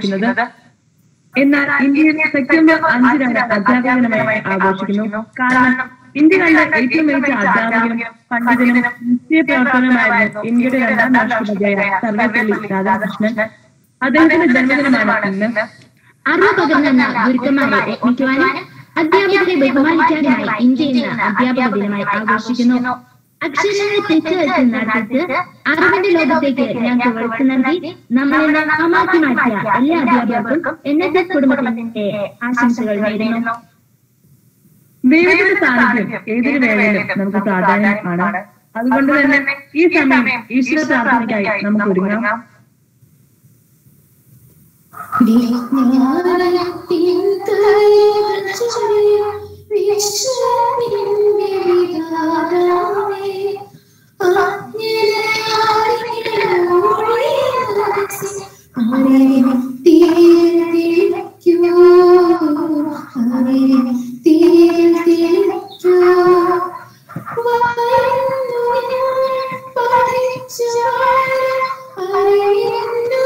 ആഘോഷിക്കുന്നത് എന്നാൽ ഇന്ത്യയിൽ സെപ്റ്റംബർ അഞ്ചിനാണ് അധ്യാപക ദിനമായി ആഘോഷിക്കുന്നു കാരണം ഇന്ത്യ കണ്ട ഏറ്റവും മികച്ച അധ്യാപകനും പണ്ഡിതനും നിശ്ചയ പ്രവർത്തനമായിരുന്നു ഇന്ത്യയുടെ രണ്ടാം രാഷ്ട്രപതിയായ സർവപ്പള്ളി രാധാകൃഷ്ണൻ അദ്ദേഹത്തിന്റെ ജന്മദിനമാണ് ഇന്ന് അറിവ് പകർന്നെന്ന ഗുരുക്കന്മാരെ ഓർമ്മിക്കുവാനും അധ്യാപകരെ ബഹുമാനിക്കാനുമായി ഇന്ത്യ ഇന്ന് അധ്യാപക ദിനമായി ആഘോഷിക്കുന്നു അക്ഷരങ്ങളെ തെറ്റുവരുത്തി നടത്തിച്ച് അറിവിന്റെ ലോകത്തേക്ക് ഞങ്ങൾക്ക് വെളുത്തു നൽകി നമ്മളെ നാമാക്കി മാറ്റിയ എല്ലാ അധ്യാപകർക്കും എൻ എസ് എസ് കുടുംബത്തിന്റെ ആശംസകൾ നേരുന്നു ദൈവത്തിന്റെ സാന്നിധ്യം ഏതൊരു വേളയിലും നമുക്ക് പ്രാധാന്യമാണ് അതുകൊണ്ട് തന്നെ ഈ സമയം ഈശ്വര പ്രാർത്ഥനയ്ക്കായി നമുക്ക് ഒരുങ്ങാം വിജ്ഞാനത്തിൻ തലവച്ചൊരിയും വിശ്വമിന്റെ വികാരമേ, അജ്ഞനാരിടമൊഴിയാസി, അറിവിൻ തീർത്തിരിക്കൂ, അറിവിൻ തീർത്തിരിക്കൂ. വരുന്നു ഞാൻ പഠിച്ചവരെ അറിയുന്നു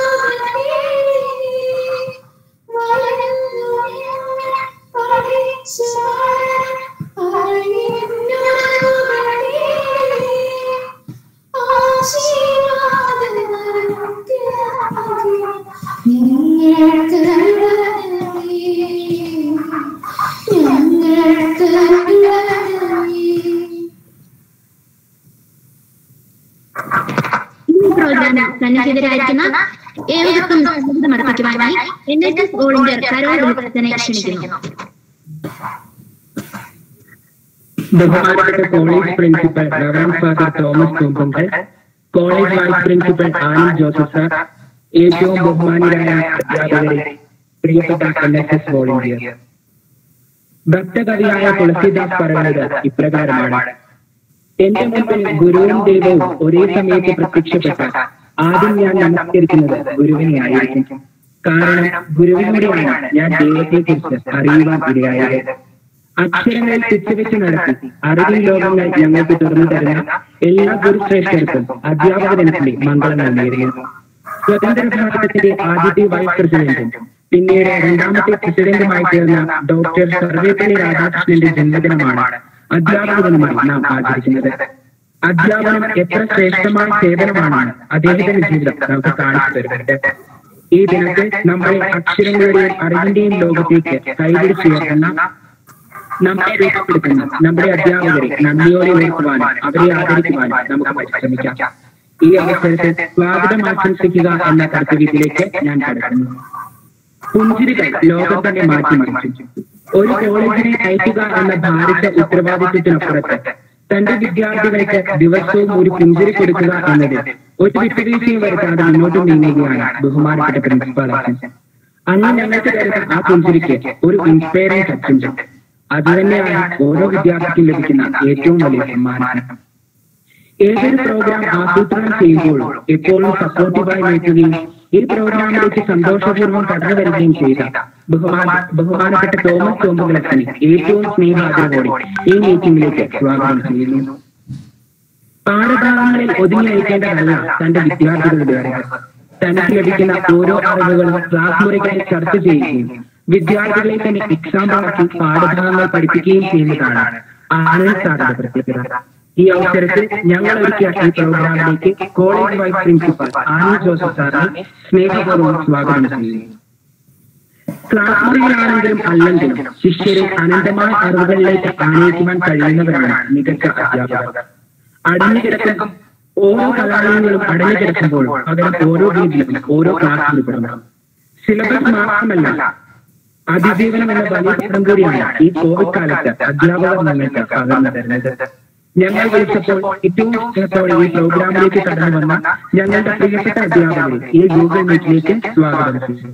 ഞങ്ങൾക്ക് ഈ പ്രോഗ്രാമിൽ സന്നിഹിതരായിരിക്കുന്ന ഏവർക്കും സ്വാഗതം അർപ്പിക്കുവാനായി N S S volunteer Carol വിൽസനെ ക്ഷണിക്കുന്നു ബഹുമാനപ്പെട്ട college principal reverend father Thomas Thumpunkal college vice principal Anand Joseph sir ഏറ്റവും ബഹുമാനരായ അധ്യാപകരെ പ്രിയപ്പെട്ട എൻ എസ് എസ് വോളണ്ടിയർ ഭക്തകവിയായ തുളസിദാസ് പറയുന്നത് ഇപ്രകാരമാണ് എന്റെ മുമ്പിൽ ഗുരുവും ദൈവവും ഒരേ സമയത്ത് പ്രത്യക്ഷപ്പെട്ട ആദ്യം ഞാൻ നമസ്കരിക്കുന്നത് ഗുരുവിനെ ആയിരിക്കും കാരണം ഗുരുവിലൂടെയാണ് ഞാൻ ദൈവത്തെ കുറിച്ച് അറിയുവാൻ ഇടയായത് അക്ഷരങ്ങളിൽ തെറ്റുവെച്ച് നടത്തി അറിവിൻ ലോകങ്ങൾ ഞങ്ങൾക്ക് തുറന്നു തരുന്ന എല്ലാ ഗുരുശ്രേഷ്ഠർക്കും അധ്യാപക ദിനത്തിന്റെ മംഗളങ്ങൾ നേരുന്നു സ്വതന്ത്ര ഭാരതത്തിന്റെ ആദ്യത്തെ വൈസ് പ്രസിഡന്റും പിന്നീട് രണ്ടാമത്തെ പ്രസിഡന്റുമായി തീർന്ന ഡോക്ടർ സർവേപ്പള്ളി രാധാകൃഷ്ണന്റെ ജന്മദിനമാണ് അധ്യാപക ദിനമായി നാം ആചരിക്കുന്നത് അധ്യാപനം എത്ര ശ്രേഷ്ഠമായ സേവനമാണെന്ന് അദ്ദേഹത്തിന്റെ ജീവിതം നമുക്ക് കാണിച്ചു തരുന്നുണ്ട് ഈ ദിനത്തിൽ നമ്മളെ അക്ഷരങ്ങളുടെയും അറിവിന്റെയും ലോകത്തേക്ക് കൈപിടിച്ചുയർത്തുന്ന നമ്മെ രൂപപ്പെടുത്തുന്ന നമ്മുടെ അധ്യാപകരെ നന്ദിയോടെ ഓർക്കുവാനും അവരെ ആദരിക്കുവാനും നമുക്ക് പരിശ്രമിക്കാം ഈ അവസരത്തിൽ സ്വാഗതം ആശംസിക്കുക എന്ന കർത്തവ്യത്തിലേക്ക് ഞാൻ കടക്കുന്നു പുഞ്ചിരികൾ ലോകം തന്നെ മാറ്റിമറിച്ചു ഒരു കോളേജിനെ നയിക്കുക എന്ന ഭാരിച്ച ഉത്തരവാദിത്വത്തിനപ്പുറത്ത് തന്റെ വിദ്യാർത്ഥികൾക്ക് ദിവസവും ഒരു പുഞ്ചിരി കൊടുക്കുക എന്നത് ഒരു വിട്ടുവീഴ്ചയും വരുത്താതെ മുന്നോട്ട് നീങ്ങുകയാണ് ബഹുമാനപ്പെട്ട പ്രിൻസിപ്പാൾ അച്ഛൻ അന്ന് ഞങ്ങൾക്ക് തരുന്ന ആ പുഞ്ചിരിക്ക് ഒരു ഇൻസ്പയറിംഗ് ടച്ചുണ്ട് അത് തന്നെയാണ് ഓരോ വിദ്യാർത്ഥിക്കും ലഭിക്കുന്ന ഏറ്റവും വലിയ സമ്മാനം ഏതൊരു പ്രോഗ്രാം ആസൂത്രണം ചെയ്യുമ്പോഴും എപ്പോഴും സപ്പോർട്ടീവായി നിൽക്കുകയും ഈ പ്രോഗ്രാമിലേക്ക് സന്തോഷപൂർവ്വം കടന്നു വരികയും ചെയ്ത ബഹുമാന ബഹുമാനപ്പെട്ട തോമസ് തോമ്പുകളത്തിന് ഏറ്റവും സ്നേഹാദരവോടെ ഈ മീറ്റിംഗിലേക്ക് സ്വാഗതം ചെയ്യുന്നു പാഠഭാഗങ്ങളിൽ ഒതുങ്ങി നിൽക്കേണ്ടതല്ല തന്റെ വിദ്യാർത്ഥികളുടെ അറിവ് തനിക്ക് ലഭിക്കുന്ന ഓരോ അറിവുകളും ക്ലാസ് മുറികളിൽ ചർച്ച ചെയ്യുകയും വിദ്യാർത്ഥികളെ തന്നെ എക്സാമ്പിളാക്കി പാഠഭാഗങ്ങൾ പഠിപ്പിക്കുകയും ചെയ്യുന്നതാണ് ആനന്ദ് സാറിന്റെ പ്രത്യേകത ഈ അവസരത്തിൽ ഞങ്ങൾ ഒരുക്കിയ ഈ പ്രോഗ്രാമിലേക്ക് college vice principal Anand Joseph സാറിനെ സ്നേഹപൂർവ്വം സ്വാഗതം ചെയ്യുന്നു ക്ലാസ് മുറിയിലാണെങ്കിലും അല്ലെങ്കിലും ശിഷ്യരെ അനന്തമായ അറിവുകളിലേക്ക് ആനയിക്കുവാൻ കഴിയുന്നവരാണ് മികച്ച അധ്യാപകർ അടഞ്ഞു കിടക്കും ഓരോ കലാലയങ്ങളും അടഞ്ഞു കിടക്കുമ്പോൾ പകരം ഓരോ രീതിയിലും ഓരോ ക്ലാസ് ഉൾപ്പെടണം സിലബസ് മാത്രമല്ല അതിജീവനം എന്ന വലിയ പദം കൂടിയാണ് ഈ കോവിഡ് കാലത്ത് അധ്യാപകർ ഞങ്ങൾക്ക് പകർന്നു തരുന്നത് ഞങ്ങൾ വിളിച്ചപ്പോൾ ഏറ്റവും സ്നേഹത്തോടെ ഈ പ്രോഗ്രാമിലേക്ക് കടന്നു വന്ന ഞങ്ങളുടെ പ്രിയപ്പെട്ട അധ്യാപകരെ ഈ ഗൂഗിൾ മീറ്റിലേക്ക് സ്വാഗതം ചെയ്യുന്നു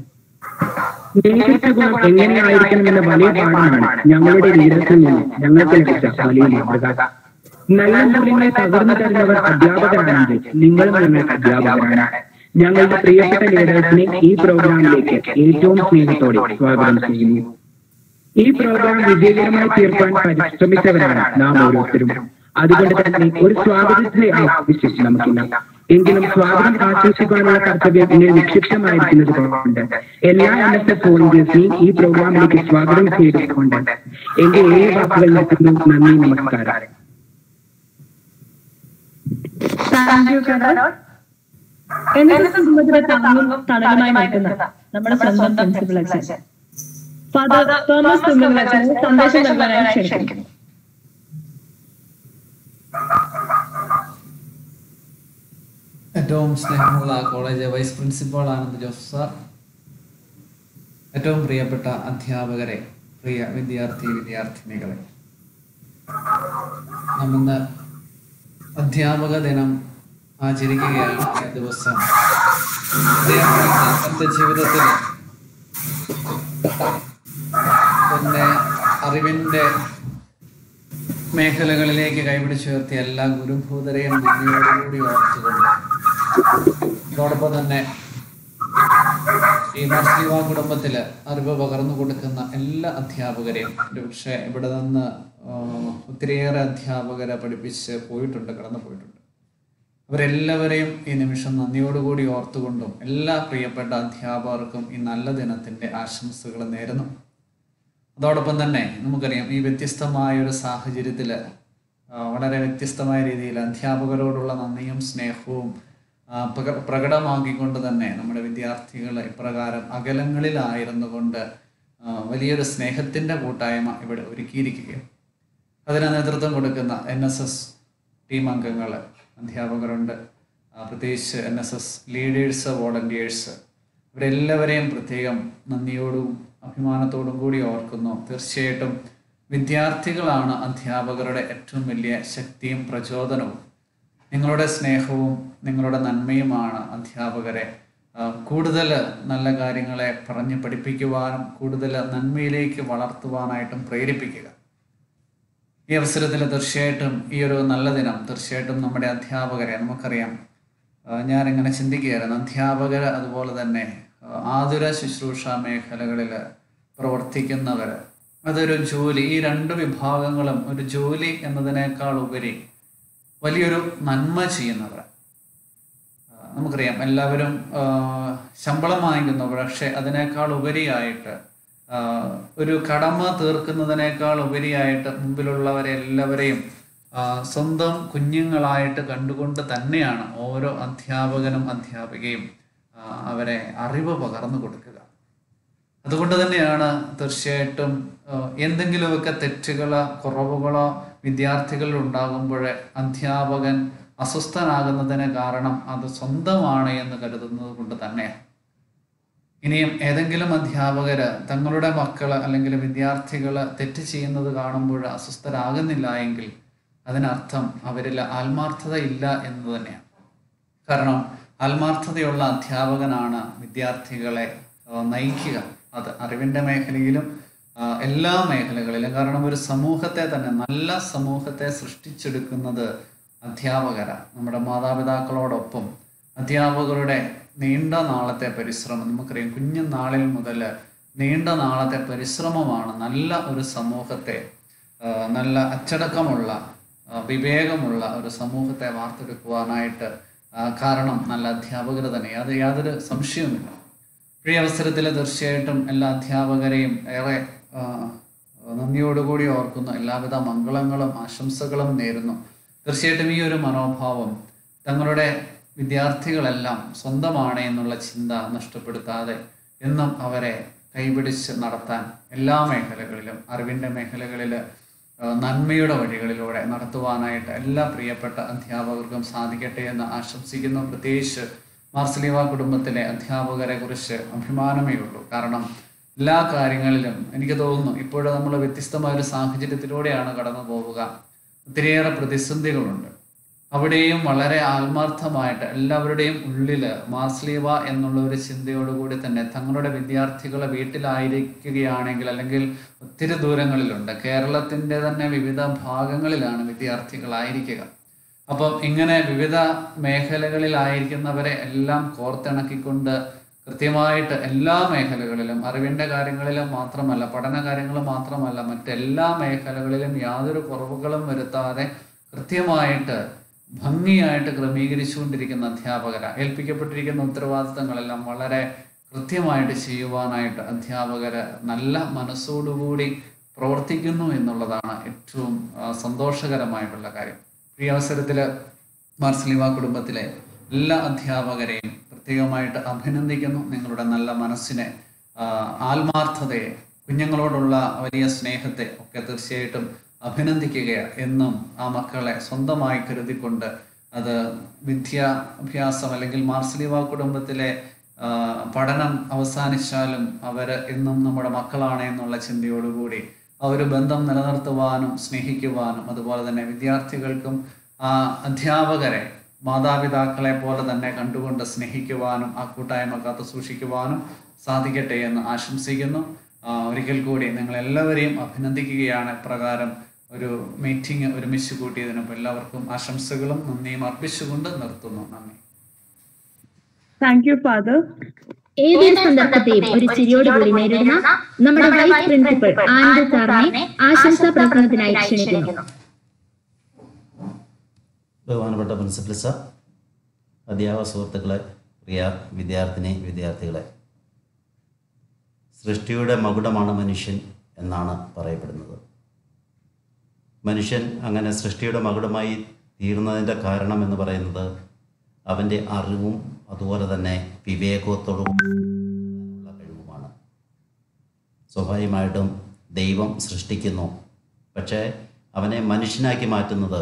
നേതൃത്വ ഗുണം എങ്ങനെയായിരിക്കണമെന്ന വലിയ പാഠമാണ് ഞങ്ങളുടെ ലീഡേഴ്സിൽ നിന്ന് ഞങ്ങൾക്ക് ലഭിച്ച വലിയ മാതൃക നല്ല മൂല്യങ്ങൾ പകർന്നു തരുന്നവർ അധ്യാപകരാണെങ്കിൽ നിങ്ങളും ഞങ്ങൾക്ക് അധ്യാപകരാണ് ഞങ്ങളുടെ പ്രിയപ്പെട്ട ലീഡേഴ്സിനെ ഈ പ്രോഗ്രാമിലേക്ക് ഏറ്റവും സ്നേഹത്തോടെ സ്വാഗതം ചെയ്യുന്നു ഈ പ്രോഗ്രാം വിജയകരമായി തീർക്കാൻ പരിശ്രമിച്ചവരാണ് നാം ഓരോരുത്തരും അതുകൊണ്ട് തന്നെ ഒരു സ്വാഗതത്തിന്റെ ആവശ്യം നമുക്കില്ല എങ്കിലും സ്വാഗതം ആശംസിക്കാനുള്ള കർത്തവ്യം എന്നിൽ നിക്ഷിപ്തമായിരിക്കുന്നത് കൊണ്ട് എല്ലാ എൻ എസ് എസ് വോളണ്ടിയേഴ്സിനെയും ഈ പ്രോഗ്രാമിലേക്ക് സ്വാഗതം ചെയ്തുകൊണ്ട് എന്റെ ഏഴ് വാക്കുകൾ നിർത്തുന്നു നന്ദി നമസ്കാരം താങ്ക് യു കരോൾ എന്നിട്ട് കുടുംബത്തിലെ താങ്ങും തണലുമായി നിൽക്കുന്ന നമ്മുടെ സ്വന്തം പ്രിൻസിപ്പൽ അച്ഛൻ ഫാദർ തോമസ് തുമ്പൽ അച്ഛനെ സന്ദേശം നൽകാനായി ക്ഷണിക്കുന്നു ഏറ്റവും സ്നേഹമുള്ള college vice principal Anand Joseph sir ഏറ്റവും പ്രിയപ്പെട്ട അധ്യാപകരെ പ്രിയ വിദ്യാർത്ഥി വിദ്യാർത്ഥിനികളെ നാം ഇന്ന് അധ്യാപക ദിനം ആചരിക്കുകയാണ് ഈ ദിവസം അദ്ദേഹത്തിന്റെ ജീവിതത്തിൽ തന്നെ അറിവിന്റെ മേഖലകളിലേക്ക് കൈപിടിച്ചുയർത്തിയ എല്ലാ ഗുരുഭൂതരെയും നന്ദിയോടുകൂടി ഓർത്തുകൊണ്ട് അതോടൊപ്പം തന്നെ ഈ മാർസ്ലിവ കുടുംബത്തില് അറിവ് പകർന്നു കൊടുക്കുന്ന എല്ലാ അധ്യാപകരെയും ഒരുപക്ഷെ ഇവിടെ നിന്ന് ആ, ഒത്തിരിയേറെ അധ്യാപകരെ പഠിപ്പിച്ച് പോയിട്ടുണ്ട് കടന്നു പോയിട്ടുണ്ട് അവരെല്ലാവരെയും ഈ നിമിഷം നന്ദിയോടുകൂടി ഓർത്തുകൊണ്ടും എല്ലാ പ്രിയപ്പെട്ട അധ്യാപകർക്കും ഈ നല്ല ദിനത്തിന്റെ ആശംസകൾ നേരുന്നു അതോടൊപ്പം തന്നെ നമുക്കറിയാം ഈ വ്യത്യസ്തമായ ഒരു സാഹചര്യത്തിൽ വളരെ വ്യത്യസ്തമായ രീതിയിൽ അധ്യാപകരോടുള്ള നന്ദിയും സ്നേഹവും ആ, പ്രക- പ്രകടമാക്കിക്കൊണ്ട് തന്നെ നമ്മുടെ വിദ്യാർത്ഥികൾ ഇപ്രകാരം അകലങ്ങളിലായിരുന്നു കൊണ്ട് ആ, വലിയൊരു സ്നേഹത്തിൻ്റെ കൂട്ടായ്മ ഇവിടെ ഒരുക്കിയിരിക്കുകയാണ് അതിന് നേതൃത്വം കൊടുക്കുന്ന എൻ എസ് എസ് ടീം അംഗങ്ങൾ അധ്യാപകരുണ്ട് ആ, പ്രത്യേകിച്ച് N S S leaders volunteers ഇവരെല്ലാവരെയും പ്രത്യേകം നന്ദിയോടും അഭിമാനത്തോടും കൂടി ഓർക്കുന്നു തീർച്ചയായിട്ടും വിദ്യാർത്ഥികളാണ് അധ്യാപകരുടെ ഏറ്റവും വലിയ ശക്തിയും പ്രചോദനവും നിങ്ങളുടെ സ്നേഹവും നിങ്ങളുടെ നന്മയുമാണ് അധ്യാപകരെ ആ, കൂടുതൽ നല്ല കാര്യങ്ങളെ പറഞ്ഞ് പഠിപ്പിക്കുവാനും കൂടുതൽ നന്മയിലേക്ക് വളർത്തുവാനായിട്ടും പ്രേരിപ്പിക്കുക ഈ അവസരത്തിൽ തീർച്ചയായിട്ടും ഈ ഒരു നല്ല ദിനം തീർച്ചയായിട്ടും നമ്മുടെ അധ്യാപകരെ നമുക്കറിയാം ആ, ഞാനിങ്ങനെ ചിന്തിക്കുകയായിരുന്നു അധ്യാപകർ അതുപോലെ തന്നെ ആ, ആതുര ശുശ്രൂഷ മേഖലകളിൽ പ്രവർത്തിക്കുന്നവർ അതൊരു ജോലി ഈ രണ്ട് വിഭാഗങ്ങളും ഒരു ജോലി എന്നതിനേക്കാൾ ഉപരി വലിയൊരു നന്മ ചെയ്യുന്നവർ ആ, നമുക്കറിയാം എല്ലാവരും ആ, ശമ്പളം വാങ്ങിക്കുന്നവർ പക്ഷെ അതിനേക്കാൾ ഉപരിയായിട്ട് ആ, ഒരു കടമ തീർക്കുന്നതിനേക്കാൾ ഉപരിയായിട്ട് മുമ്പിലുള്ളവരെ എല്ലാവരെയും ആ, സ്വന്തം കുഞ്ഞുങ്ങളായിട്ട് കണ്ടുകൊണ്ട് തന്നെയാണ് ഓരോ അധ്യാപകനും അധ്യാപികയും ആ, അവരെ അറിവ് പകർന്നു കൊടുക്കുക അതുകൊണ്ട് തന്നെയാണ് തീർച്ചയായിട്ടും ആ, എന്തെങ്കിലുമൊക്കെ തെറ്റുകളോ കുറവുകളോ വിദ്യാർത്ഥികളിൽ ഉണ്ടാകുമ്പോൾ അധ്യാപകൻ അസ്വസ്ഥനാകുന്നതിന് കാരണം അത് സ്വന്തമാണ് എന്ന് കരുതുന്നത് കൊണ്ട് തന്നെയാണ് ഇനിയും ഏതെങ്കിലും അധ്യാപകര് തങ്ങളുടെ മക്കള് അല്ലെങ്കിൽ വിദ്യാർത്ഥികൾ തെറ്റ് ചെയ്യുന്നത് കാണുമ്പോൾ അസ്വസ്ഥരാകുന്നില്ല എങ്കിൽ അതിനർത്ഥം അവരിൽ ആത്മാർത്ഥത ഇല്ല എന്ന് തന്നെയാണ് കാരണം ആത്മാർത്ഥതയുള്ള അധ്യാപകനാണ് വിദ്യാർത്ഥികളെ ആ, നയിക്കുക അത് അറിവിൻ്റെ മേഖലയിലും ആ, എല്ലാ മേഖലകളിലും കാരണം ഒരു സമൂഹത്തെ തന്നെ നല്ല സമൂഹത്തെ സൃഷ്ടിച്ചെടുക്കുന്നത് അധ്യാപകരാണ് നമ്മുടെ മാതാപിതാക്കളോടൊപ്പം അധ്യാപകരുടെ നീണ്ട നാളത്തെ പരിശ്രമം നമുക്കറിയാം കുഞ്ഞു നാളിൽ മുതൽ നീണ്ട നാളത്തെ പരിശ്രമമാണ് നല്ല ഒരു സമൂഹത്തെ ആ, നല്ല അച്ചടക്കമുള്ള ആ, വിവേകമുള്ള ഒരു സമൂഹത്തെ വാർത്തെടുക്കുവാനായിട്ട് ആ, കാരണം നല്ല അധ്യാപകർ തന്നെ അത് യാതൊരു സംശയവുമില്ല ഈ അവസരത്തിൽ തീർച്ചയായിട്ടും എല്ലാ അധ്യാപകരെയും ഏറെ ആ, നന്ദിയോടുകൂടി ഓർക്കുന്നു എല്ലാവിധ മംഗളങ്ങളും ആശംസകളും നേരുന്നു തീർച്ചയായിട്ടും ഈ ഒരു മനോഭാവം തങ്ങളുടെ വിദ്യാർത്ഥികളെല്ലാം സ്വന്തമാണ് എന്നുള്ള ചിന്ത നഷ്ടപ്പെടുത്താതെ എന്നും അവരെ കൈപിടിച്ച് നടത്താൻ എല്ലാ മേഖലകളിലും അറിവിൻ്റെ മേഖലകളിൽ ആ, നന്മയുടെ വഴികളിലൂടെ നടത്തുവാനായിട്ട് എല്ലാ പ്രിയപ്പെട്ട അധ്യാപകർക്കും സാധിക്കട്ടെ എന്ന് ആശംസിക്കുന്നു പ്രത്യേകിച്ച് മാർസലീവ കുടുംബത്തിലെ അധ്യാപകരെ കുറിച്ച് അഭിമാനമേ ഉള്ളൂ കാരണം എല്ലാ കാര്യങ്ങളിലും എനിക്ക് തോന്നുന്നു ഇപ്പോഴും നമ്മൾ വ്യത്യസ്തമായ ഒരു സാഹചര്യത്തിലൂടെയാണ് കടന്നു പോവുക ഒത്തിരിയേറെ പ്രതിസന്ധികളുണ്ട് അവിടെയും വളരെ ആത്മാർത്ഥമായിട്ട് എല്ലാവരുടെയും ഉള്ളിൽ മാർസ്ലീവ എന്നുള്ള ഒരു ചിന്തയോടുകൂടി തന്നെ തങ്ങളുടെ വിദ്യാർത്ഥികളെ വീട്ടിലായിരിക്കുകയാണെങ്കിൽ അല്ലെങ്കിൽ ഒത്തിരി ദൂരങ്ങളിലുണ്ട് കേരളത്തിൻ്റെ തന്നെ വിവിധ ഭാഗങ്ങളിലാണ് വിദ്യാർത്ഥികളായിരിക്കുക അപ്പം ഇങ്ങനെ വിവിധ മേഖലകളിലായിരിക്കുന്നവരെ എല്ലാം കോർത്തിണക്കിക്കൊണ്ട് കൃത്യമായിട്ട് എല്ലാ മേഖലകളിലും അറിവിൻ്റെ കാര്യങ്ങളിലും മാത്രമല്ല പഠന കാര്യങ്ങൾ മാത്രമല്ല മറ്റെല്ലാ മേഖലകളിലും യാതൊരു കുറവുകളും വരുത്താതെ കൃത്യമായിട്ട് ഭംഗിയായിട്ട് ക്രമീകരിച്ചുകൊണ്ടിരിക്കുന്ന അധ്യാപകര ഏൽപ്പിക്കപ്പെട്ടിരിക്കുന്ന ഉത്തരവാദിത്തങ്ങളെല്ലാം വളരെ കൃത്യമായിട്ട് ചെയ്യുവാനായിട്ട് അധ്യാപകർ നല്ല മനസ്സോടുകൂടി പ്രവർത്തിക്കുന്നു എന്നുള്ളതാണ് ഏറ്റവും ആ, സന്തോഷകരമായിട്ടുള്ള കാര്യം ഈ അവസരത്തിൽ മാർസലിവ കുടുംബത്തിലെ എല്ലാ അധ്യാപകരെയും പ്രത്യേകമായിട്ട് അഭിനന്ദിക്കുന്നു നിങ്ങളുടെ നല്ല മനസ്സിനെ ആ, ആത്മാർത്ഥതയെ കുഞ്ഞുങ്ങളോടുള്ള വലിയ സ്നേഹത്തെ ഒക്കെ തീർച്ചയായിട്ടും അഭിനന്ദിക്കുകയാണ് എന്നും ആ മക്കളെ സ്വന്തമായി കരുതിക്കൊണ്ട് അത് വിദ്യാഭ്യാസം അല്ലെങ്കിൽ മാർസലിവ കുടുംബത്തിലെ ആ, പഠനം അവസാനിച്ചാലും അവർ എന്നും നമ്മുടെ മക്കളാണ് എന്നുള്ള ചിന്തയോടുകൂടി ആ ഒരു ബന്ധം നിലനിർത്തുവാനും സ്നേഹിക്കുവാനും അതുപോലെ തന്നെ വിദ്യാർത്ഥികൾക്കും ആ അധ്യാപകരെ മാതാപിതാക്കളെ പോലെ തന്നെ കണ്ടുകൊണ്ട് സ്നേഹിക്കുവാനും ആ കൂട്ടായ്മ കാത്തു സൂക്ഷിക്കുവാനും സാധിക്കട്ടെ എന്ന് ആശംസിക്കുന്നു ആ, ഒരിക്കൽ കൂടി നിങ്ങൾ എല്ലാവരെയും അഭിനന്ദിക്കുകയാണ് പ്രകാരം ഒരു മീറ്റിംഗ് ഒരുമിച്ച് കൂട്ടിയതിനും എല്ലാവർക്കും ആശംസകളും നന്ദിയും അർപ്പിച്ചുകൊണ്ട് നിർത്തുന്നു നന്ദി താങ്ക് യു ഫാദർ ഏതൊരു സന്ദർഭത്തെയും ഒരു ചിരിയോടുകൂടി നേരിടുന്ന നമ്മുടെ വൈസ് പ്രിൻസിപ്പൽ ആനന്ദ് സാറിനെ ആശംസാ പ്രസംഗത്തിനായി ക്ഷണിക്കുന്നു ബഹുമാനപ്പെട്ട പ്രിൻസിപ്പൽ സാർ അധ്യാപക സുഹൃത്തുക്കളെ പ്രിയ വിദ്യാർത്ഥിനി വിദ്യാർത്ഥികളെ സൃഷ്ടിയുടെ മകുടമാണ് മനുഷ്യൻ എന്നാണ് പറയപ്പെടുന്നത് മനുഷ്യൻ അങ്ങനെ സൃഷ്ടിയുടെ മകുടമായി തീർന്നതിൻ്റെ കാരണം എന്ന് പറയുന്നത് അവൻ്റെ അറിവും അതുപോലെ തന്നെ വിവേകത്തോടും ഉള്ള കഴിവുമാണ് സ്വാഭാവികമായിട്ടും ദൈവം സൃഷ്ടിക്കുന്നു പക്ഷേ അവനെ മനുഷ്യനാക്കി മാറ്റുന്നത്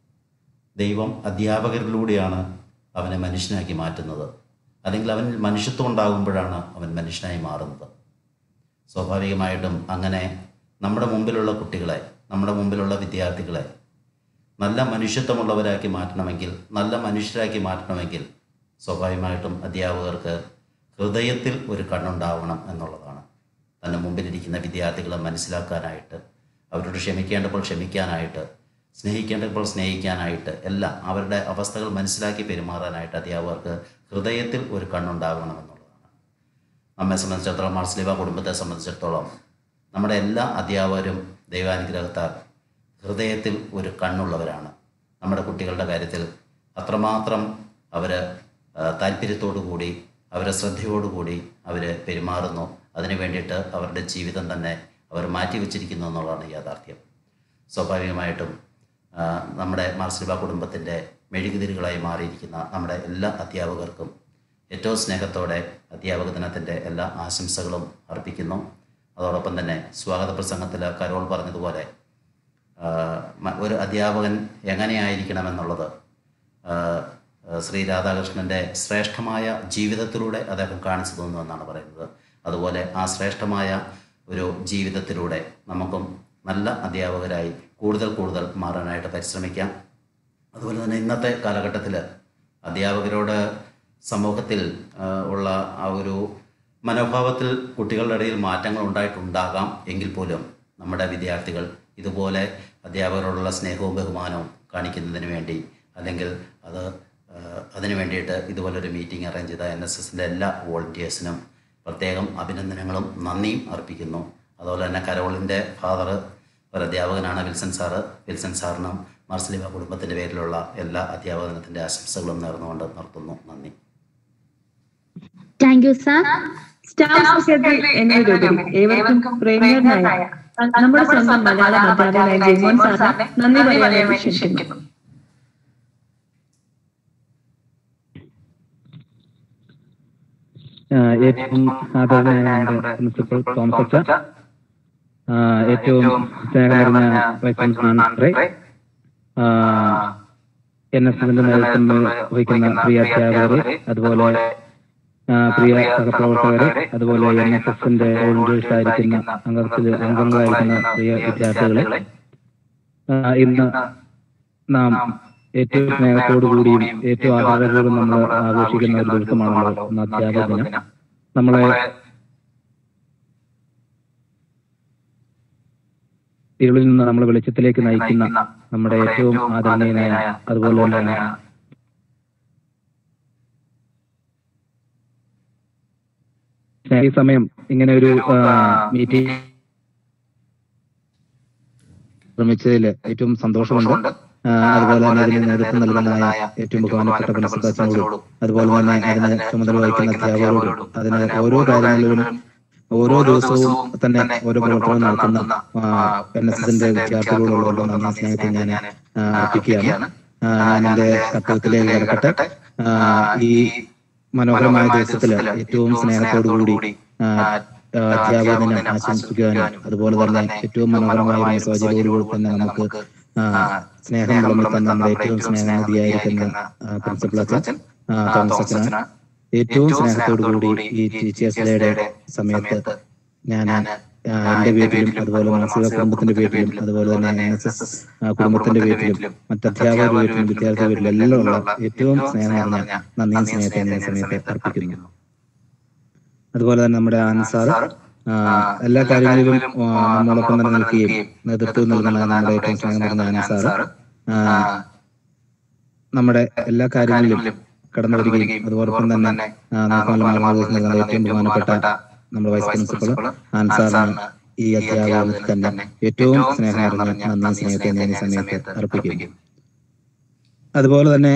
ദൈവം അധ്യാപകരിലൂടെയാണ് അവനെ മനുഷ്യനാക്കി മാറ്റുന്നത് അല്ലെങ്കിൽ അവനിൽ മനുഷ്യത്വം ഉണ്ടാകുമ്പോഴാണ് അവൻ മനുഷ്യനായി മാറുന്നത് സ്വാഭാവികമായിട്ടും അങ്ങനെ നമ്മുടെ മുമ്പിലുള്ള കുട്ടികളെ നമ്മുടെ മുമ്പിലുള്ള വിദ്യാർത്ഥികളെ നല്ല മനുഷ്യത്വമുള്ളവരാക്കി മാറ്റണമെങ്കിൽ നല്ല മനുഷ്യരാക്കി മാറ്റണമെങ്കിൽ സ്വാഭാവികമായിട്ടും അധ്യാപകർക്ക് ഹൃദയത്തിൽ ഒരു കണ്ണുണ്ടാവണം എന്നുള്ളതാണ് തൻ്റെ മുമ്പിലിരിക്കുന്ന വിദ്യാർത്ഥികളെ മനസ്സിലാക്കാനായിട്ട് അവരോട് ക്ഷമിക്കേണ്ടപ്പോൾ ക്ഷമിക്കാനായിട്ട് സ്നേഹിക്കേണ്ടപ്പോൾ സ്നേഹിക്കാനായിട്ട് എല്ലാം അവരുടെ അവസ്ഥകൾ മനസ്സിലാക്കി പെരുമാറാനായിട്ട് അധ്യാപകർക്ക് ഹൃദയത്തിൽ ഒരു കണ്ണുണ്ടാകണമെന്നുള്ളതാണ് നമ്മെ സംബന്ധിച്ചിടത്തോളം മാർസ്ലിവ കുടുംബത്തെ സംബന്ധിച്ചിടത്തോളം നമ്മുടെ എല്ലാ അധ്യാപകരും ദൈവാനുഗ്രഹത്താൽ ഹൃദയത്തിൽ ഒരു കണ്ണുള്ളവരാണ് നമ്മുടെ കുട്ടികളുടെ കാര്യത്തിൽ അത്രമാത്രം അവർ താല്പര്യത്തോടു കൂടി അവരെ ശ്രദ്ധയോടുകൂടി അവർ പെരുമാറുന്നു അതിനു വേണ്ടിയിട്ട് അവരുടെ ജീവിതം തന്നെ അവർ മാറ്റിവെച്ചിരിക്കുന്നു എന്നുള്ളതാണ് യാഥാർത്ഥ്യം സ്വാഭാവികമായിട്ടും ആ, നമ്മുടെ മാർസിബ കുടുംബത്തിൻ്റെ മെഴുകുതിരികളായി മാറിയിരിക്കുന്ന നമ്മുടെ എല്ലാ അധ്യാപകർക്കും ഏറ്റവും സ്നേഹത്തോടെ അധ്യാപക ദിനത്തിൻ്റെ എല്ലാ ആശംസകളും അർപ്പിക്കുന്നു അതോടൊപ്പം തന്നെ സ്വാഗത പ്രസംഗത്തിൽ കരോൾ പറഞ്ഞതുപോലെ ആ, മ- ഒരു അധ്യാപകൻ എങ്ങനെയായിരിക്കണമെന്നുള്ളത് ആ, ആ, ശ്രീ രാധാകൃഷ്ണൻ്റെ ശ്രേഷ്ഠമായ ജീവിതത്തിലൂടെ അദ്ദേഹം കാണിച്ചു തന്നു എന്നാണ് പറയുന്നത് അതുപോലെ ആ ശ്രേഷ്ഠമായ ഒരു ജീവിതത്തിലൂടെ നമുക്കും നല്ല അധ്യാപകരായി കൂടുതൽ കൂടുതൽ മാറാനായിട്ട് പരിശ്രമിക്കാം അതുപോലെ തന്നെ ഇന്നത്തെ കാലഘട്ടത്തിൽ അധ്യാപകരോട് സമൂഹത്തിൽ ആ, ഉള്ള ആ ഒരു മനോഭാവത്തിൽ കുട്ടികളുടെ ഇടയിൽ മാറ്റങ്ങൾ ഉണ്ടായിട്ടുണ്ടാകാം എങ്കിൽ പോലും നമ്മുടെ വിദ്യാർത്ഥികൾ ഇതുപോലെ അധ്യാപകരോടുള്ള സ്നേഹവും ബഹുമാനവും കാണിക്കുന്നതിന് വേണ്ടി അല്ലെങ്കിൽ അത് ആ, അതിന് വേണ്ടിയിട്ട് ഇതുപോലൊരു മീറ്റിംഗ് അറേഞ്ച് ചെയ്ത എൻ എസ് എസിൻ്റെ എല്ലാ വോളണ്ടിയേഴ്സിനും പ്രത്യേകം അഭിനന്ദനങ്ങളും നന്ദിയും അർപ്പിക്കുന്നു അതുപോലെ തന്നെ കരോളിൻ്റെ ഫാദർ ഒരു അധ്യാപകനാണ് വിൽസൺ സാറ് വിൽസൺ സാറിനും മാർസലിവ കുടുംബത്തിൻ്റെ പേരിലുള്ള എല്ലാ അധ്യാപക ദിനത്തിൻ്റെ ആശംസകളും നേർന്നുകൊണ്ട് നിർത്തുന്നു നന്ദി thank you sir staff secretary എന്നതിലുപരി ഏവർക്കും പ്രിയങ്കരനായ നമ്മുടെ സ്വന്തം മലയാള അധ്യാപകനായ ജയ്മോൻ സാറിനെ നന്ദി പറയാനായി ക്ഷണിക്കുന്നു ആഹ് ഏറ്റവും ആദരണീയനായ നമ്മുടെ പ്രിൻസിപ്പൽ തോമസ് അച്ഛ ആഹ് ഏറ്റവും സ്നേഹം നിറഞ്ഞ വൈസ് പ്രിൻസിപ്പൽ എൻ എസ് എസിന്റെ നേതൃത്വം വഹിക്കുന്ന പ്രിയ അധ്യാപകരെ അതുപോലെ ആഹ് പ്രിയ സഹപ്രവർത്തകരെ അതുപോലെ എൻ എസ് എസിന്റെ വോളണ്ടിയേഴ്സ് ആയിരിക്കുന്ന അംഗത്തിൽ അംഗങ്ങളായിരിക്കുന്ന പ്രിയ വിദ്യാർത്ഥികളെ ആഹ് ഇന്ന് നാം ഏറ്റവും സ്നേഹത്തോടു കൂടിയും ഏറ്റവും ആദരവോടും നമ്മൾ ആഘോഷിക്കുന്ന ഒരു ദിവസമാണല്ലോ ഇന്ന് അധ്യാപക ദിനം നമ്മളെ ഇരുളിൽ നിന്ന് നമ്മൾ വെളിച്ചത്തിലേക്ക് നയിക്കുന്ന നമ്മുടെ ഏറ്റവും ആദരണീയനായ അതുപോലെ തന്നെ ഈ സമയം ഇങ്ങനെ ഒരു മീറ്റിംഗ് ശ്രമിച്ചതിൽ ഏറ്റവും സന്തോഷമുണ്ട് ആ, അതുപോലെ തന്നെ അതിന് നേതൃത്വം നൽകുന്നതായ ഏറ്റവും ബഹുമാനപ്പെട്ട പ്രിൻസിപ്പൽ അച്ഛനോടും അതുപോലെ തന്നെ അതിന് ചുമതല വഹിക്കുന്ന അധ്യാപകരോടും അതിന് ഓരോ കാര്യങ്ങളിലും ഓരോ ദിവസവും തന്നെ ഓരോ പ്രവർത്തനം നടത്തുന്ന എൻ എസ് എസിന്റെ വിദ്യാർത്ഥികളോടുള്ള നന്ദി സ്നേഹത്തെ ഞാൻ ആ, അർപ്പിക്കുകയാണ് ആ, ഞാൻ എന്റെ കർത്തവ്യത്തിലേക്ക് കടക്കട്ടെ ആ, ഈ മനോഹരമായ ദിവസത്തില് ഏറ്റവും സ്നേഹത്തോടുകൂടി ആ, ആ, അധ്യാപക ദിനം ആശംസിക്കുവാനും അതുപോലെ തന്നെ ഏറ്റവും മനോഹരമായ ഒരു മെസ്സേജുകളോട് തന്നെ നമുക്ക് ആ, സ്നേഹം വിളമ്പി തന്ന നമ്മുടെ ഏറ്റവും സ്നേഹനദിയായിരിക്കുന്ന ആ, പ്രിൻസിപ്പൽ അച്ഛൻ ആ, തോമസ് അച്ഛനാണ് ഏറ്റവും സ്നേഹത്തോടുകൂടി ഈ ടീച്ചേഴ്സ് ഡേയുടെ സമയത്ത് ഞാൻ ആ, എന്റെ വീട്ടിലും അതുപോലെ മാനസിക കുടുംബത്തിന്റെ വീട്ടിലും അതുപോലെ തന്നെ എൻ എസ് എസ് കുടുംബത്തിന്റെ വീട്ടിലും മറ്റ് അധ്യാപക വീട്ടിലും വിദ്യാർത്ഥി വീട്ടിലും എല്ലാം ഉള്ള ഏറ്റവും സ്നേഹം നിറഞ്ഞ നന്ദിയും സ്നേഹത്തെ ഞാൻ ഈ സമയത്ത് അർപ്പിക്കുന്നു അതുപോലെ തന്നെ നമ്മുടെ ആനന്ദ് സാറ് ആ, എല്ലാ കാര്യങ്ങളിലും ആ, നമ്മോടൊപ്പം തന്നെ നിൽക്കുകയും നേതൃത്വം നൽകുന്ന നമ്മുടെ ഏറ്റവും സ്നേഹം നിറഞ്ഞ ആനന്ദ് സാറ് ആ, നമ്മുടെ എല്ലാ കാര്യങ്ങളിലും കടന്നു വരികയും അതോടൊപ്പം തന്നെ ആ, നമുക്ക് നല്ല മാർഗനിർദ്ദേശം നൽകുന്ന ഏറ്റവും ബഹുമാനപ്പെട്ട നമ്മുടെ വൈസ് പ്രിൻസിപ്പൾ ആനന്ദ് സാറിന് ഈ അധ്യാപകർക്ക് തന്നെ ഏറ്റവും സ്നേഹം നിറഞ്ഞ നന്ദി സ്നേഹത്തെ ഞാൻ ഈ സമയത്ത് അർപ്പിക്കുന്നു അതുപോലെ തന്നെ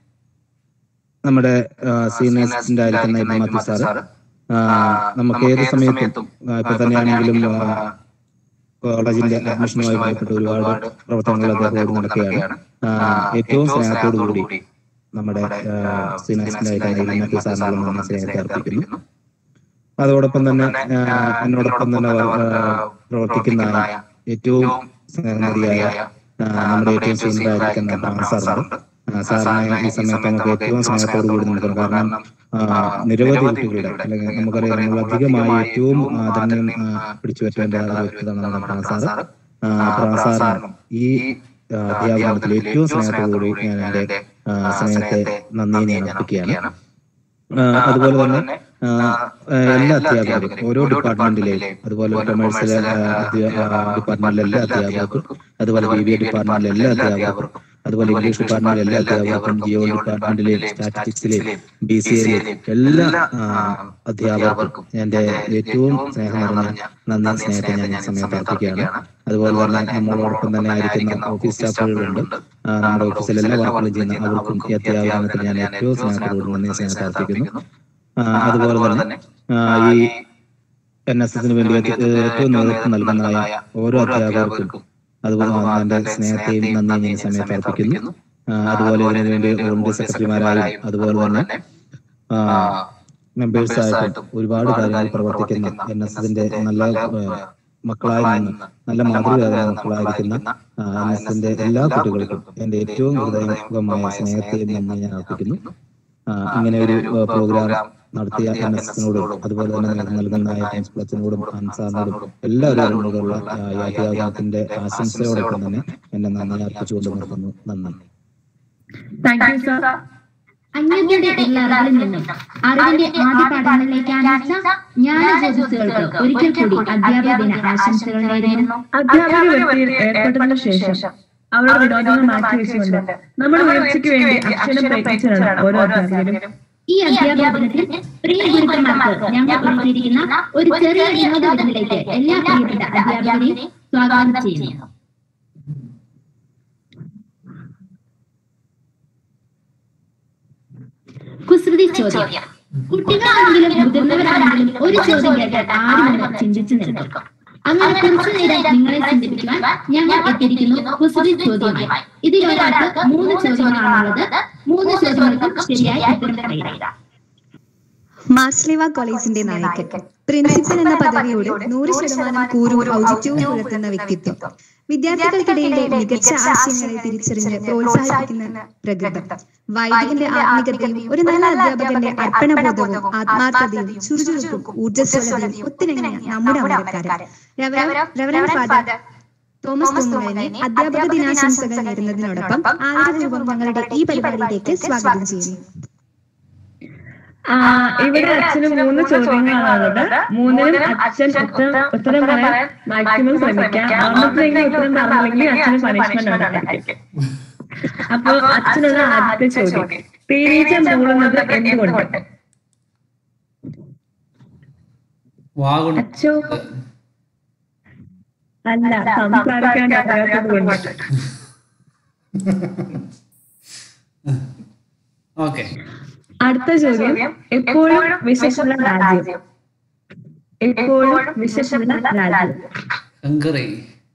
നമ്മുടെ സീനിയേഴ്സിന്റെ ആയിരിക്കുന്ന ഇബ്രാഹിം മാത്യു സാറ് ആ, നമുക്ക് ഏത് സമയത്തും ആ, ഇപ്പൊ തന്നെയാണെങ്കിലും ആ, കോളേജിന്റെ അഡ്മിഷനുമായി ബന്ധപ്പെട്ട് ഒരുപാട് പ്രവർത്തനങ്ങൾ അദ്ദേഹം നടക്കുകയാണ് ആ, ഏറ്റവും സ്നേഹത്തോടു കൂടി നമ്മുടെ സീനിയേഴ്സിന്റെ ആയിരിക്കുന്ന ഇബ്രാഹിം മാത്യു സാറിനുള്ള നന്ദി സ്നേഹത്തെ അർപ്പിക്കുന്നു അതോടൊപ്പം തന്നെ ആ, എന്നോടൊപ്പം തന്നെ ആ, പ്രവർത്തിക്കുന്ന ഏറ്റവും സ്നേഹനദിയായ ആ, നമ്മുടെ ഏറ്റവും സീനിയറായിരിക്കുന്ന ബ്രഹ്മ സാറുണ്ട് ആ, സാറിനെ ഈ സമയത്ത് നമുക്ക് ഏറ്റവും സ്നേഹത്തോടു കൂടി നിൽക്കണം കാരണം ആ, നിരവധി കുട്ടികളുടെ അല്ലെങ്കിൽ നമുക്കറിയാം നമ്മൾ അധികമായി ഏറ്റവും ആദരണീയം പിടിച്ചു പറ്റേണ്ട ആ വ്യക്തിതാണ് നമ്മുടെ ബ്രഹ്മ സാറ് ആ, ബ്രഹ്മ സാറിനും ഈ ആ, അധ്യാപനത്തിൽ ഏറ്റവും സ്നേഹത്തോടു കൂടി ഞാൻ എന്റെ ആ, സ്നേഹത്തെ നന്ദി ഞാൻ അർപ്പിക്കുകയാണ് ആ, അതുപോലെ തന്നെ ആ, ആ, എല്ലാ അധ്യാപകരും ഓരോ ഡിപ്പാർട്ട്മെന്റിലെയും അതുപോലെ കൊമേഴ്സിലെ ഡിപ്പാർട്ട്മെന്റിലെ എല്ലാ അധ്യാപകർക്കും അതുപോലെ ബി ബി എ ഡിപ്പാർട്ട്മെന്റിലെ എല്ലാ അധ്യാപകർക്കും അതുപോലെ ഇംഗ്ലീഷ് ഡിപ്പാർട്ട്മെന്റിലെ എല്ലാ അധ്യാപകർക്കും ജിയോ ഡിപ്പാർട്ട്മെന്റിലെയും സ്റ്റാറ്റിസ്റ്റിക്സിലെയും ബി സി എയിലെയും എല്ലാ ആ, അധ്യാപകർക്കും എന്റെ ഏറ്റവും സ്നേഹം നിറഞ്ഞ നന്ദി സ്നേഹത്തെ ഞാൻ ഈ സമയത്ത് അർപ്പിക്കുകയാണ് അതുപോലെ തന്നെ നമ്മളോടൊപ്പം തന്നെ ആയിരിക്കുന്ന ഓഫീസ് സ്റ്റാഫുകളുണ്ട് ആ, നമ്മുടെ ഓഫീസിൽ എല്ലാ വർക്കുകളും ചെയ്യുന്ന അവർക്കും ഈ അധ്യാപനത്തിൽ ഞാൻ ഏറ്റവും സ്നേഹത്തോട് നന്ദി സ്നേഹത്തെ അർപ്പിക്കുന്നു ആ, അതുപോലെ തന്നെ ആ, ഈ എൻ എസ് എസിന് വേണ്ടി ഏറ്റ- ഏറ്റവും നേതൃത്വം നൽകുന്നതായ ഓരോ അധ്യാപകർക്കും അതുപോലെ എന്റെ സ്നേഹത്തെയും നന്ദി ഞാൻ ഈ സമയത്ത് അർപ്പിക്കുന്നു ആ, അതുപോലെ ഇതിനു വേണ്ടി വോളണ്ടിയർ സെക്രട്ടറിമാരായും അതുപോലെ തന്നെ മെമ്പേഴ്സ് ആയിട്ടും ഒരുപാട് കാര്യങ്ങൾ പ്രവർത്തിക്കുന്ന എൻ എസ് എസിന്റെ നല്ല ആ, മക്കളായി നിന്ന് നല്ല മാതൃകയായ മക്കളായിരിക്കുന്ന എൻ എസ് എസിന്റെ എല്ലാ കുട്ടികൾക്കും എന്റെ ഏറ്റവും ഹൃദയംഗമായ സ്നേഹത്തെയും നന്ദി ഞാൻ അർപ്പിക്കുന്നു ആ, ഇങ്ങനെ ഒരു ആ, പ്രോഗ്രാം നടത്തിയ എൻ എസ് എസിനോടും അതുപോലെ തന്നെ നിങ്ങൾക്ക് നൽകുന്ന പ്രിൻസിപ്പൽ അച്ഛനോടും അൻസാറിനോടും എല്ലാവരോടുമുള്ള ഈ അധ്യാപനത്തിന്റെ ആശംസയോടൊപ്പം തന്നെ എന്റെ നന്ദി അർപ്പിച്ചുകൊണ്ട് നിർത്തുന്നു നന്ദി താങ്ക് യു സർ അന്യരുടെ എല്ലാ അറിവിൽ നിന്നും അറിവിന്റെ ആദ്യ പാഠങ്ങളിലേക്ക് ആനയിച്ച ജ്ഞാനജ്യോതിസുകൾക്ക് ഒരിക്കൽ കൂടി അധ്യാപക ദിന ആശംസകൾ നേരുന്നു അധ്യാപക വൃത്തിയിൽ ഏർപ്പെട്ടതിനു ശേഷം അവരുടെ വിനോദങ്ങൾ മാറ്റിവെച്ചുകൊണ്ട് നമ്മുടെ ഉയർച്ചയ്ക്ക് വേണ്ടി അക്ഷരം പ്രയത്നിച്ചതാണ് ഓരോ അധ്യാപകരും ഈ അധ്യാപക ദിനത്തിൽ പ്രിയ ഗുരുക്കന്മാർക്ക് ഞങ്ങൾ ഒരുക്കിയിരിക്കുന്ന ഒരു ചെറിയ വിനോദത്തിലേക്ക് എല്ലാ പ്രിയപ്പെട്ട അധ്യാപകരെയും സ്വാഗതം ചെയ്യുന്നു കുസൃതി ചോദ്യം കുട്ടികളാണെങ്കിലും മുതിർന്നവരാണെങ്കിലും ഒരു ചോദ്യം കേട്ടാൽ ആരുമെന്ന് ചിന്തിച്ചു നിൽക്കും അങ്ങനെ കുറച്ചു നേരം നിങ്ങളെ ചിന്തിപ്പിക്കുവാൻ ഞങ്ങൾ എത്തിയിരിക്കുന്നു കുസൃതി ചോദ്യമായി ഇതിൽ ഒരാൾക്ക് മൂന്ന് ചോദ്യങ്ങളാണുള്ളത് മൂന്ന് ചോദ്യങ്ങൾക്കും ശരിയായി ഉത്തരം പറയുക മാസ്ലിവ കോളേജിന്റെ നായകൻ പ്രിൻസിപ്പൽ എന്ന പദവിയോട് നൂറ് ശതമാനം കൂറും ഔചിത്യവും പുലർത്തുന്ന വ്യക്തിത്വം വിദ്യാർത്ഥികൾക്കിടയിലെ മികച്ച ആശയങ്ങളെ തിരിച്ചറിഞ്ഞ് പ്രോത്സാഹിപ്പിക്കുന്ന പ്രകൃതം വൈദികന്റെ ആത്മികതയും ഒരു നല്ല അധ്യാപകന്റെ അർപ്പണബോധവും ആത്മാർത്ഥതയും ചുറുചുറുക്കും ഊർജ്ജസ്വലതയും ഒത്തിണങ്ങിയ നമ്മുടെ അമരക്കാരൻ റവറൻ റവറൻ ഫാദർ തോമസ് തോമുകളിനെ അധ്യാപക ദിനാശംസകൾ നേരുന്നതിനോടൊപ്പം ആദരപൂർവ്വം ഞങ്ങളുടെ ഈ പരിപാടിയിലേക്ക് സ്വാഗതം ചെയ്യുന്നു ആ, ഇവിടെ അച്ഛന് മൂന്ന് ചോദ്യങ്ങളാണുള്ളത് മൂന്നിനും അച്ഛൻ ഉത്തരം ഉത്തരം പറയാൻ മാക്സിമം ശ്രമിക്കാം ഒരെണ്ണത്തിലെങ്കിലും ഉത്തരം പറഞ്ഞില്ലെങ്കിൽ അച്ഛന് പണിഷ്മെന്റ് ഉണ്ടായിരിക്കും അപ്പൊ അച്ഛനുള്ള ആദ്യത്തെ ചോദ്യം തേനീച്ച മൂളുന്നത് എന്തുകൊണ്ട് വാഗുണ്ട് അച്ഛോ അല്ല സംസാരിക്കാൻ അറിയാത്തത് കൊണ്ട് ഓക്കെ അടുത്ത ചോദ്യം എപ്പോഴും വിശേഷമുള്ള രാജ്യം എപ്പോഴും വിശേഷമുള്ള രാജ്യം ഹംഗറി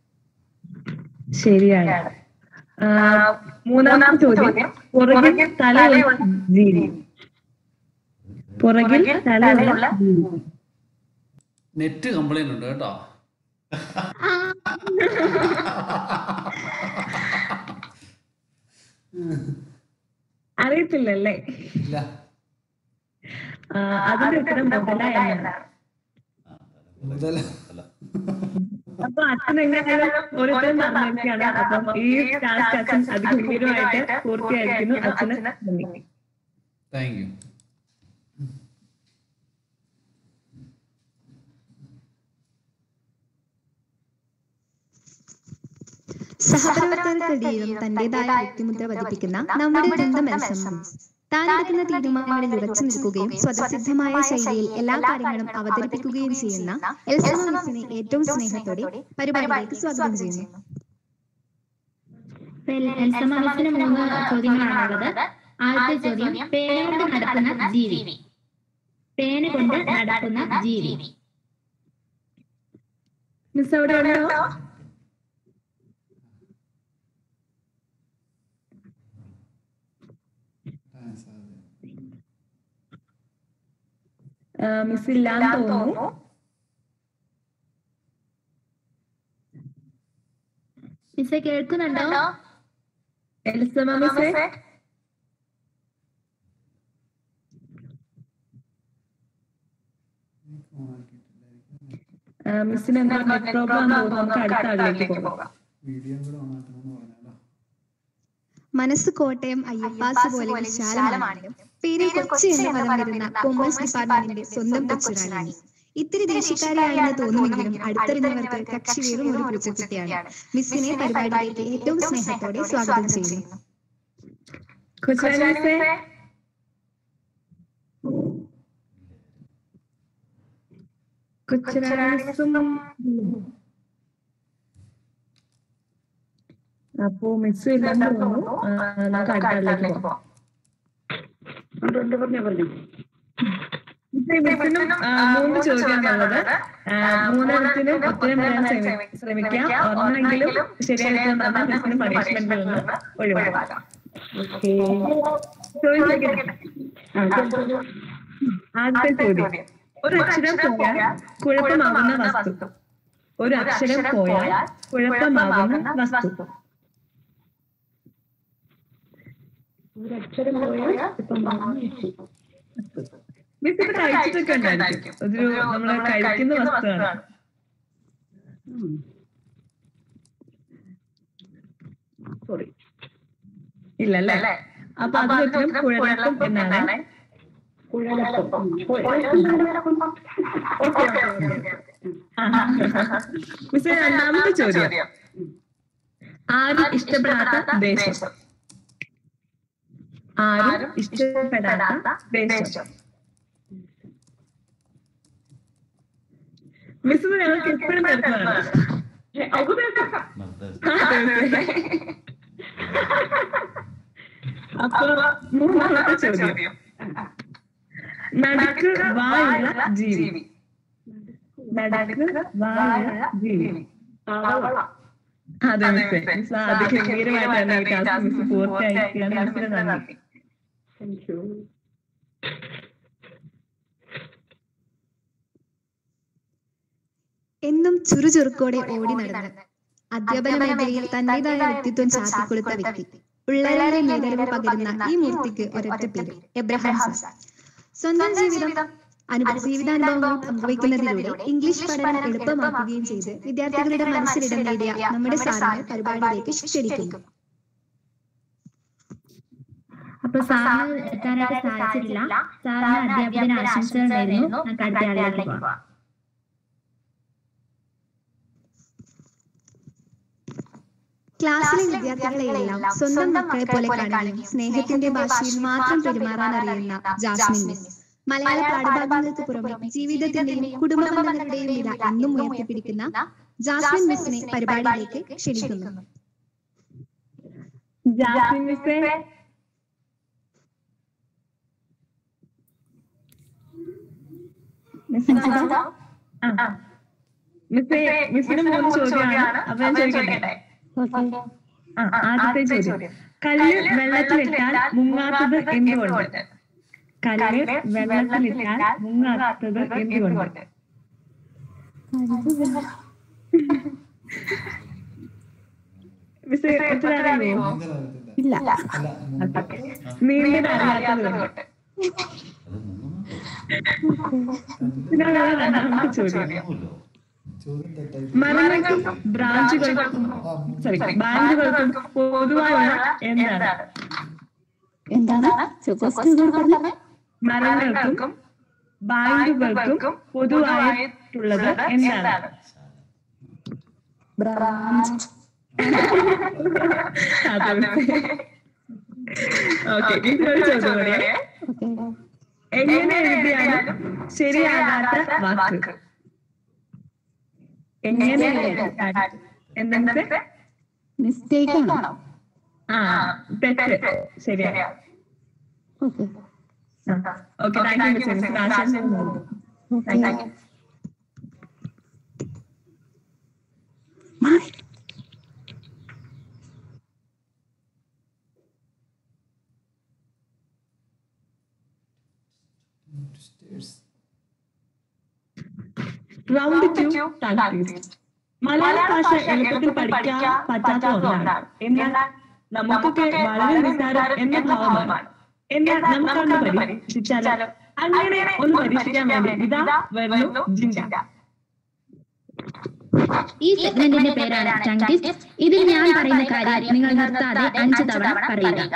ശരിയാണ് ആ, മൂന്നാമത്തെ ചോദ്യം പുറകിൽ തലയുള്ള ജീവി പുറകിൽ തലയുള്ള ജീവി നെറ്റ് കംപ്ലൈന്റ് ഉണ്ട് കേട്ടോ അറിയത്തില്ലല്ലേ ഇല്ല ആ, അതിന്റെ ഉത്തരം മുതല എന്നാണ് മുതല അപ്പൊ അച്ഛൻ എങ്ങനെയായാലും ഓരോരുത്തരും പറഞ്ഞിരിക്കുകയാണ് അപ്പം ഈ ടാസ്ക് അച്ഛൻ അതിഗംഭീരമായിട്ട് പൂർത്തിയായിരിക്കുന്നു അച്ഛന് നന്ദി താങ്ക് യു സഹപ്രവർത്തകർക്കിടയിലും തന്റേതായ വ്യക്തിമുദ്ര പതിപ്പിക്കുന്ന നമ്മുടെ ബന്ധം എൽസം താൻ എടുക്കുന്ന തീരുമാനങ്ങളിൽ ഉറച്ചു നിൽക്കുകയും സ്വതസിദ്ധമായ ശൈലിയിൽ എല്ലാ കാര്യങ്ങളും അവതരിപ്പിക്കുകയും ചെയ്യുന്ന എൽസമിനെ ഏറ്റവും സ്നേഹത്തോടെ പരിപാടിയിലേക്ക് സ്വാഗതം ചെയ്യുന്നു എൽസമാസിന് മൂന്ന് ചോദ്യങ്ങളാണുള്ളത് ആദ്യത്തെ ചോദ്യം പേന കൊണ്ട് നടക്കുന്ന ജീവി പേന കൊണ്ട് നടക്കുന്ന ജീവി മിസ് അവിടെ ഉണ്ടോ ആ, മിസ് ഇല്ലാന്ന് തോന്നുന്നു മിസ്സെ കേൾക്കുന്നുണ്ടോ എൽസമ മിസ്സേ ആ, മിസ്സിന് എന്താ നെറ്റ് പ്രോബ്ലം തോന്നുന്നു നമുക്ക് അടുത്ത ആളിലേക്ക് പോകാം വീഡിയോ കൂടെ ഓണാക്കണമെന്ന് പറഞ്ഞാലോ മനസ്സ് കോട്ടയം അയ്യപ്പാസ് പോലെ വിശാലമാണെങ്കിലും പേരിൽ കൊച്ചി എന്ന പദം വരുന്ന കൊമേഴ്സ് ഡിപ്പാർട്ട്മെന്റിന്റെ സ്വന്തം കൊച്ചുറാണി ഇത്തിരി ദേഷ്യക്കാരിയാണെന്ന് തോന്നുമെങ്കിലും അടുത്തറിഞ്ഞവർക്ക് കക്ഷി വെറും ഒരു പൂച്ചക്കുട്ടിയാണ് മിസ്സിനെ പരിപാടിയിലേക്ക് ഏറ്റവും സ്നേഹത്തോടെ സ്വാഗതം ചെയ്യുന്നു കൊച്ചുറാണി മിസ്സേ കൊച്ചുറാണി മിസ്സും അപ്പോ മിസ് ഇല്ലെന്ന് തോന്നുന്നു ആ, നമുക്ക് അടുത്ത ആളിലേക്ക് പോകാം മിസ്സേ, മിസ്സിനും ആ, മൂന്ന് ചോദ്യമാണുള്ളത് ആ, മൂന്നെണ്ണത്തിനും ഉത്തരം പറയാൻ ശ്രമി- ശ്രമിക്കാം ഒന്നെങ്കിലും ശരിയായിട്ട് പറഞ്ഞാൽ മിസ്സിന് പണിഷ്മെന്റിൽ നിന്ന് ഒഴിവാക്കാം ഓക്കേ. ചോദിക്കട്ടെ? ആദ്യത്തെ ചോദ്യം ഒരു അക്ഷരം പോയാൽ കുഴപ്പമാകുന്ന വസ്തു ഒരു അക്ഷരം പോയാൽ കുഴപ്പമാകുന്ന വസ്തു ഒരു അക്ഷരം പോയാൽ കുഴപ്പമാകുന്ന വസ്തു മിസ് ഇത് കഴിച്ചിട്ടൊക്കെ ഉണ്ടായിരിക്കും ഒരു നമ്മള് കഴിക്കുന്ന വസ്തുവാണ് സോറി ഇല്ലല്ലേ അപ്പൊ അത് വെച്ചും കുഴലപ്പം എന്നാണ് കുഴലപ്പം മിസ് രണ്ടാമത്തെ ചോദ്യം ആരും ഇഷ്ടപ്പെടാത്ത ദേശം ആരും ഇഷ്ടപ്പെടാത്ത ദേശം മിസ് ഞങ്ങൾക്ക് എപ്പോഴും തരുന്നതാണ് അപ്പൊ മൂന്നാമത്തെ ചോദ്യം നടുക്ക് വായുള്ള ജീവി നടുക്ക് വായുള്ള ജീവി അതെ മിസ് മിസ് അതിഗംഭീരമായിട്ടാണ് ഈ ടാസ്ക് മിസ് പൂർത്തിയാക്കിയാണ് മിസ്സിന് നന്ദി എന്നും ചുറുചുറുക്കോടെ ഓടി നടന്ന് അധ്യാപന മേഖലയിൽ തന്റേതായ വ്യക്തിത്വം ചാർത്തിക്കൊടുത്ത വ്യക്തി ഉള്ളവരുടെ മേഖലകൾ പകരുന്ന ഈ മൂർത്തിക്ക് ഒരൊറ്റ പേര് എബ്രഹാം സാർ സ്വന്തം ജീവിതം അനുഭവ ജീവിതാനുഭവങ്ങൾ പങ്കുവയ്ക്കുന്നതിലൂടെ ഇംഗ്ലീഷ് പഠനം എളുപ്പമാക്കുകയും ചെയ്ത് വിദ്യാർത്ഥികളുടെ മനസ്സിലിടം നേടിയ നമ്മുടെ സാറിനെ പരിപാടിയിലേക്ക് ക്ഷണിക്കുന്നു അപ്പൊ സാറിന് എത്താനായിട്ട് സാധിച്ചിട്ടില്ല സാറിന് അധ്യാപകന് ആശംസകൾ നേരുന്നു നമുക്ക് അടുത്ത ആളിലേക്ക് പോകാം ക്ലാസ്സിലെ വിദ്യാർത്ഥികളെയെല്ലാം സ്വന്തം മക്കളെ പോലെ കാണുകയും സ്നേഹത്തിന്റെ ഭാഷയിൽ മാത്രം പെരുമാറാൻ അറിയുന്ന ജാസ്മിൻ മിസ് മലയാള പാഠഭാഗങ്ങൾക്ക് പുറമെ ജീവിതത്തിന്റെയും കുടുംബ ബന്ധങ്ങളുടെയും നില എന്നും ഉയർത്തിപ്പിടിക്കുന്ന ജാസ്മിൻ മിസ്സിനെ പരിപാടിയിലേക്ക് ക്ഷണിക്കുന്നു ജാസ്മിൻ മിസ്സേ ആ മിസ്സേ മിസ്സിന് മൂന്ന് ചോദ്യമാണ് അപ്പൊ ഞാൻ ചോദിക്കട്ടെ ആ ആദ്യത്തെ ചോദ്യം കല്ല് വെള്ളത്തിലിട്ടാൽ മുങ്ങാത്തത് എന്തുകൊണ്ട് കല്ല് വെള്ളത്തിലിട്ടാൽ മുങ്ങാത്തത് എന്തുകൊണ്ട് മിസ്സേ ഉത്തരം അറിയുമോ ഇല്ല നീന്തൽ അറിയാത്തത് കൊണ്ട് ഇതിനുള്ള രണ്ടാമത്തെ ചോദ്യം ചോദ്യം തെറ്റായി മരങ്ങൾക്കും ബ്രാഞ്ചുകൾക്കും സോറി ബാങ്കുകൾക്കും പൊതുവായുള്ള എന്താണ് എന്താണ് മരങ്ങൾക്കും ബാങ്കുകൾക്കും പൊതുവായിട്ടുള്ളത് എന്താണ് ഓക്കെ ഇതൊരു ചോദ്യം കൂടിയേ എങ്ങനെ എഴുതിയാലും ശരിയാകാത്ത വാക്ക് എങ്ങനെ എഴുതിയാലും എന്തെന്ന് മിസ്റ്റേക്ക് ആണോ ആ തെറ്റ് ശരിയാ okay thank you miss miss ആശംസ thank you round two tactics മലയാള ഭാഷ എളുപ്പത്തിൽ പഠിക്കാൻ പറ്റാത്ത ഒന്നാണ് എന്നാൽ നമുക്കൊക്കെ വളരെ നിസ്സാരം എന്ന ഭാവമാണ് എന്നാൽ നമുക്കൊന്ന് പരീക്ഷിച്ചാലോ അങ്ങനെ ഒന്ന് പരീക്ഷിക്കാൻ വേണ്ടി ഇതാ വരുന്നു ജിഞ്ച ഈ സെഗ്മെന്റിന്റെ പേരാണ് ചങ്കിസ് ഇതിൽ ഞാൻ പറയുന്ന കാര്യം നിങ്ങൾ നിർത്താതെ അഞ്ച് തവണ പറയുക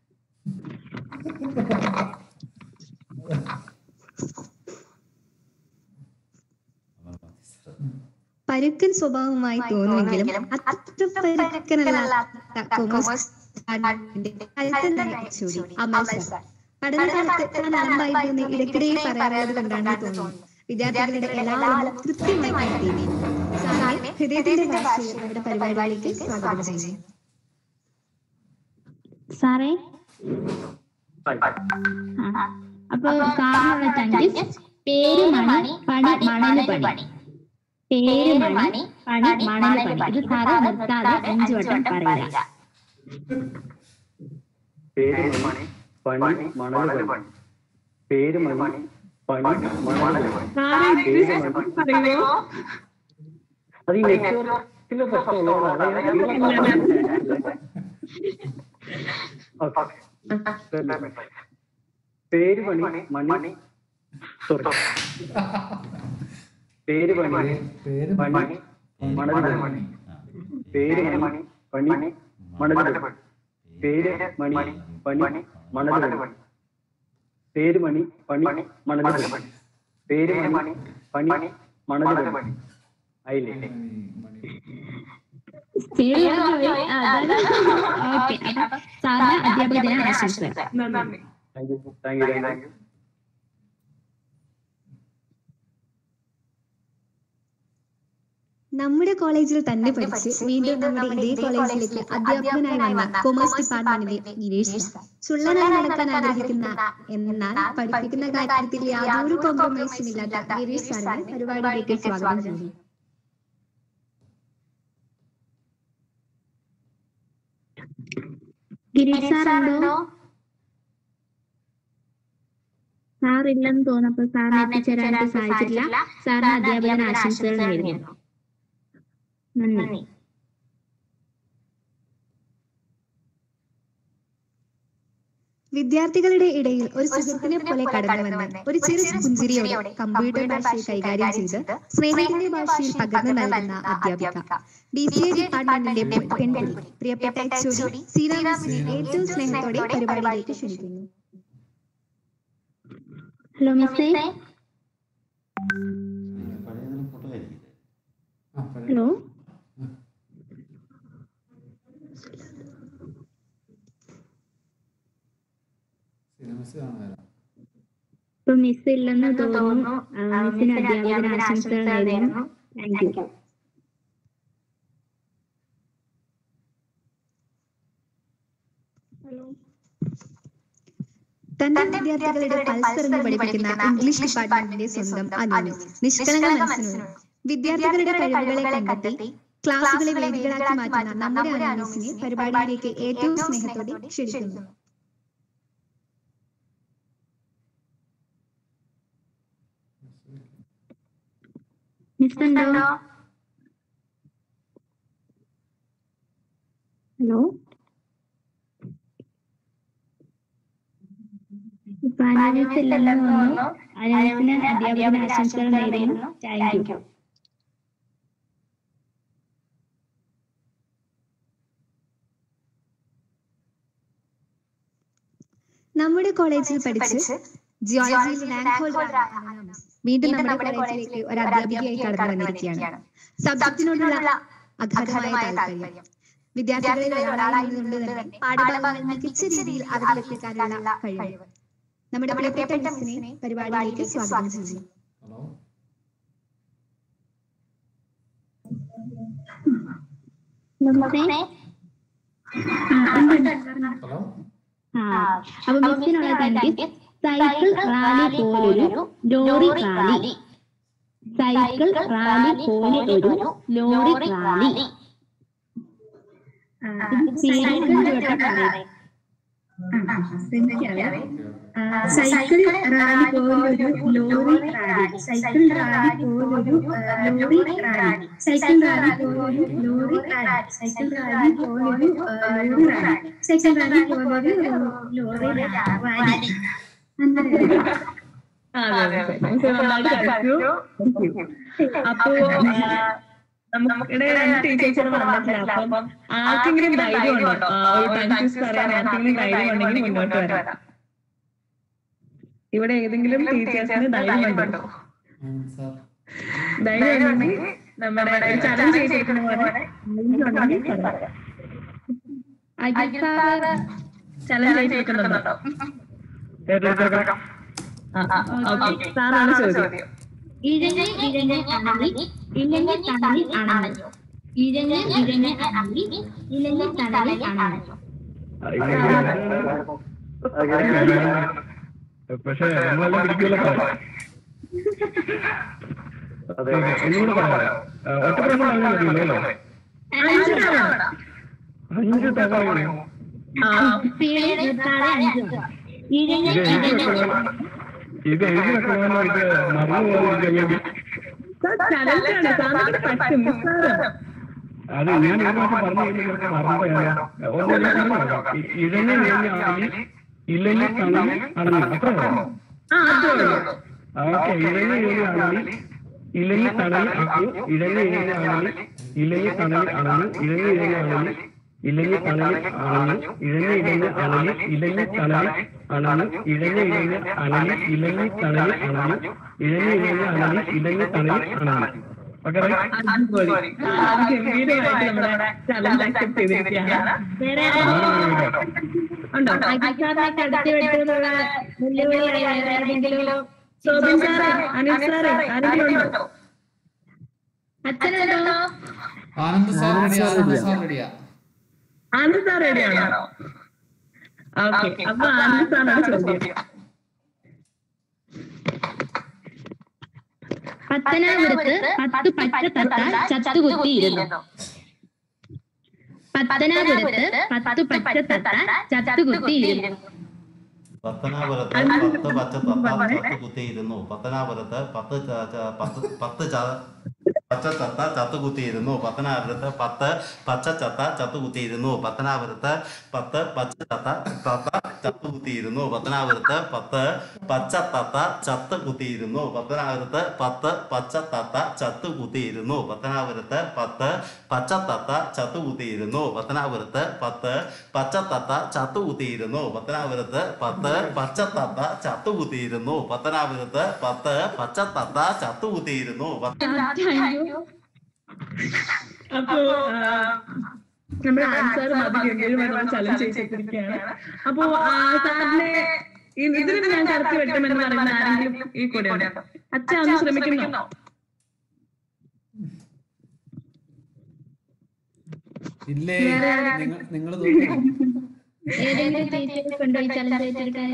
പരുക്കൻ സ്വഭാവമായി തോന്നുമെങ്കിലും അത്ര പരുക്കനല്ലാത്ത കൊമേഴ്സ് ഡിപ്പാർട്ട്മെന്റിന്റെ കരുത്തനായ ചൂടി അമൽ സാർ പഠനകാലത്ത് താൻ അലമ്പായിരുന്നു ഇടയ്ക്കിടെ പറയാറുള്ളത് കൊണ്ടാണ് തോന്നുന്നു വിദ്യാർത്ഥികളുടെ എല്ലാവരും കൃത്യമായി കണ്ടെത്തി സാറിനെ ഹൃദയത്തിന്റെ ഭാഷയിൽ നമ്മുടെ പരിപാടിയിലേക്ക് സ്വാഗതം ചെയ്യുന്നു സാറേ ആ, അപ്പൊ സാറിനുള്ള ചങ്കിസ് പേര് മണി പണി മണല് പണി പേര് മണി പണി മണല് പണി ഇത് സാറ് നിർത്താതെ അഞ്ചു വട്ടം പറയുക പേര് മണി പണി മണല് പണി പേര് മണി പണി മണല് പണി സാറ് ഇത് പറയുമോ അത് ഈ നെറ്റ്വർക്കിന്റെ പ്രശ്നമുള്ളതാണ് ഓക്കെ പേര് മണി മണി സോറി പേര് മണി പേര് പണി മണല് പണി പേര് മണി പണി മണല് പണി പേര് മണി പണി മണല് പണി പേര് മണി പണി മണല് പണി പേര് മണി പണി മണല് പണി ആയില്ലേ ഓക്കെ അപ്പൊ സാറിന് അധ്യാപക ദിന ആശംസകൾ നന്ദി thank you thank you thank you നമ്മുടെ കോളേജിൽ തന്നെ പഠിച്ച് വീണ്ടും നമ്മുടെ ഇതേ കോളേജിലേക്ക് അധ്യാപകനായി വന്ന കൊമേഴ്സ് ഡിപ്പാർട്ട്മെന്റിലെ ഗിരീഷ് സാർ. ചുള്ളനായി നടക്കാൻ ആഗ്രഹിക്കുന്ന എന്നാൽ പഠിപ്പിക്കുന്ന കാര്യത്തിൽ യാതൊരു കോംപ്രമൈസും ഇല്ലാത്ത ഗിരീഷ് സാറിനെ പരിപാടിയിലേക്ക് സ്വാഗതം ചെയ്യുന്നു ഗിരീഷ് സാറുണ്ടോ സാർ ഇല്ലെന്ന് തോന്നപ്പോ സാറിന് എത്തിച്ചേരാനായിട്ട് സാധിച്ചിട്ടില്ല സാറിന് അധ്യാപകൻ ആശംസകൾ നേരുന്നു നന്ദി വിദ്യാർത്ഥികളുടെ ഇടയിൽ ഒരു സുഹൃത്തിനെ പോലെ കടന്നു വന്ന് ഒരു ചെറു പുഞ്ചിരിയോടെ കമ്പ്യൂട്ടർ ഭാഷയിൽ കൈകാര്യം ചെയ്ത് സ്നേഹത്തിന്റെ ഭാഷയിൽ പകർന്നു നൽകുന്ന അധ്യാപിക ബി സി എ ഡിപ്പാർട്ട്മെന്റിന്റെ പെൺകുട്ടി പ്രിയപ്പെട്ട എച്ച് ശ്രീരാമിനെ ഏറ്റവും സ്നേഹത്തോടെ പരിപാടിയിലേക്ക് ക്ഷണിക്കുന്നു ഹലോ മിസ്സേ പഴയ ഫോട്ടോ ആയിരിക്കില്ലേ ആ, പഴയ- ഹലോ സിനിമസ് കാണുന്നില്ല ഇപ്പൊ മിസ് ഇല്ലെന്ന് തോന്നുന്നു ആ, മിസ്സിന് അധ്യാപകൻ ആശംസകൾ നേരുന്നു താങ്ക് യു തന്റെ വിദ്യാർത്ഥികളുടെ പൾസറിന് പഠിപ്പിക്കുന്ന ഇംഗ്ലീഷ് ഡിപ്പാർട്ട്മെന്റിന്റെ സ്വന്തം അനു നിഷ്കളങ്ക മനസ്സിനോട് വിദ്യാർത്ഥികളുടെ കഴിവുകളെ കണ്ടെത്തി ക്ലാസുകളെ വേദികളാക്കി മാറ്റുന്ന നമ്മുടെ അനൂസിനെ പരിപാടിയിലേക്ക് ഏറ്റവും സ്നേഹത്തോടെ ക്ഷണിക്കുന്നു മിസ് ഉണ്ടോ ഹലോ ഇപ്പൊ അനാമിസ് ഇല്ലെന്ന് തോന്നുന്നു അനാമിസിന് അധ്യാപകന് ആശംസകൾ നേരുന്നു താങ്ക് യു നമ്മുടെ കോളേജിൽ പഠിച്ച് ജിയോളജിയിൽ റാങ്ക് ഹോൾഡർ വീണ്ടും നമ്മുടെ കോളേജിലേക്ക് ഒരു അധ്യാപികയായി കടന്നു വന്നിരിക്കുകയാണ് സബ്ജക്റ്റിനോടുള്ള അഗാധമായ താല്പര്യം വിദ്യാർത്ഥികളിൽ ഒരാളായതുകൊണ്ട് തന്നെ പാഠഭാഗങ്ങൾ മികച്ച രീതിയിൽ അവതരിപ്പിക്കാനുള്ള കഴിവ് നമ്മുടെ പ്രിയപ്പെട്ട മിസ്സിനെ പരിപാടിയിലേക്ക് സ്വാഗതം ചെയ്യുന്നു ഹലോ നമസ്തേ ഹലോ ആ അപ്പൊ മിസ്സിനുള്ള തന്റെ സൈക്കിൾ റാലി പോലൊരു ലോറി റാലി സൈക്കിൾ റാലി പോലെ ഒരു ലോറി റാലി സൈക്കിൾ റാലി പോലൊരു ലോറി റാലി സൈക്കിൾ റാലി പോലൊരു ലോറി റാലി സൈക്കിൾ റാലി പോലൊരു ലോറി റാലി സൈക്കിൾ റാലി പോലൊരു ലോറി റാലി സൈക്കിൾ റാലി പോലൊരു ലോറി റാലി അപ്പോ നമുക്കിടെ രണ്ട് ടീച്ചേഴ്സിന് വന്നിട്ടില്ല അപ്പം ആർക്കെങ്കിലും ധൈര്യം ഉണ്ടോ ആ, ഒരു കൺഫ്യൂസ് പറയാൻ ആർക്കെങ്കിലും ധൈര്യം ഉണ്ടെങ്കിൽ മുന്നോട്ട് വരാം ഇവിടെ ഏതെങ്കിലും ടീച്ചേഴ്സിന് ധൈര്യം ഉണ്ടോ സാർ ധൈര്യം ഉണ്ടെങ്കിൽ നമ്മുടെ ഒരു ചലഞ്ച് ചെയ്തിരിക്കുന്ന പോലെ ധൈര്യം ഉണ്ടെങ്കിൽ പറയാം. ചലഞ്ച് ചെയ്തിരിക്കുന്നുണ്ടോ ഓക്കെ സാറാണ് ചോദ്യം ഇഴഞ്ഞ് ഇഴഞ്ഞ് അണലി ഇലഞ്ഞ് തണലിൽ അണഞ്ഞു ഇഴഞ്ഞ് ഇഴഞ്ഞ് അണലി ഇലഞ്ഞ് തണലിൽ അണഞ്ഞു പക്ഷെ നമ്മളെല്ലാം പിടിക്കുമല്ലോ അതെ ഒന്നുകൂടെ പറയാം ഒറ്റ പ്രാവശ്യം പറഞ്ഞാൽ മതിയല്ലോ അല്ലേ അഞ്ച് തവണ അഞ്ച് തവണ സ്പീഡിൽ നിർത്താതെ അഞ്ചു ഇഴഞ്ഞ് ഇത് എഴുതി ഇഴഞ്ഞ് വെക്കണം ഇത് എഴുതി വെക്കണമെന്ന് എനിക്ക് മറന്നു പോകാതിരിക്കാൻ വേണ്ടി ചലഞ്ചാണ് സാറിന് പറ്റും നിസ്സാരം അത് ഞാൻ ഒരു പ്രാവശ്യം പറഞ്ഞു കഴിഞ്ഞാൽ മറന്നുപോയാലോ ഒന്നും ഞാൻ പറഞ്ഞു ഇഴഞ്ഞ ഇഴഞ്ഞ ആണി ഇല്ലെങ്കിൽ തണൽ അടങ്ങി അത്രേ ഉള്ളൂ ആ അതേ ഉള്ളൂ ഓക്കെ ഇഴഞ്ഞ ഇഴഞ്ഞ ആണി ഇല്ലെങ്കിൽ തണൽ അടങ്ങി ഇഴഞ്ഞ ഇഴഞ്ഞ ആണി ഇല്ലെങ്കിൽ തണൽ അടങ്ങി ഇഴഞ്ഞ ഇഴഞ്ഞ ആണി ഇല്ലെങ്കിൽ തണൽ അണഞ്ഞു ഇഴഞ്ഞ ഇഴഞ്ഞ അണലി ഇല്ലെങ്കിൽ തണൽ അണഞ്ഞു ഇഴഞ്ഞ ഇഴഞ്ഞ അണലി ഇല്ലെങ്കിൽ തണൽ അണഞ്ഞു ഇഴഞ്ഞ ഇഴഞ്ഞ അണലി ഇല്ലെങ്കിൽ തണൽ അണഞ്ഞു ഓക്കെ റൈറ്റ് അടിപൊളി സാറ് ഗംഭീരമായിട്ട് നമ്മുടെ ചലഞ്ച് അക്സെപ്റ്റ് ചെയ്തിരിക്കുകയാണ് വേറെ ഉണ്ടോ അജിസാറിനെ കടത്തി വെട്ടുന്നുള്ള വെല്ലുവിളിയായി വേറെ ഏതെങ്കിലും സോബിൻ സാറേ അനിൽ സാറേ ആരെങ്കിലും ഉണ്ടോ അച്ഛനുണ്ടോ ആനന്ദ് സാർ റെഡിയാ ആനന്ദ് സാർ റെഡിയാ ആനന്ദ് സാർ റെഡിയാണോ ഓക്കെ അപ്പൊ ആനന്ദ് സാറാണ് ചോദ്യം പത്തനാപുരത്ത് പത്ത് പച്ച തത്ത ചത്തുകുത്തിയിരുന്നു പത്തനാപുരത്ത് പത്ത് പച്ച തത്ത ചത്തുകുത്തിയിരുന്നു പത്തനാപുരത്ത് പത്ത് പച്ച തത്ത ചത്തു കുത്തിയിരുന്നു പത്തനാപുരത്ത് പത്ത് ച- ച- പത്ത് പത്ത് ച- പച്ച ചത്ത ചത്തു കുത്തിയിരുന്നു പത്തനാപുരത്ത് പത്ത് പച്ച ചത്ത ചത്തു കുത്തിയിരുന്നു പത്തനാപുരത്ത് പത്ത് പച്ച ചത്ത തത്ത ചത്തു കുത്തിയിരുന്നു പത്തനാപുരത്ത് പത്ത് പച്ച തത്ത ചത്ത് കുത്തിയിരുന്നു പത്തനാപുരത്ത് പത്ത് പച്ച തത്ത ചത്തു കുത്തിയിരുന്നു പത്തനാപുരത്ത് പത്ത് പച്ച തത്ത ചത്തു കുത്തിയിരുന്നു പത്തനാപുരത്ത് പത്ത് പച്ച തത്ത ചത്തു കുത്തിയിരുന്നു പത്തനാപുരത്ത് പത്ത് പച്ച തത്ത ചത്തു കുത്തിയിരുന്നു പത്തനാപുരത്ത് പത്ത് പച്ച തത്ത ചത്തു കുത്തിയിരുന്നു അപ്പോ ആ, നമ്മുടെ ആൻസർ മതി ഗംഭീരമായി ചലഞ്ച് ചെയ്തിരിക്കുകയാണ് അപ്പോ ആ, സാറിനെ ഇ- ഇതിന് ഞാൻ കറക്റ്റ് വെട്ടുമെന്ന് പറയുന്ന ആരെങ്കിലും ഈ കൂടെ ഉണ്ടോ അച്ഛ ഒന്ന് ശ്രമിക്കുന്നോ ഇല്ലേ നിങ്ങൾ നിങ്ങൾ തോന്നുന്നു ഏതെങ്കിലും ടീച്ചേഴ്സ് ഉണ്ടോ ഈ ചലഞ്ച് ഏറ്റെടുക്കാൻ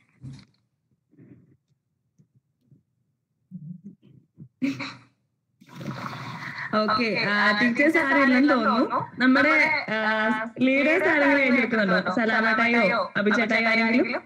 ഓക്കെ ടീച്ചേഴ്സ് ആരില്ലെന്ന് തോന്നുന്നു നമ്മുടെ ലീഡേഴ്സ് ആരെങ്കിലും ഏറ്റെടുക്കുന്നുണ്ടോ സലാമട്ടായോ അഭിചേട്ടായോ ആരെങ്കിലും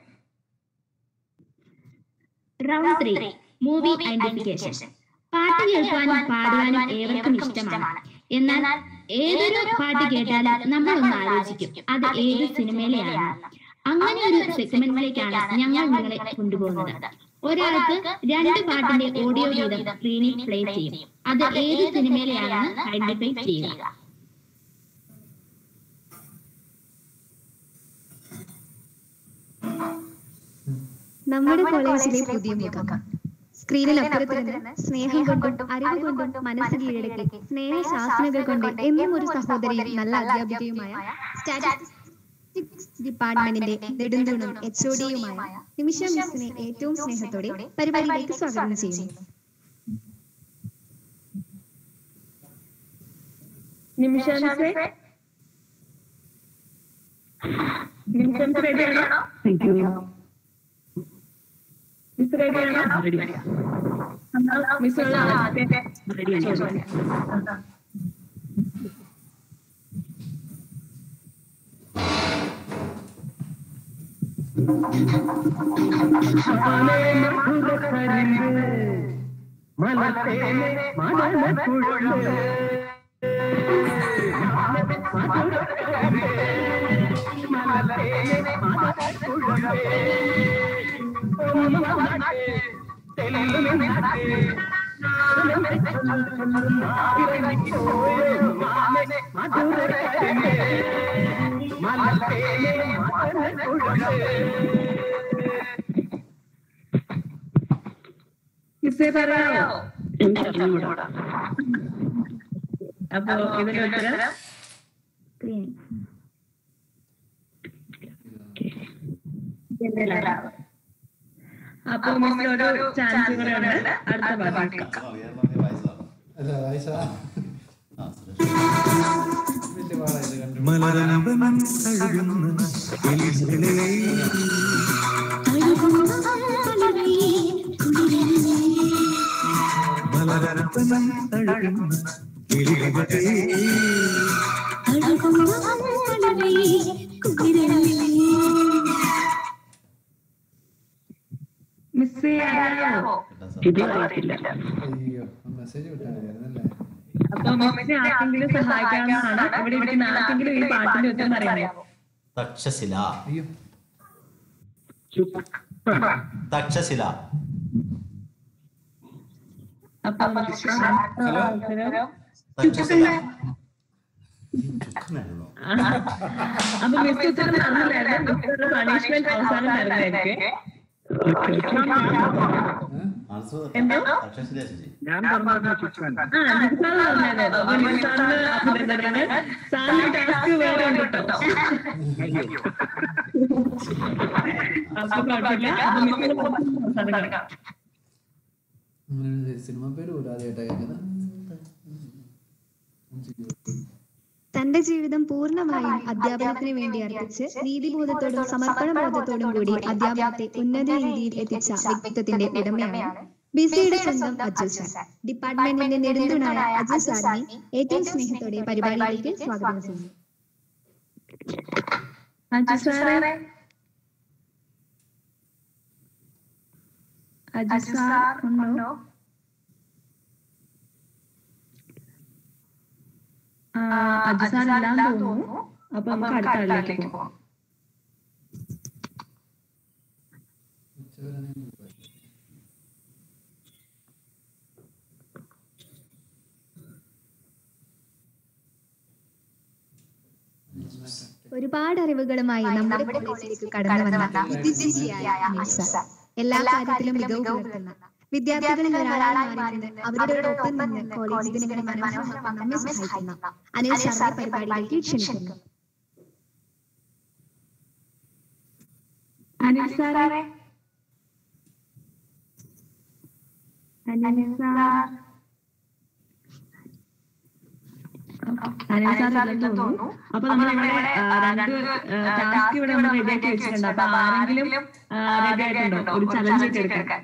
റൗണ്ട് ത്രീ മൂവി ഐഡന്റിഫിക്കേഷൻ പാട്ട് കേൾക്കാനും പാടുവാനും ഏവർക്കും ഇഷ്ടമാണ് എന്നാൽ ഏതൊരു പാട്ട് കേട്ടാലും നമ്മളൊന്ന് ആലോചിക്കും അത് ഏത് സിനിമയിലെയാണ് അങ്ങനെ ഒരു സെഗ്മെന്റിലേക്കാണ് ഞങ്ങൾ നിങ്ങളെ കൊണ്ടുപോകുന്നത് ഒരാൾക്ക് രണ്ട് പാട്ടിന്റെ ഓഡിയോ ഗീതം സ്ക്രീനിൽ പ്ലേ ചെയ്യും അത് ഏത് സിനിമയിലെയാണെന്ന് ഐഡന്റിഫൈ ചെയ്യുക നമ്മുടെ കോളേജിലെ പുതിയ മുഖം സ്ക്രീനിൽ അപ്പുറത്ത് നിന്ന് സ്നേഹം കൊണ്ടും അറിവ് കൊണ്ടും മനസ്സ് കീഴടക്കി സ്നേഹശാസനകൾ കൊണ്ട് എന്നും ഒരു സഹോദരിയും നല്ല അധ്യാപികയുമായ സ്റ്റാറ്റിസ്റ്റിക്സ് ഡിപ്പാർട്ട്മെന്റിന്റെ നെടുന്തൂണും എച്ച് ഒ ഡിയുമായ നിമിഷ മിസ്സിനെ ഏറ്റവും സ്നേഹത്തോടെ പരിപാടിയിലേക്ക് സ്വാഗതം ചെയ്യുന്നു നിമിഷാംസേ നിമിഷാംസ് റെഡിയാണോ മിസ് റെഡിയാണോ മിസ് ആദ്യത്തെ ചോദ്യം. മിസ്സേ പറയാമോ അപ്പോ ഇതിന് ഉത്തരം സ്ക്രീനിൽ അപ്പൊ മിസ് ഒരു ചാൻസ് കൂടെ ഉണ്ട് അടുത്ത പാട്ട് കേൾക്കാം അല്ല വായിച്ച വലിയ പാടായത് കണ്ടു മലരമ്പനം തഴുകുന്ന എലികളെ മലരമ്പനം തഴുകുന്ന എലികളെ മിസ് അറിയാമോ അയ്യോ മെസ്സേജ് വിട്ടാണല്ലേ അപ്പൊ മിസ്സിനെ ആർക്കെങ്കിലും സഹായിക്കാവുന്നതാണ് ഇവിടെ ഇരിക്കുന്ന ആർക്കെങ്കിലും ഈ പാട്ടിന്റെ ഉത്തരം അറിയാമോ തക്ഷശില അയ്യോ തക്ഷശില അപ്പൊ ഉത്തരം തക്ഷശില ചുക്കനായിരുന്നു അപ്പൊ മിസ് ഉത്തരം പറഞ്ഞില്ലായിരുന്നു മിസ്സുടെ പണിഷ്മെന്റ് അവസാനം തരുന്നതായിരിക്കും ആൻസർ എന്തോ? തക്ഷശില ചേച്ചി ഞാൻ പറഞ്ഞ ചുക്കാൻ ആ നിസാറ് പറഞ്ഞായിരുന്നു അപ്പൊ നിസാറിന് അഭിനന്ദനങ്ങൾ സാറിന് ടാസ്ക് വേറെ ഉണ്ട് കേട്ടോ അപ്പൊ കുഴപ്പമില്ല അപ്പൊ മിസ്സിന് അവസാനം കിടക്കാം അങ്ങനെ ഒരു സിനിമ പേര് പോലും ആദ്യമായിട്ടാണ് കേൾക്കുന്നത് തന്റെ ജീവിതം പൂർണ്ണമായും അധ്യാപനത്തിന് വേണ്ടി അർപ്പിച്ച് നീതിബോധത്തോടും സമർപ്പണ ബോധത്തോടും കൂടി അധ്യാപനത്തെ ഉന്നത രീതിയിൽ എത്തിച്ച വ്യക്തിത്വത്തിന്റെ ഉടമയാണ് ബിസിയുടെ സ്വന്തം അജു സാർ ഡിപ്പാർട്ട്മെന്റിന്റെ നെടുന്തുണായ അജു സാറിനെ ഏറ്റവും സ്നേഹത്തോടെ പരിപാടിയിലേക്ക് സ്വാഗതം ചെയ്യുന്നു അജു സാറേ അജു സാർ ഉണ്ടോ ആ, അജു സാർ ഇല്ലാന്ന് തോന്നുന്നു അപ്പൊ നമുക്ക് അടുത്ത ആളിലേക്ക് പോകാം ഒരുപാട് അറിവുകളുമായി നമ്മുടെ കോളേജിലേക്ക് കടന്നു വന്ന വിദ്യാർത്ഥിയായ അനിൽ സാർ എല്ലാ കാര്യത്തിലും മികവ് പുലർത്തുന്ന വിദ്യാർത്ഥികളിൽ ഒരാളായി മാറി നിന്ന് അവരുടെ ഒപ്പം നിന്ന് കോളേജ് ദിനങ്ങളെ മനോഹരമാക്കാൻ നമ്മെ സഹായിക്കുന്ന അനിൽ സാറിനെ പരിപാടിയിലേക്ക് ക്ഷണിക്കുന്നു അനിൽ സാറേ അനിൽ സാർ അനിൽ സാർ ഇല്ലെന്ന് തോന്നുന്നു അപ്പൊ നമ്മൾ ഇവിടെ ആ, രണ്ട് ടാസ്ക് ഇവിടെ നമ്മൾ റെഡിയാക്കി വെച്ചിട്ടുണ്ട് അപ്പൊ ആരെങ്കിലും റെഡി ആയിട്ടുണ്ടോ ഒരു ചലഞ്ച് എടുക്കാൻ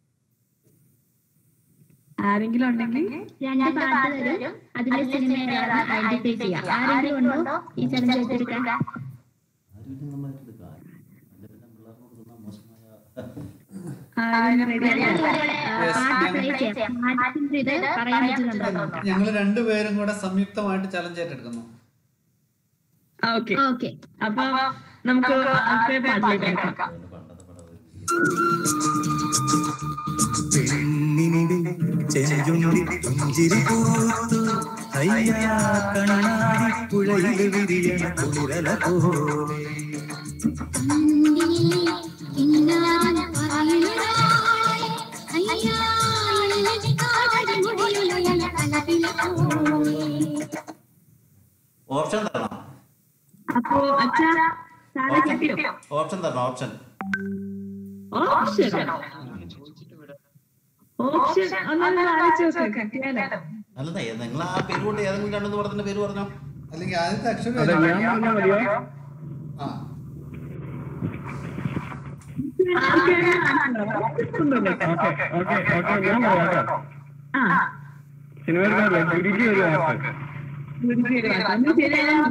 ആരെങ്കിലും ഉണ്ടെങ്കിൽ രണ്ട് പാട്ട് തരും അതിലെ സിനിമ ഏതാണെന്ന് ഐഡന്റിഫൈ ചെയ്യാം ആരെങ്കിലും ഉണ്ടോ ഈ ചലഞ്ച് ഏറ്റെടുക്കാൻ ആരെങ്കിലും റെഡി ഞാൻ ഇവിടെ, ആ, പാട്ട് പ്ലേ ചെയ്യാം പാട്ടിന്റെ ഇത് പറയാൻ പറ്റുന്നുണ്ടോ എന്ന് നോക്കാം ഞങ്ങൾ രണ്ടുപേരും കൂടെ സംയുക്തമായിട്ട് ചലഞ്ച് ഏറ്റെടുക്കുന്നു ഓക്കെ ഓക്കെ അപ്പൊ നമുക്ക് ആദ്യത്തെ പാട്ടിലേക്ക് കേൾക്കാം പെണ്ണിന്റെ ചെഞ്ചുണ്ടി പുഞ്ചിരി പൂത്തു അയ്യാ കണ്ണാടി പുഴയിൽ വിരിയണ കുളിരല പോലെ ഓപ്ഷൻ തരണം അപ്പോ അച്ഛാ സാറെ കിട്ടിയോ ഓപ്ഷൻ തരണം ഓപ്ഷൻ ഓപ്ഷൻ ഓപ്ഷൻ ഒന്നും ആലോചിച്ച് നോക്ക് കിട്ടിയാലോ അല്ലതേ നിങ്ങൾ ആ പേര് കൊണ്ട് ഏതെങ്കിലും രണ്ടെന്ന് പടത്തിന്റെ പേര് പറഞ്ഞോ അല്ലെങ്കിൽ ആദ്യത്തെ അക്ഷരം അതെ ഏതാ? ഞാൻ പറഞ്ഞാൽ മതിയോ ആ ഓക്കെ ഓക്കെ ഓക്കെ ഞാൻ പറയാം കേട്ടോ ആ സിനിമയിലെ ഗുരുജി ഒരു വാക്ക് ഗുരുജി ഒരു വാക്ക്. ഒന്ന് ശരിയാണോ?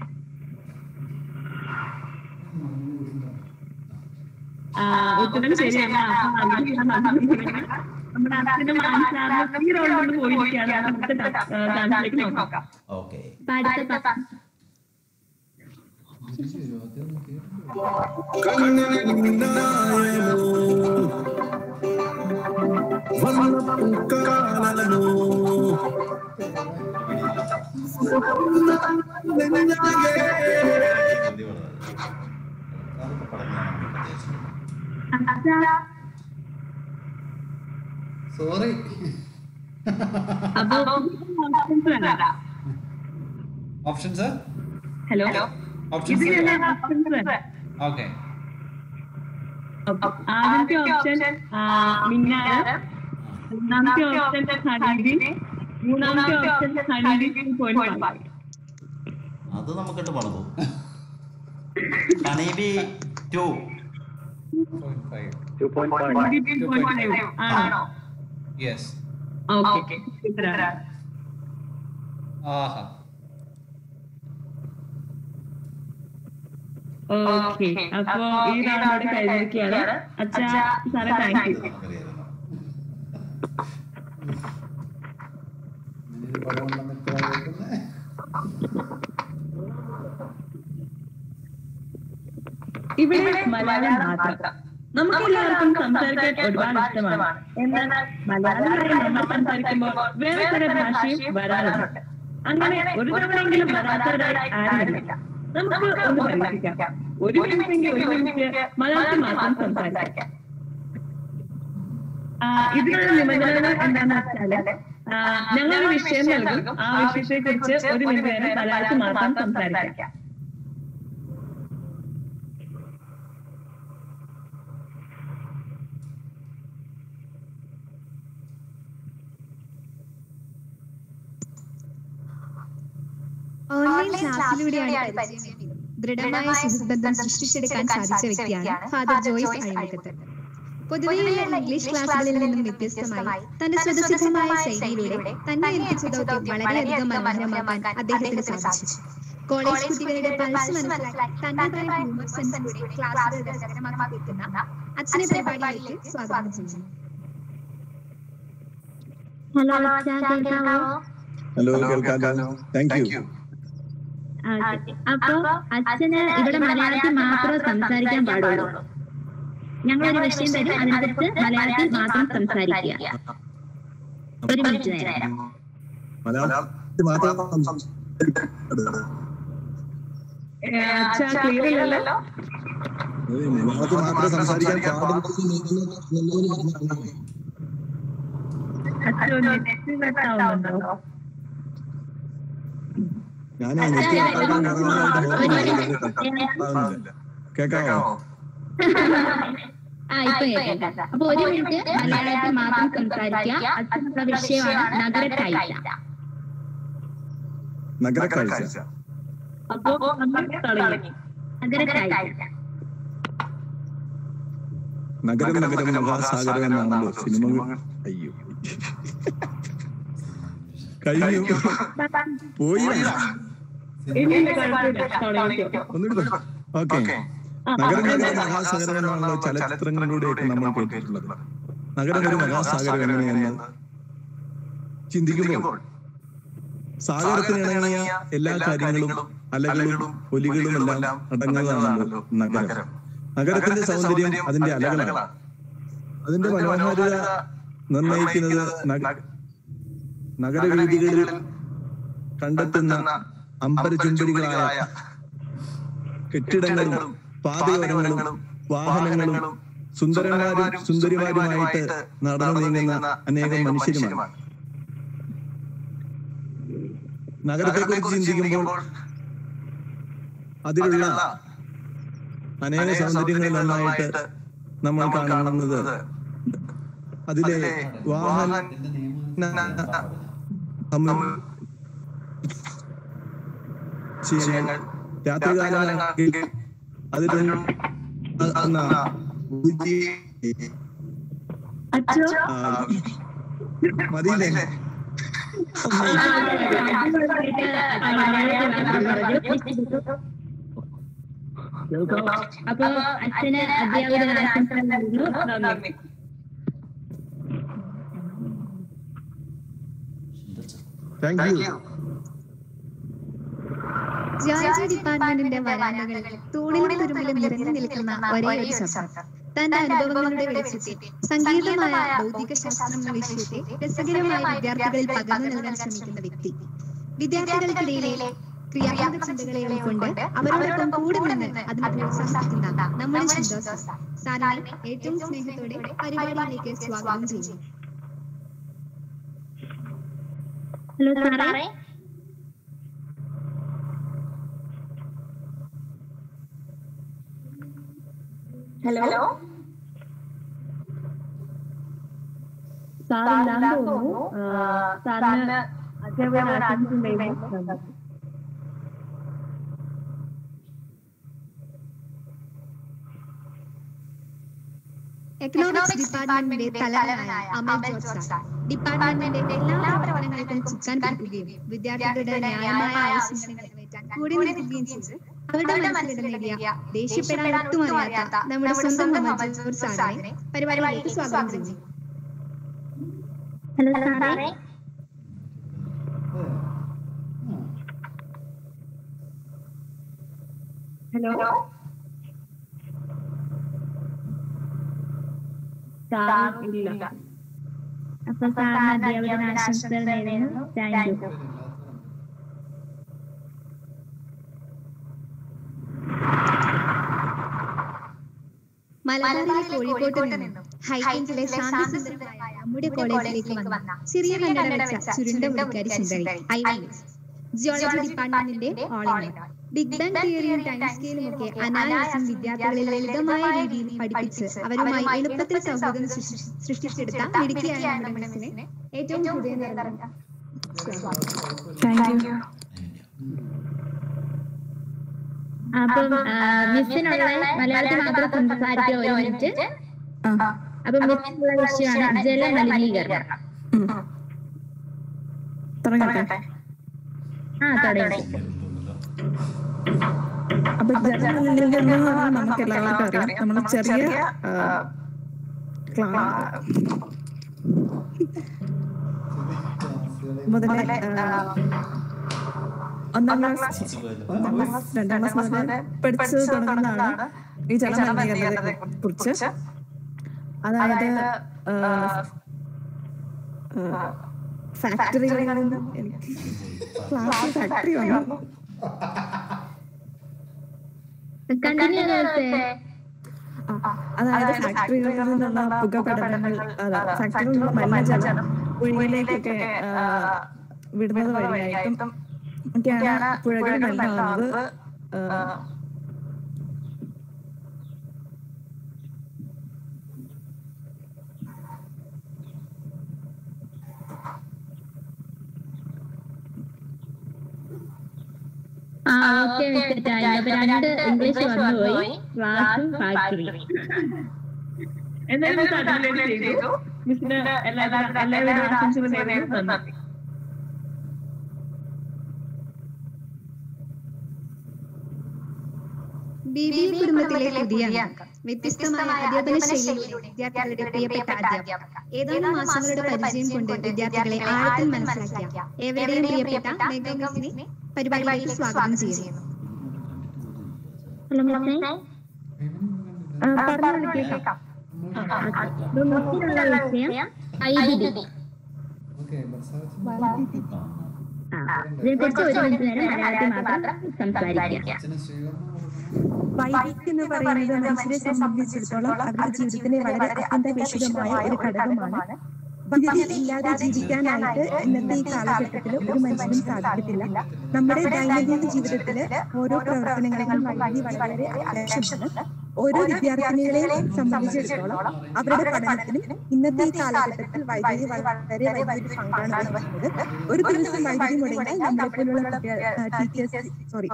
ആ, ഉത്തരം ശരിയാണ് അപ്പൊ അതിന് ഞാൻ നന്ദി പറയുന്നു. നമ്മുടെ അച്ഛനും സാറിനും ഈ റോളിൽ കൊണ്ട് പോയിരിക്കുകയാണ് നമുക്ക് ഡാൻസിലേക്ക് നോക്കാം ഓക്കെ അപ്പൊ അടുത്ത പാട്ട് വന്നപ്പൂക്കാലനോ സോറി അപ്പൊ ഓപ്ഷൻസ് വരാം ഓപ്ഷൻസ് ഹലോ ഓപ്ഷൻസ് ഇതിലെല്ലാം ഓപ്ഷൻസ് വരാം ഓക്കെ ആദ്യത്തെ ഓപ്ഷൻ മിന്നാരം രണ്ടാമത്തെ ഓപ്ഷൻ ഹണീബി മൂന്നാമത്തെ ഓപ്ഷൻ ഹണീബി പോയിന്റ് ഫൈവ് അത് നമുക്കിട്ട് പണിതു Honey Bee two two point five Honey Bee point five ആണോ യെസ് ഓക്കെ ആഹാ ഓക്കെ അപ്പൊ ഈ റൗണ്ട് കഴിഞ്ഞിരിക്കുകയാണ് അച്ഛാ സാറേ താങ്ക് യു നമുക്കറിയായിരുന്നു ഇതിന് പടമുണ്ടെന്ന് ഇത്ര കേൾക്കുന്നേ. ഇവിടെ മലയാളം മാത്രം നമുക്ക് എല്ലാവർക്കും സംസാരിക്കാൻ ഒരുപാട് ഇഷ്ടമാണ് എന്നാൽ മലയാളമായി നമ്മൾ സംസാരിക്കുമ്പോൾ വേറെ ചില ഭാഷയും വരാറുണ്ട് അങ്ങനെ ഒരു തവണയെങ്കിലും വരാത്തവരായി ആരുമില്ല നമുക്ക് ഒന്ന് പരീക്ഷിക്കാം ഒരു മിനിറ്റെങ്കിൽ ഒരു മിനിറ്റ് മലയാളത്തിൽ മാത്രം സംസാരിക്കാം ആ, ഇതിനുള്ള നിബന്ധനകൾ എന്താണെന്ന് വെച്ചാല് ആ, ഞങ്ങളൊരു വിഷയം നൽകും ആ വിഷയത്തെ കുറിച്ച് ഒരു മിനിറ്റ് നേരം മലയാളത്തിൽ മാത്രം സംസാരിക്കാം ഓൺലൈൻ ക്ലാസ്സിലൂടെയാണ് പരിചയം ദൃഢമായ സുഹൃത്ബന്ധം സൃഷ്ടിച്ചെടുക്കാൻ സാധിച്ച വ്യക്തിയാണ് ഫാദർ ജോയ്സ് അഴിമുഖത്ത് പൊതുവെയുള്ള ഇംഗ്ലീഷ് ക്ലാസ്സുകളിൽ നിന്നും വ്യത്യസ്തമായി തന്റെ സ്വതസിദ്ധമായ ശൈലിയിലൂടെ തന്നെ ഏൽപ്പിച്ച ദൗത്യം വളരെയധികം മനോഹരമാക്കാൻ അദ്ദേഹത്തിന് സാധിച്ചു കോളേജ് കുട്ടികളുടെ പൾസ് മനസ്സിലാക്കി തന്റേതായ ഹ്യൂമർ സെൻസിലൂടെ ക്ലാസ്സുകൾ രസകരമാക്കി എത്തുന്ന അച്ഛനെ പരിപാടിയിലേക്ക് സ്വാഗതം ചെയ്യുന്നു ഹലോ അച്ഛാ കേൾക്കാവോ ഹലോ കേൾക്കാം താങ്ക് യു ഓക്കെ. അപ്പൊ അച്ഛന് ഇവിടെ മലയാളത്തിൽ മാത്രമേ സംസാരിക്കാൻ പാടുള്ളൂ ഞങ്ങളൊരു വിഷയം തരും അതിനകത്ത് മലയാളത്തിൽ മാത്രം സംസാരിക്കുക ഒരു മിനിറ്റ് നേരം മലയാളത്തിൽ മാത്രം അച്ഛാ ക്ലിയർ ഇല്ലല്ലോ മലയാളത്തിൽ മാത്രം സംസാരിക്കാൻ പാടുള്ളൂ അച്ഛൻ നെറ്റ് കട്ടാവുന്നുണ്ടോ ഞാൻ കേക്കാവോ ആ ഇപ്പൊ കേൾക്കാം അപ്പൊ ഒരു മിനിറ്റ് മലയാളത്തിൽ മാത്രം സംസാരിക്കുക അച്ഛനുള്ള വിഷയമാണ് നഗരക്കാഴ്ച നഗരക്കാഴ്ച അപ്പോ നമ്മൾ തുടങ്ങി നഗരക്കാഴ്ച നഗരം നഗരം മഹാസാഗരം എന്നാണല്ലോ സിനിമകൾ അയ്യോ കഴിഞ്ഞു പോയി ഇല്ല കുഴപ്പമില്ല തുടങ്ങിക്കോ ഒന്നുകൂടി ഓക്കെ നഗരം നഗരം മഹാസാഗരം എന്നാണല്ലോ ചലച്ചിത്രങ്ങളിലൂടെയൊക്കെ നമ്മൾ കേട്ടിട്ടുള്ളത് നഗരം ഒരു മഹാസാഗരം എങ്ങനെയെന്ന് ചിന്തിക്കുമ്പോൾ സാഗരത്തിന് ഇണങ്ങിയ എല്ലാ കാര്യങ്ങളും അലകളും ഒലികളും എല്ലാം അടങ്ങുന്നതാണല്ലോ നഗരം നഗരത്തിന്റെ സൗന്ദര്യം അതിന്റെ അലകളാണ് അതിന്റെ മനോഹാരിത നിർണയിക്കുന്നത് നഗ- നഗരവീഥികളിൽ കണ്ടെത്തുന്ന അമ്പരചുംബരികളായ കെട്ടിടങ്ങളും പാതയോരങ്ങളും വാഹനങ്ങളും സുന്ദരന്മാരും സുന്ദരിമാരുമായിട്ട് നടന്നു നീങ്ങുന്ന അനേകം മനുഷ്യരുമാണ് നഗരത്തെക്കുറിച്ച് ചിന്തിക്കുമ്പോൾ അതിലുള്ള അനേക സൗന്ദര്യങ്ങളിൽ ഒന്നായിട്ട് നമ്മൾ കാണുന്നത് അതിലെ വാഹന സമുച്ചയങ്ങൾ രാത്രികാലങ്ങളിൽ അതിലുള്ള ആ, മതിയില്ലേ അപ്പൊ അച്ഛന് അധ്യാപകൻ ആശംസകൾ നൽകുന്നു നന്ദി താങ്ക് യു ജിയോളജി ഡിപ്പാർട്ട്മെന്റിന്റെ വരാന്തകളിൽ തൂണിലും തുരുമ്പിലും നിറഞ്ഞു നിൽക്കുന്ന ഒരേ ഒരു ശബ്ദം തന്റെ അനുഭവങ്ങളുടെ വെളിച്ചത്തിൽ സങ്കീർണമായ ഭൗതിക ശാസ്ത്രം എന്ന വിഷയത്തെ രസകരമായ വിദ്യാർത്ഥികളിൽ പകർന്നു നൽകാൻ ശ്രമിക്കുന്ന വ്യക്തി വിദ്യാർത്ഥികൾക്കിടയിലെ ക്രിയാത്മക ചിന്തകളെ ഉൾക്കൊണ്ട് അവരോടൊപ്പം കൂടി നിന്ന് അതിനെ പ്രോത്സാഹിപ്പിക്കുന്ന നമ്മുടെ സന്തോഷം സാറിനെ ഏറ്റവും സ്നേഹത്തോടെ പരിപാടിയിലേക്ക് സ്വാഗതം ചെയ്യുന്നു ഹലോ സാറേ ഹലോ സാറില്ലാന്ന് തോന്നുന്നു ആ, സാറിന് അധ്യാപകൻ ആശംസിച്ചുണ്ടായിരുന്നു നന്ദി. എക്കണോമിക്സ് ഡിപ്പാർട്ട്മെന്റിന്റെ തലവനായ അമൽ ജോർജ് സാർ ഡിപ്പാർട്ട്മെന്റിന്റെ എല്ലാ പ്രവർത്തനങ്ങൾക്കും ചുക്കാൻ പിടിക്കുകയും വിദ്യാർത്ഥികളുടെ ന്യായമായ ആവശ്യങ്ങൾ നിറവേറ്റാൻ കൂടി നിൽക്കുകയും ചെയ്ത് അവരുടെ മനസ്സിലിട നേടിയ ദേഷ്യപ്പെടാൻ ഒട്ടും അറിയാത്ത നമ്മുടെ സ്വന്തം അമൽ ജോർജ് സാറിനെ പരിപാടിയിലേക്ക് സ്വാഗതം ചെയ്യുന്നു ഹലോ സാറേ ഹലോ സാർ ഇല്ല അപ്പൊ സാറിന് അധ്യാപകൻ ആശംസകൾ നേരുന്നു താങ്ക് യു മലബാറിലെ കോഴിക്കോട്ട് നിന്നും ഹൈക്കൻസിലെ ശാന്തസുന്ദരമായ നമ്മുടെ കോളേജിലേക്ക് വന്ന ചെറിയ കണ്ണട വെച്ച ചുരുണ്ട മുടിക്കാരി സുന്ദരി ഐവൈസ് ജിയോളജി ഡിപ്പാർട്ട്മെന്റിന്റെ ഓൾ ഇൻ ബിഗ് ബാങ് തിയറിയും ടൈം സ്കെയിലും ഒക്കെ അനായാസം വിദ്യാർത്ഥികളെ ലളിതമായ രീതിയിൽ പഠിപ്പിച്ച് അവരുമായി എളുപ്പത്തിൽ സൗഹൃദം സൃഷ്ടി- സൃഷ്ടിച്ചെടുത്ത മിടുക്കിയായ നമ്മുടെ മിസ്സിനെ ഏറ്റവും ഹൃദയം നിറഞ്ഞ താങ്ക് യു അപ്പം മിസ്സിനുള്ള മലയാളത്തിൽ മാത്രം സംസാരിക്കുക ഒരു മിനിറ്റ് അപ്പൊ മിസ്സിനുള്ള വിഷയമാണ് ജലമലിനീകരണം തുടങ്ങട്ടെ ആ തുടങ്ങി അപ്പൊ ജലമലിനീകരണം എന്ന് പറഞ്ഞാൽ നമുക്ക് എല്ലാവർക്കും അറിയാം നമ്മൾ ചെറിയ ആ, ക്ലാ- മുതലേ ആ, ഒന്നാം ക്ലാസ് ഒന്നാം ക്ലാസ് രണ്ടാം ക്ലാസ് മുതലേ പഠിച്ചു തുടങ്ങുന്നതാണ് ഈ ജലമലിനീകരണത്തെ കുറിച്ച് അതായത് ആ, ആ, ഫാക്ടറികളിൽ നിന്നും എനിക്ക് ക്ലാസ് ഫാക്ടറി വന്നു കണ്ടിന്യൂ ചെയ്തേ അതായത് ഫാക്ടറികളിൽ നിന്നുള്ള പുകപടലങ്ങൾ അതാ ഫാക്ടറിയിൽ നിന്നുള്ള മലിനജലം പുഴയിലേക്കൊക്കെ ആ, വിടുന്നത് വഴിയായിട്ടും ഒക്കെയാണ് പുഴകൾ മലിനമാകുന്നത് ആ, ആ ഓക്കെ മിസ്റ്റർ ടാങ്ക് അപ്പൊ രണ്ട് ഇംഗ്ലീഷ് വന്നുപോയി ക്ലാസ്സും ഫാക്ടറിയും എന്തായാലും സർട്ടിഫിക്കറ്റ് ചെയ്തു മിസ്സിന് എല്ലാവരും എല്ലാവരും ആശംസകൾ നേരുന്നു നന്ദി ബി ബി കുടുംബത്തിലെ പുതിയ അംഗം വ്യത്യസ്തമായ അധ്യാപന ശൈലിയിലൂടെ വിദ്യാർത്ഥികളുടെ പ്രിയപ്പെട്ട അധ്യാപക ഏതാനും മാസങ്ങളുടെ പരിചയം കൊണ്ട് വിദ്യാർത്ഥികളെ ആഴത്തിൽ മനസ്സിലാക്കിയ ഏവരുടെയും പ്രിയപ്പെട്ട മേഘ മിസ്സിനെ പരിപാടിയിൽ സ്വാഗതം ചെയ്യുന്നു ഹലോ മിസ്സേ പറഞ്ഞു കേൾക്കാം മുഖ്യമുള്ള വിഷയം വൈദ്യുതി ഓക്കെ ആ ഇതിനെക്കുറിച്ച് ഒരു മിനിറ്റ് നേരം മലയാളത്തിൽ മാത്രം സംസാരിക്കാം അച്ഛന് സ്വീകരണം വൈദ്യുതി എന്ന് പറയുന്നത് മനുഷ്യരെ സംബന്ധിച്ചിടത്തോളം അവരുടെ ജീവിതത്തിലെ വളരെ അത്യന്താപേക്ഷിതമായ ഒരു ഘടകമാണ് വൈദ്യുതി ഇല്ലാതെ ജീവിക്കാനായിട്ട് ഇന്നത്തെ ഈ കാലഘട്ടത്തിൽ ഒരു മനുഷ്യനും സാധിക്കത്തില്ല നമ്മുടെ ദൈനംദിന ജീവിതത്തില് ഓരോ പ്രവർത്തനങ്ങളിലും വൈദ്യുതി വളരെ ആവശ്യമാണ് ഓരോ വിദ്യാർത്ഥിനികളെയും സംബന്ധിച്ചിടത്തോളം അവരുടെ പഠനത്തിലും ഇന്നത്തെ ഈ കാലഘട്ടത്തിൽ വൈദ്യുതി വളരെ വലിയൊരു പങ്കാണ് വഹിക്കുന്നത് ഒരു ദിവസം വൈദ്യുതി മുടങ്ങിയാൽ നമ്മളെപ്പോലുള്ള ടീച്ചേഴ്സ് സോറി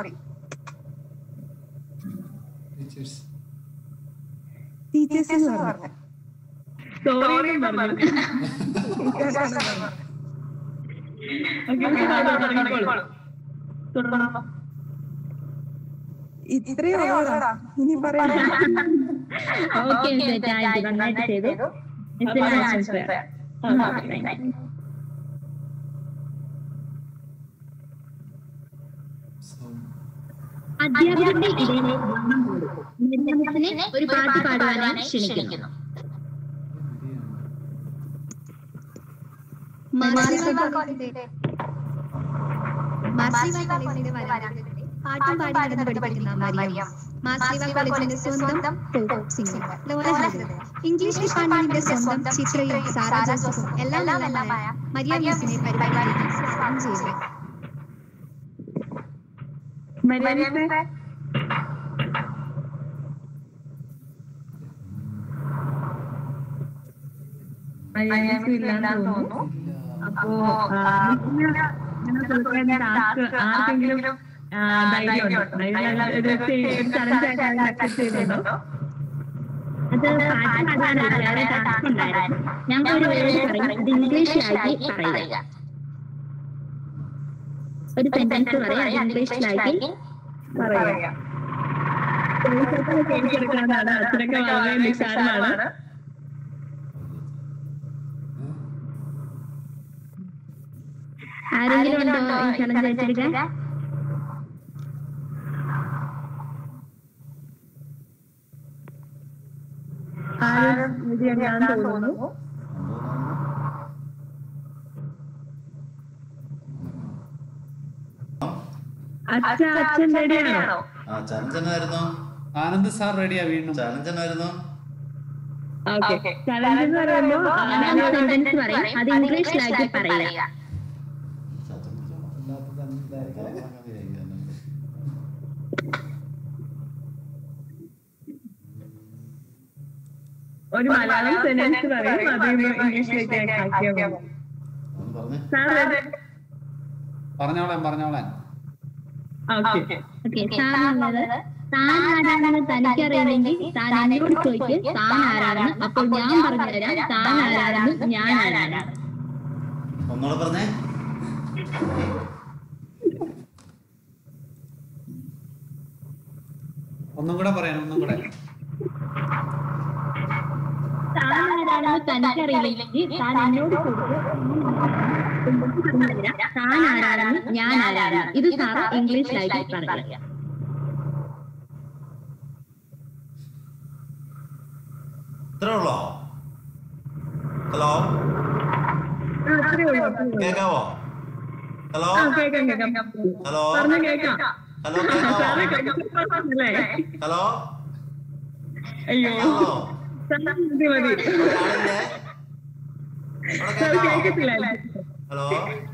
ടീച്ചേഴ്സ് ടീച്ചേഴ്സ് എന്ന് പറഞ്ഞു സോറി പറഞ്ഞു ഓക്കെ തുടങ്ങിക്കോളൂ തുടർന്നോ ഇത്രയും ഉള്ളതാ ഇനി പറയാം ഓക്കെ മിസ്റ്റർ ടാങ്ക് നന്നായിട്ട് ചെയ്തു മിസ്സിന് ആൻസർ അധ്യാപകരുടെ ഇടയിലെ ബന്ധം കൂടും. മിസ്സിനെ ഒരു പാട്ട് പാടുവാനായി ക്ഷണിക്കുന്നു മാർസിവ കോളേജിന്റെ മാർസിവ കോളേജിന്റെ വരാന്തകളിൽ പാട്ടും പാടി നടന്ന് പഠിപ്പിക്കുന്ന മറിയം മാർസിവ കോളേജിന്റെ സ്വന്തം പോപ്പ് സിംഗർ ലോല ഹൃദയ ഇംഗ്ലീഷ് ഡിപ്പാർട്ട്മെന്റിന്റെ സ്വന്തം ചിത്രയും സാറാ ജോസഫും എല്ലാം നല്ലമായ മരിയ മിസ്സിനെ പരിപാടിയിലേക്ക് സ്വാഗതം ചെയ്തു മര്യാദ മര്യാദ ഇല്ലാന്ന് തോന്നുന്നു അപ്പോ ആ, മിസ്സിന് ഇങ്ങനെ കൊടുക്കേണ്ട ടാസ്ക് ആർക്കെങ്കിലും ആ, ധൈര്യമുണ്ടോ ധൈര്യം ഒരു ചലഞ്ച് ആയിട്ട് അക്സെപ്റ്റ് ചെയ്യുന്നുണ്ടോ അത് പാട്ട് പാടാനല്ല വേറെ ടാസ്ക് ഉണ്ടായിരുന്നു ഞങ്ങൾ ഒരു വേർഡ് പറയും ഇത് ഇംഗ്ലീഷിലാക്കി പറയുക ഒരു സെന്റൻസ് പറയാം അത് ഇംഗ്ലീഷിലാക്കി പറയാം കേൾക്കെടുക്കാനാണ് അത്രയൊക്കെ വളരെ നിസ്സാരമാണ് ആരെങ്കിലും ഉണ്ടോ ഈ ചലഞ്ച് വെച്ചെടുക്കാൻ ആരും ഞാൻ തോന്നുന്നു അച്ഛ അച്ഛൻ റെഡിയാണോ ആ ചലഞ്ചനായിരുന്നു ആനന്ദ് സാർ റെഡിയാ വീണ്ടും ചലഞ്ചനായിരുന്നു ഓക്കെ ചലഞ്ച് എന്ന് പറയുമ്പോ ഞാൻ ഒരു സെന്റൻസ് പറയും അത് ഇംഗ്ലീഷിലാക്കി പറയുക ഒരു മലയാളം സെന്റൻസ് പറയും അത് ഇംഗ്ലീഷിലേക്ക് ആക്കിയാൽ മതി പറഞ്ഞേ സാർ പറഞ്ഞോളാൻ പറഞ്ഞോളാൻ ഓക്കെ ഓക്കെ സാറിനുള്ളത് താൻ ആരാണെന്ന് തനിക്കറിയില്ലെങ്കിൽ താൻ എന്നോട് ചോദിക്ക് താൻ ആരാണെന്ന് അപ്പോൾ ഞാൻ പറഞ്ഞുതരാം താൻ ആരാണെന്ന് ഞാൻ ആരാണ് ഒന്നുകൂടെ പറഞ്ഞേ ഒന്നും കൂടെ പറയാൻ ഒന്നും കൂടെ താൻ ആരാണെന്ന് തനിക്കറിയില്ലെങ്കിൽ താൻ എന്നോട് ചോദിക്ക് താൻ ആരാണെന്ന് ഞാൻ ആരാണ് ഇത് സാറ് ഇംഗ്ലീഷിലാക്കി പറയുക ഇത്രേ ഉള്ളോ ഹലോ അത്രേ ഉള്ളൂ അത്രേ ഉള്ളൂ. കേക്കാവോ ഹലോ ആ കേക്കാം കേക്കാം ഹലോ പറഞ്ഞു കേക്കാം ഹലോ സാറേ കേക്കാവോ കേൾക്കുന്നില്ലേ ഹലോ അയ്യോ ഹലോ സാർ മതി മതി ഒരാളില്ലേ അവിടെ സാർ കേക്കാവോ കേൾക്കത്തില്ല ഹലോ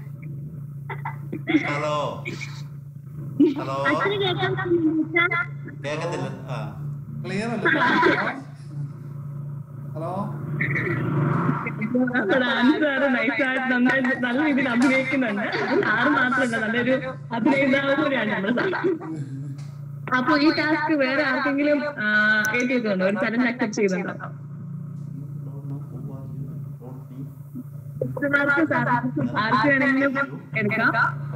ഹലോ ഹലോ അച്ഛന് കേൾക്കാൻ പറ്റുന്നുണ്ടോ? കേക്കത്തില്ല ആ ക്ലിയർ അല്ലേ ഹലോ നമ്മുടെ ആൻസാർ നൈസായിട്ട് നന്നായിട്ട് നല്ല രീതിയിൽ അഭിനയിക്കുന്നുണ്ട് സാറ് മാത്രമല്ല നല്ലൊരു അഭിനേതാവ് കൂടിയാണ് നമ്മുടെ സാർ അപ്പൊ ഈ ടാസ്ക് വേറെ ആർക്കെങ്കിലും ഏറ്റെടുക്കുന്നുണ്ടോ ഒരു ചലഞ്ച് അക്സെപ്റ്റ് ചെയ്യുന്നുണ്ടോ ആർക്ക് സാർ ആർക്ക് വേണമെങ്കിലും എടുക്കാം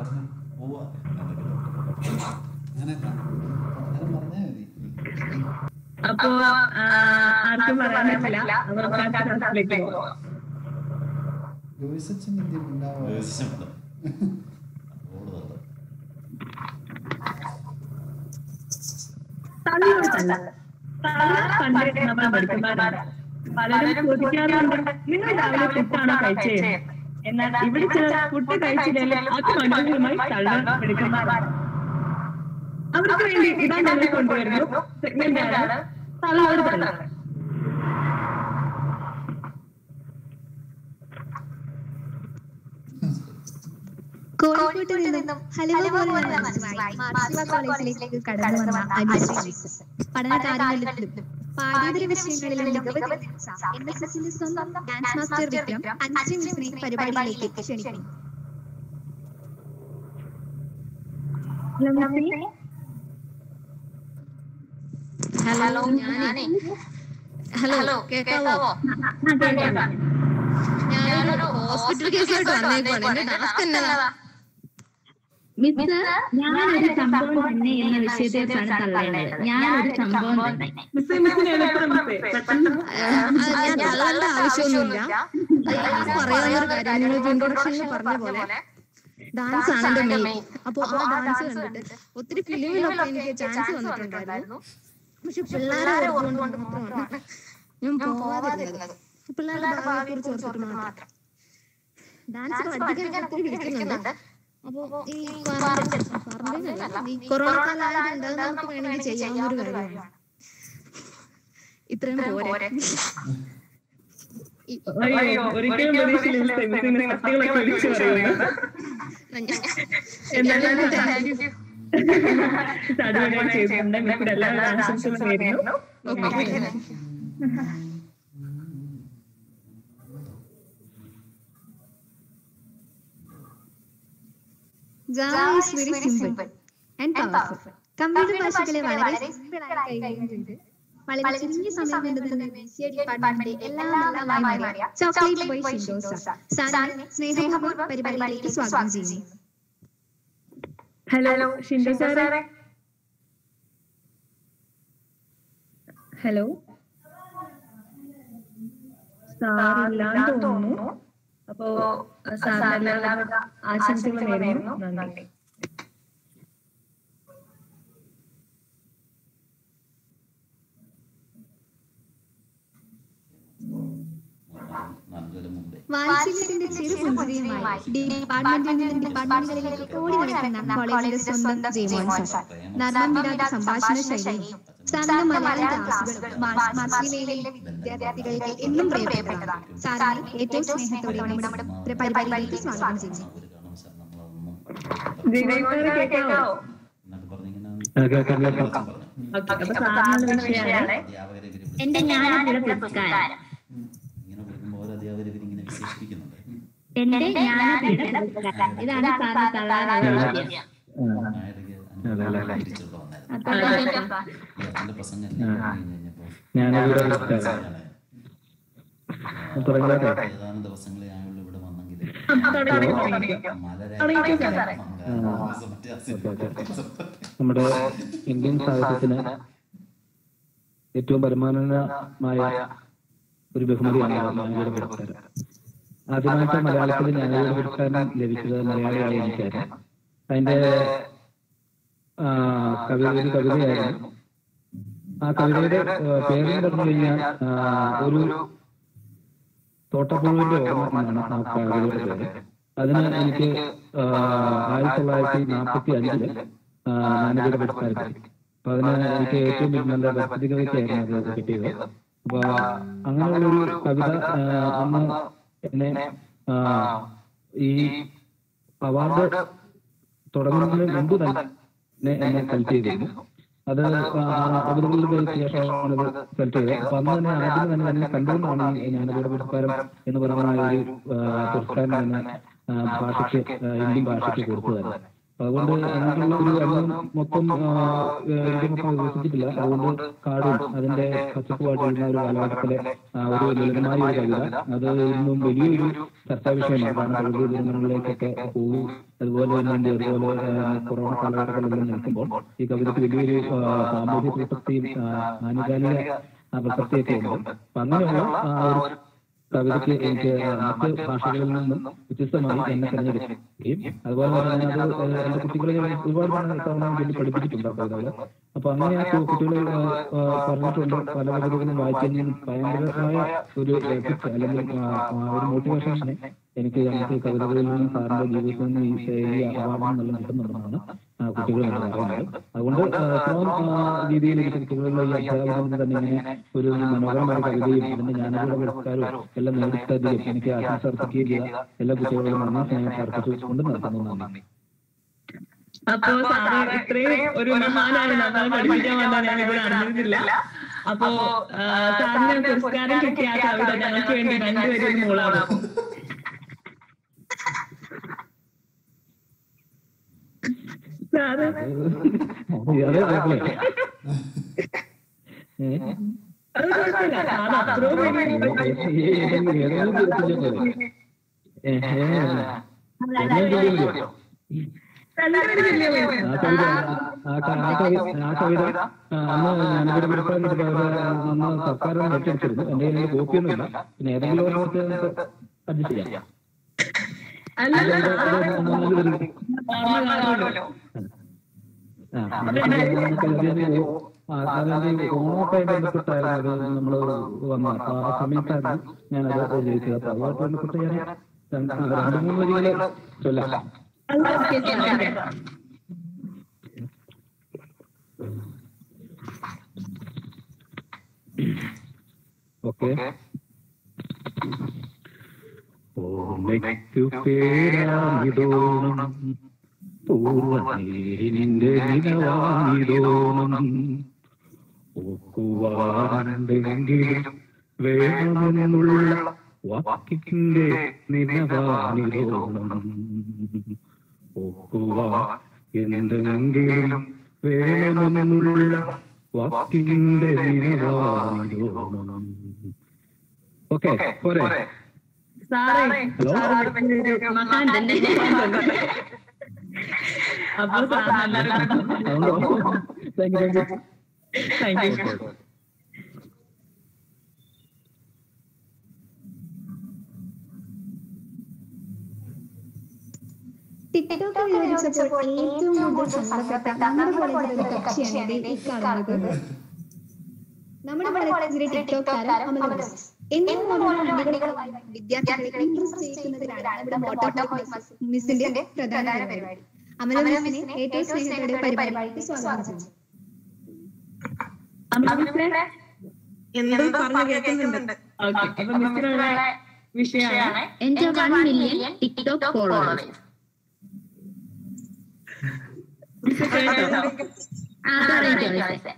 അപ്പോ ആ, ആർക്കും പറയാൻ പറ്റില്ല അപ്പൊ നമുക്ക് അടുത്ത ടാസ്കിലേക്ക് പോകാം യോജിച്ചും ഇന്ത്യയും ഉണ്ടാവുക യോജിച്ചുണ്ട്. കൂടുതൽ. തള്ളിയോട്ടല്ല തള്ള പണ്ട് നമ്മൾ പഠിക്കുന്നവരാണ് പലരും ചോദിക്കാറുണ്ട് നിങ്ങൾ രാവിലെ ഫുഡാണോ കഴിച്ചത് എന്നാൽ ഇവിടെ ചില ഫുഡ് കഴിച്ചില്ലെങ്കിൽ അതിമനോഹരമായി തള്ള എടുക്കുന്നവരാണ് അവർക്ക് വേണ്ടി ഇതാ ഞങ്ങൾ കൊണ്ടുവരുന്നു സെഗ്മെന്റ് ആണ് തള്ള ഒരു തള്ള കോഴിക്കോട്ട് നിന്നും ഹലുവ പോലുള്ള മനസ്സുമായി മാർസിവ കോളേജിലേക്ക് കടന്നു വന്ന അനുശ്രീസ് പഠന കാര്യങ്ങളിലും പാഠ്യേതര വിഷയങ്ങളിലും മികവ് തെളിയിച്ച എൻ എസ് എസിന്റെ സ്വന്തം ഡാൻസ് മാസ്റ്റർ വിക്രം അനുശ്രീ മിസ്സിനെ പരിപാടിയിലേക്ക് ക്ഷണിക്കുന്നു ഹലോ ഞാനേ ഹലോ കേക്കാവോ ഞാനൊരു ഹോസ്പിറ്റൽ കേസായിട്ട് വന്നേക്കുവാണ് എന്റെ ടാസ്ക് എന്നതാ മിസ് ഞാനൊരു സംഭവം തന്നെ എന്ന വിഷയത്തെക്കുറിച്ചാണ് തള്ളേണ്ടത് ഞാനൊരു സംഭവം തന്നെ മിസ്സേ മിസ്സിനെ എളുപ്പം മിസ്സേ പെട്ടെന്ന് അത് ഞാൻ തള്ളേണ്ട ആവശ്യമൊന്നുമില്ല അത് പറയാവുന്നൊരു കാര്യം നിങ്ങൾക്ക് ഇൻട്രൊഡക്ഷനിൽ പറഞ്ഞ പോലെ ഡാൻസ് ആണ് എന്റെ മെയിൻ അപ്പൊ ആ ഡാൻസ് കണ്ടിട്ട് ഒത്തിരി ഫിലിമിലൊക്കെ എനിക്ക് ചാൻസ് വന്നിട്ടുണ്ടായിരുന്നു പക്ഷെ പിള്ളേരെ ഓർത്തുകൊണ്ട് മാത്രമാണ് ഞാൻ പോവാതിരുന്നത് പിള്ളേരുടെ ഭാവിയെ കുറിച്ച് ഓർത്തിട്ട് മാത്രം ഡാൻസ് പഠിപ്പിക്കാൻ ഒത്തിരി വിളിക്കുന്നുണ്ട് അപ്പൊ ഈ ക്വാറന്റൈൻ അല്ല ഈ കൊറോണ കാലമായതുകൊണ്ട് അത് നമുക്ക് വേണമെങ്കിൽ ചെയ്യാവുന്ന ഒരു കാര്യമാണ് ഇത്രയും പോരെ അയ്യോ ഒരിക്കലും പ്രതീക്ഷയില്ല മിസ്സിനെ സത്യങ്ങളൊക്കെ വിളിച്ചു പറയുന്നു എന്നാലും അടിപൊളിയായി ചെയ്തിട്ടുണ്ട് മിസ്സിന്റെ എല്ലാവരും ആശംസകളും നേരുന്നു Java is very simple and powerful. Computer ഭാഷകളെ വളരെ സിമ്പിൾ ആയി കൈകാര്യം ചെയ്ത് വളരെ ചുരുങ്ങിയ സമയം കൊണ്ട് തന്നെ BCA ഡിപ്പാർട്ട്മെന്റിന്റെ എല്ലാം എല്ലാമായി മാറിയ ചോക്ലേറ്റ് ബോയ് ഷിൻഡോസ സാറിനെ സ്നേഹപൂർവ്വം പരിപാടിയിലേക്ക് സ്വാഗതം ചെയ്യുന്നു ഹലോ ഷിൻഡോ സാറേ ഹലോ സാറില്ലാന്ന് തോന്നുന്നു അപ്പോ സാറിന് എല്ലാവരുടെ ആശംസകൾ നേരുന്നു നന്ദി നല്ലൊരു മുമ്പേ വാത്സല്യത്തിന്റെ ചെറു പുഞ്ചിരിയുമായി ഡിപ്പാർട്ട്മെന്റിൽ നിന്നും ഡിപ്പാർട്ട്മെന്റുകളിലേക്ക് ഓടി നടക്കുന്ന കോളേജിന്റെ സ്വന്തം ജയമോഹൻ സാർ നർമ്മം വിടാത്ത സംഭാഷണ ശൈലിയും സാറിന്റെ മലയാളം ക്ലാസുകളും മാസികയിലെ വിദ്യാർത്ഥികൾക്ക് എന്നും പ്രിയപ്പെട്ടതാണ് സാറിനെ ഏറ്റവും സ്നേഹത്തോടെ നമ്മുടെ പരിപാടിയിലേക്ക് സ്വാഗതം ചെയ്യുന്നു വിനയ് സാറ് കേൾക്കാവോ എന്നൊക്കെ പറഞ്ഞിങ്ങനെ ആ, കേൾക്കാം കേൾക്കാം ഓക്കെ അപ്പൊ സാറിനുള്ള വിഷയമാണ് അധ്യാപകരെ ഇവര് എന്റെ ജ്ഞാനപീഠ പുരസ്കാരം ഇങ്ങനെ വിളിക്കുമ്പോൾ ഓരോ അധ്യാപകർ ഇവരിങ്ങനെ വിശേഷിപ്പിക്കുന്നുണ്ട് എന്റെ ജ്ഞാനപീഠ പുരസ്കാരം ഇതാണ് സാറിന് തള്ളാനുള്ള വിഷയം നായകർക്ക് അനുഭവം തിരിച്ചുള്ള വന്നായിരുന്നു അപ്പൊ ഈ അച്ഛന്റെ പ്രസംഗം എല്ലാം കഴിഞ്ഞ് കഴിഞ്ഞപ്പോ ഞാനിവിടെ തുടങ്ങിയോട്ടെ ഏതാനും ദിവസങ്ങളെ ആയുള്ളൂ ഇവിടെ വന്നെങ്കിൽ തുടങ്ങിക്കോ സാറേ. നമ്മുടെ ഇന്ത്യൻ സാഹിത്യത്തിന് ഏറ്റവും ബഹുമാനമായ ഒരു ബഹുമതിയാണ് ജ്ഞാനപീഠ പുരസ്കാരം ആദ്യമായിട്ട് മലയാളത്തിൽ ജ്ഞാനപീഠ പുരസ്കാരം ലഭിച്ചത് മലയാളിയായ എനിക്കായിരുന്നു അതിന്റെ ആ, കവിത ഒരു കവിതയായിരുന്നു ആ കവിതയുടെ ആ, പേരെന്ന് പറഞ്ഞു കഴിഞ്ഞാൽ ആ, ഒരു തോട്ടപ്പുഴുവിന്റെ ഓർമ്മ എന്നാണ് ആ കവിതയുടെ പേര് അതിന് എനിക്ക് ആ, ആയിരത്തി തൊള്ളായിരത്തി നാൽപ്പത്തി അഞ്ചില് ജ്ഞാനപീഠ പുരസ്കാരം കിട്ടി അപ്പൊ അതിന് എനിക്ക് ഏറ്റവും നല്ല ഭക്തി കവിതയായിരുന്നു അത് കിട്ടിയത് അപ്പൊ അങ്ങനെയുള്ളൊരു കവിത ആ, അന്ന് എന്നെ ആ, ഈ അവാർഡ് തുടങ്ങുന്നതിന് മുമ്പ് തന്നെ എന്നെ സെലക്ട് ചെയ്തിരുന്നു അത് അവതരികളിൽ പോയ ശേഷമാണ് ഇത് സെലക്ട് ചെയ്തത് അപ്പൊ അന്ന് തന്നെ ആദ്യം തന്നെ തന്നെ കണ്ടുകൊണ്ടാണ് ഈ ജ്ഞാനപീഠ പുരസ്കാരം എന്ന് പറയുന്ന ആ ഒരു ആ, പുരസ്കാരം തന്നെ ആ, ഭാഷയ്ക്ക് ആ, ഇന്ത്യൻ ഭാഷയ്ക്ക് കൊടുത്തു തന്നെ അതുകൊണ്ട് അങ്ങനെയുള്ള ഒരു അനുഭവം മൊത്തം ആ, ഇന്ത്യ മൊത്തം വികസിച്ചിട്ടില്ല അതുകൊണ്ട് കാടും അതിന്റെ പച്ചപ്പുമായിട്ട് വരുന്ന ഒരു കാലഘട്ടത്തിലെ ആ, ഒരു ലളിതമായ ഒരു കവിത അത് ഇന്നും വലിയൊരു ചർച്ചാ വിഷയമാണ് കാരണം പ്രകൃതി ദുരന്തങ്ങളിലേക്കൊക്കെ പോകും അതുപോലെ തന്നെ ഉണ്ട് അതുപോലെ ആ, കൊറോണ കാലഘട്ടങ്ങളിലെല്ലാം നിൽക്കുമ്പോൾ ഈ കവിതയ്ക്ക് വലിയൊരു ആ, സാമൂഹ്യ പ്രസക്തിയും ആ, ആനുകാലിക ആ, പ്രസക്തിയൊക്കെ ഉണ്ട് അപ്പൊ അങ്ങനെയുള്ള ആ, ഒരു കവിതയ്ക്ക് എനിക്ക് മറ്റ് ഭാഷകളിൽ നിന്നും വ്യത്യസ്തമായി എന്നെ തിരഞ്ഞെടുക്കുകയും അതുപോലെ തന്നെ അത് എന്റെ കുട്ടികളെ ഞാൻ ഒരുപാട് തവണ തവണ വേണ്ടി പഠിപ്പിച്ചിട്ടുണ്ട് ആ കവിതകള് അപ്പൊ അങ്ങനെ ആ കു- കുട്ടികളെ ആ, ആ, പറഞ്ഞിട്ടുണ്ട് പല കവിതകളും വായിക്കുന്നതിന് ഭയങ്കരമായ ഒരു എഫക്ട് അല്ലെങ്കിൽ ആ, ആ, ഒരു മോട്ടിവേഷൻ എനിക്ക് ഞങ്ങൾക്ക് കവിതകളിൽ നിന്നും സാറിന്റെ ജീവിതത്തിൽ നിന്നും ഈ ശൈലി അവാർഡ് എന്നെല്ലാം കിട്ടുന്നുണ്ടെന്നാണ് ആ, കുട്ടികൾ എന്ന് പറയുന്നത് അതുകൊണ്ട് ആ, ഇത്രയും ആ, രീതിയിൽ എനിക്ക് കുട്ടികളുടെ ഈ അധ്യാപകനും തന്നെ ഇങ്ങനെ ഒരു മനോഹരമായ കവിതയും അതിന്റെ ജ്ഞാനപീഠ പുരസ്കാരവും എല്ലാം നേടിത്തതിലും എനിക്ക് ആശംസ അർപ്പിക്കുകയും ചെയ്ത എല്ലാ കുട്ടികളോടും നന്ദി സ്നേഹം അർപ്പിച്ചുകൊണ്ട് നിർത്തുന്നു നന്ദി അപ്പോ സാറ് ഇത്രയും ഒരു മഹാനാണ് നമ്മളെ പഠിപ്പിക്കാൻ വന്നാൽ ഞാൻ ഇവിടെ അറിഞ്ഞിരുന്നില്ല അപ്പോ ആ, സാറിന് പുരസ്കാരം കിട്ടിയ ആ കവിത ഞങ്ങൾക്ക് വേണ്ടി രണ്ടുപേരും മൂളാണ് സാറ് അത് കുഴപ്പമില്ല. ഏ? അത് കുഴപ്പമില്ല സാറ് അത്രയും വലിയ ഏതെങ്കിലും ഏതെങ്കിലും ദിവസത്തിന്റെ പോലെ. ഏ, ഏ, എന്തെങ്കിലും മതിയോ? രണ്ടുപേരും വലിയ വയസ്സാണ്. ആ കവിത ആ ക- ആ കവി ആ കവിത ആ, അന്ന് ഞാനൊരു പുരസ്കാരം കിട്ടിയപ്പോൾ അവര് അന്ന് സർക്കാർ ഏറ്റെടുത്തിരുന്നു എന്റെ കയ്യിൽ കോപ്പിയൊന്നുമില്ല പിന്നെ ഏതെങ്കിലും ഒരു അഡ്ജസ്റ്റ് ചെയ്യാം അല്ല അത് അത് അത് നല്ലൊരു ഒരു- ഓർമ്മ കാണുമല്ലോ ആ, അത് നമുക്ക് അതിന്റെ ഓ- ആ, അതിന്റെ ഓണവുമായി ബന്ധപ്പെട്ടായിരുന്നു അത് നമ്മള് വന്നത് അപ്പൊ ആ സമയത്തായിരുന്നു ഞാനത് ജയിച്ചത് അപ്പൊ അതുമായിട്ട് ബന്ധപ്പെട്ട് ഞാൻ രണ്ട് രണ്ട് മൂന്ന് വരികള് ചൊല്ലാം അല്ല ഓക്കെ സാറേ ഓക്കെ ഓർമ്മയ്ക്കു പേരാമിതോണം പൂർവനീരിന്റെ നിലവാണിതോണം ഓക്കുവാനെന്തെങ്കിലും വേണമെന്നുള്ള വാക്കിന്റെ നിലവാണിതോണം ഓക്കുവാ എന്തെങ്കിലും വേണമെന്നുള്ള വാക്കിന്റെ നിലവാണിതോണം ഓക്കെ പോരെ സാറേ ഹലോ? സാറ് വലിയൊരു മഹാൻ തന്നെ അപ്പൊ സാർ നല്ലൊരു അതുകൊണ്ടോ thank you thank you thank you TikTok ഉപയോഗിച്ചപ്പോൾ ഏറ്റവും കൂടുതൽ സങ്കടപ്പെട്ട നമ്മുടെ കോളേജിലെ ഒരു കക്ഷിയാണ് ദേ ഈ കാണുന്നത് നമ്മുടെ കോളേജിലെ ടിക്ടോക്ക് താരം അമല മിസ് എന്നും മോഡൽ വണ്ടികളുമായി വിദ്യാർത്ഥികളെ ഇംപ്രസ് ചെയ്യിക്കുന്നതിനാണ് നമ്മുടെ മോട്ടോർ മിസ്സിന്റെ പ്രധാന പരിപാടി അമല മിസ്സിനെ ഏറ്റവും സ്നേഹത്തോടെ പരിപാടിയിലേക്ക് സ്വാഗതം ചെയ്യുന്നു അമൃതത്തെ എന്തോ പറഞ്ഞു കേൾക്കുന്നുണ്ട് ഓക്കെ അപ്പൊ മിസ്സിനുള്ള വിഷയമാണ് എന്റെ വൺ മില്യൺ ടിക്ടോക്ക് ഫോളോവേഴ്സ് ആ തുടങ്ങി ചോദിച്ചേ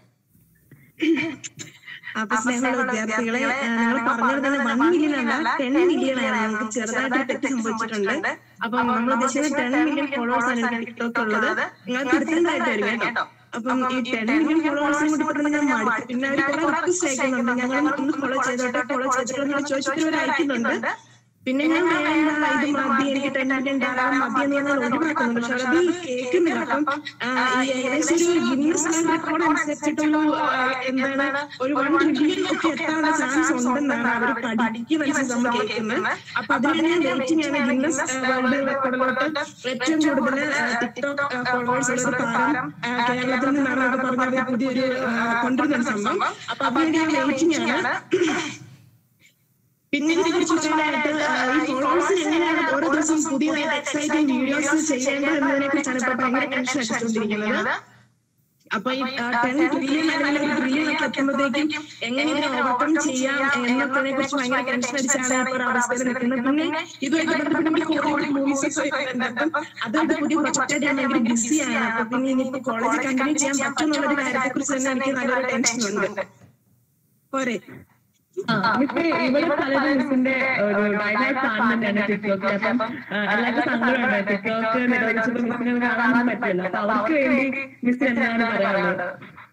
അപ്പൊ സ്നേഹമുള്ള വിദ്യാർത്ഥികളെ നിങ്ങൾ പറഞ്ഞത് തന്നെ വൺ മില്യൺ അല്ല ടെൻ മില്യൺ ആണ് നമുക്ക് ചെറുതായിട്ട് തെറ്റ് സംഭവിച്ചിട്ടുണ്ട് അപ്പൊ നമ്മൾ ഉദ്ദേശിക്കുന്നത് ടെൻ മില്യൺ ഫോളോവേഴ്സ് ആണ് എനിക്ക് ടിക്ടോക്ക് ഉള്ളത് നിങ്ങൾ തിരുത്തേണ്ടതായിട്ട് വരും കേട്ടോ അപ്പം ഈ ടെൻ മില്യൺ ഫോളോവേഴ്സിനെ കൂടി പെട്ടെന്ന് ഞാൻ മടുത്തു പിന്നെ അവർ കുറെ റിക്വസ്റ്റ് അയക്കുന്നുണ്ട് ഞങ്ങൾ ഒന്ന് ഫോളോ ചെയ്തോട്ടെ ഫോളോ ചെയ്തിട്ട് നിങ്ങൾ ചോദിച്ചിട്ട് അവർ അയക്കുന്നുണ്ട് പിന്നെ ഞാൻ വേണ്ട ഇത് മതി എനിക്ക് ടെൻ മില്യൺ ധാരാളം മതി എന്ന് പറഞ്ഞാൽ ഒഴിവാക്കുന്നുണ്ട് പക്ഷെ അത് കേൾക്കുന്നില്ല അപ്പം ആ, ഈ ഏകദേശം ഒരു ഗിന്നസ് വേൾഡ് റെക്കോർഡ് അനുസരിച്ചിട്ടൊരു ആ, എന്താണ് ഒരു വൺ ട്രില്യൺ ഒക്കെ എത്താനുള്ള ചാൻസ് ഉണ്ടെന്നാണ് അവർ പഠിക്കുന്നതനുസരിച്ച് നമ്മൾ കേൾക്കുന്നത് അപ്പൊ അതിന് ഞാൻ വെയിറ്റിംഗ് ആണ് ഗിന്നസ് വേൾഡ് റെക്കോർഡിലോട്ട് ഏറ്റവും കൂടുതൽ ടിക്ടോക്ക് ഫോളോവേഴ്സ് ഉള്ള ഒരു താരം ആ, കേരളത്തിൽ നിന്നാണ് അത് പറഞ്ഞത് പുതിയൊരു ആ, കൊണ്ടുവരുന്ന ഒരു സംഭവം അപ്പൊ അതിനുവേണ്ടി ഞാൻ വെയിറ്റിംഗ് ആണ് പിന്നെ ഇതിനെ കുറിച്ച് പറയാനായിട്ട് ആ, ഈ ഫോളോവേഴ്സിന് എങ്ങനെയാണ് ഓരോ ദിവസം പുതിയതായിട്ട് എക്സൈറ്റിംഗ് വീഡിയോസ് ചെയ്യേണ്ടത് എന്നതിനെ കുറിച്ചാണ് ഇപ്പൊ ഭയങ്കര ടെൻഷൻ അടിച്ചുകൊണ്ടിരിക്കുന്നത് അപ്പൊ ഈ ടെൻ ട്രില്യൺ അല്ലെങ്കിൽ ഒരു ട്രില്യൺ ഒക്കെ എത്തുമ്പോഴത്തേക്കും എങ്ങനെ ഇതിനെ ഓവർകം ചെയ്യാം എന്നതിനെ കുറിച്ച് ഭയങ്കര ടെൻഷൻ അടിച്ചാണ് ഇപ്പൊ ഒരു അവസ്ഥയിൽ നിൽക്കുന്നത് പിന്നെ ഇതുമായിട്ട് ബന്ധപ്പെട്ട് എനിക്ക് ഹോളിവുഡ് മൂവീസ് ഒക്കെ വരുന്നുണ്ട് അപ്പം അതുകൊണ്ട് പുതിയ പ്രൊജക്റ്റ് ഞാൻ ഭയങ്കര ബിസിയാണ് അപ്പൊ പിന്നെ ഇനിയിപ്പോ കോളേജ് കണ്ടിന്യൂ ചെയ്യാൻ പറ്റും എന്നുള്ളൊരു കാര്യത്തെ കുറിച്ച് തന്നെ എനിക്ക് നല്ലൊരു ടെൻഷൻ ഉണ്ട് പോരെ ആ, മിസ്സേ, ഇവിടെ പലരും മിസ്സിന്റെ ഒരു ഡയലോഗ് കാണുന്നുണ്ടാണ് ടിക്ടോക്കിൽ അപ്പം ആ, എല്ലാവർക്കും സങ്കടമുണ്ട് ടിക്ടോക്ക് നിരോധിച്ചപ്പോൾ മിസ്സിനെ കാണാൻ പറ്റില്ല അപ്പൊ അവർക്ക് വേണ്ടി മിസ് എന്താണ് പറയാനുള്ളത്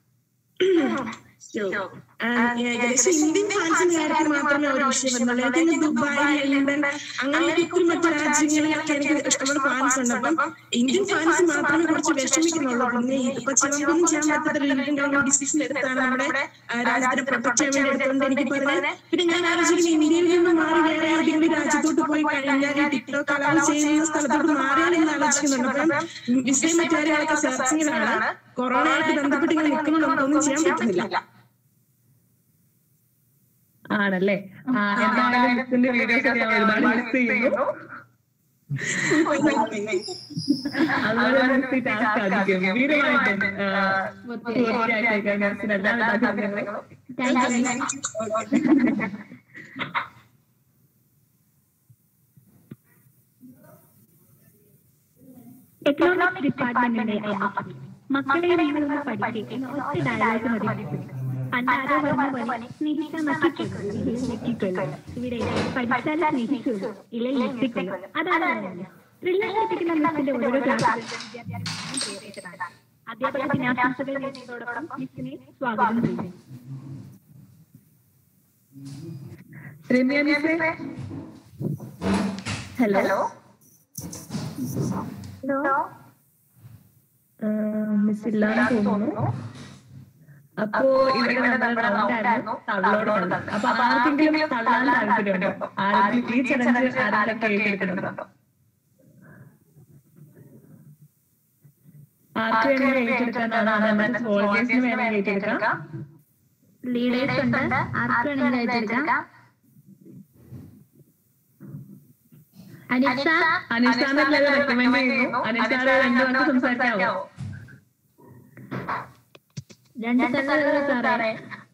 ഏകദേശം ഇന്ത്യൻ ഫാൻസിന്റെ കാര്യത്തിൽ മാത്രമേ ഒരു വിഷയം വരുന്നുള്ളൂ ഏതെങ്കിലും ദുബായ് ലണ്ടൻ അങ്ങനെയൊക്കെ ഒത്തിരി മറ്റു രാജ്യങ്ങളിലൊക്കെ എനിക്ക് ഇഷ്ടംപോലെ ഫാൻസ് ഉണ്ട് അപ്പം ഇന്ത്യൻ ഫാൻസ് മാത്രമേ കുറച്ച് വിഷമിക്കുന്നുള്ളൂ പിന്നെ ഇതിപ്പോ ചിലപ്പൊന്നും ചെയ്യാൻ പറ്റാത്ത ഇന്ത്യൻ ഗവൺമെന്റ് ഡിസിഷൻ എടുത്താണ് നമ്മുടെ ആ, രാജ്യത്തിനെ പ്രൊട്ടക്ട് ചെയ്യാൻ വേണ്ടി എടുത്തുകൊണ്ട് എനിക്ക് പറഞ്ഞത് പിന്നെ ഞാൻ ആലോചിക്കുന്നത് ഇന്ത്യയിൽ നിന്ന് മാറി വേറെ ഏതെങ്കിലും രാജ്യത്തോട്ട് പോയി കഴിഞ്ഞാൽ ഈ ടിക്ടോക്ക് അലൗ ചെയ്യുന്ന സ്ഥലത്തോട്ട് മാറിയാൽ എന്ന് ആലോചിക്കുന്നുണ്ട് അപ്പം വിസയും മറ്റു കാര്യങ്ങളൊക്കെ സെർച്ചിങ്ങിലാണ് കൊറോണ ആയിട്ട് ബന്ധപ്പെട്ട് ഇങ്ങനെ നിൽക്കുന്നുണ്ട് ഒന്നും ചെയ്യാൻ പറ്റുന്നില്ല ആണല്ലേ ആ എന്തായാലും മിസ്സിന്റെ വീഡിയോസ് ഒക്കെ ഞാൻ ഒരുപാട് മിസ് ചെയ്യുന്നു അതുപോലെ മിസ് ടാസ്ക് സാധിക്കും വീരമായിട്ടും ആ, പൂർത്തിയാക്കിയേക്കാൻ മിസ്സിന് എല്ലാവിധ അഭിനന്ദനങ്ങളും എക്കണോമിക്സ് ഡിപ്പാർട്ട്മെന്റിന്റെ അമ്മ മക്കളെ നിങ്ങളൊന്ന് പഠിക്കുന്ന ഒറ്റ ഡയലോഗ് മതി പണ്ടാരോ പറഞ്ഞ പോലെ സ്നേഹിക്കാൻ നക്കിക്കൊള്ളു നെറ്റിക്കൊള്ളു ഇവിടെ പഠിച്ചാൽ സ്നേഹിക്കുള്ളൂ ഇല്ലെങ്കിൽ എത്തിക്കൊള്ളു അതാണ് പറഞ്ഞത് ത്രില്ലർ പഠിപ്പിക്കുന്ന മിസ്സിന്റെ ഓരോ ക്ലാസ്സുകളും അധ്യാപക ദിനാശംസകൾ നേടുന്നതോടൊപ്പം മിസ്സിനെ സ്വാഗതം ചെയ്യുന്നു രമ്യ മിസ്സേ ഹലോ മിസ് ഇല്ലാന്ന് തോന്നുന്നു അപ്പോ ഇവിടെ നമ്മുടെ റൗണ്ട് ആയിരുന്നു തള്ളോട് തള്ളൽ അപ്പൊ ആർക്കെങ്കിലും തള്ളാൻ താല്പര്യമുണ്ടോ ആരെങ്കിലും ഈ ചലഞ്ച് ആരെങ്കിലും ഏറ്റെടുക്കുന്നുണ്ടോ ആർക്ക് വേണമെങ്കിൽ ഏറ്റെടുക്കാനാണ് നമ്മുടെ വോളണ്ടിയേഴ്സിന് വേണമെങ്കിൽ ഏറ്റെടുക്കാം ലീഡേഴ്സ് ഉണ്ട് ആർക്ക് വേണമെങ്കിലും അയച്ചെടുക്കാം അനിഷ അനിഷ്ഠാനെ റെക്കമെൻഡ് ചെയ്യുന്നു അനിഷ്ഠാനെ രണ്ടു വാക്ക് സംസാരിക്കാവോ രണ്ട് തള്ളുകൾ സാറേ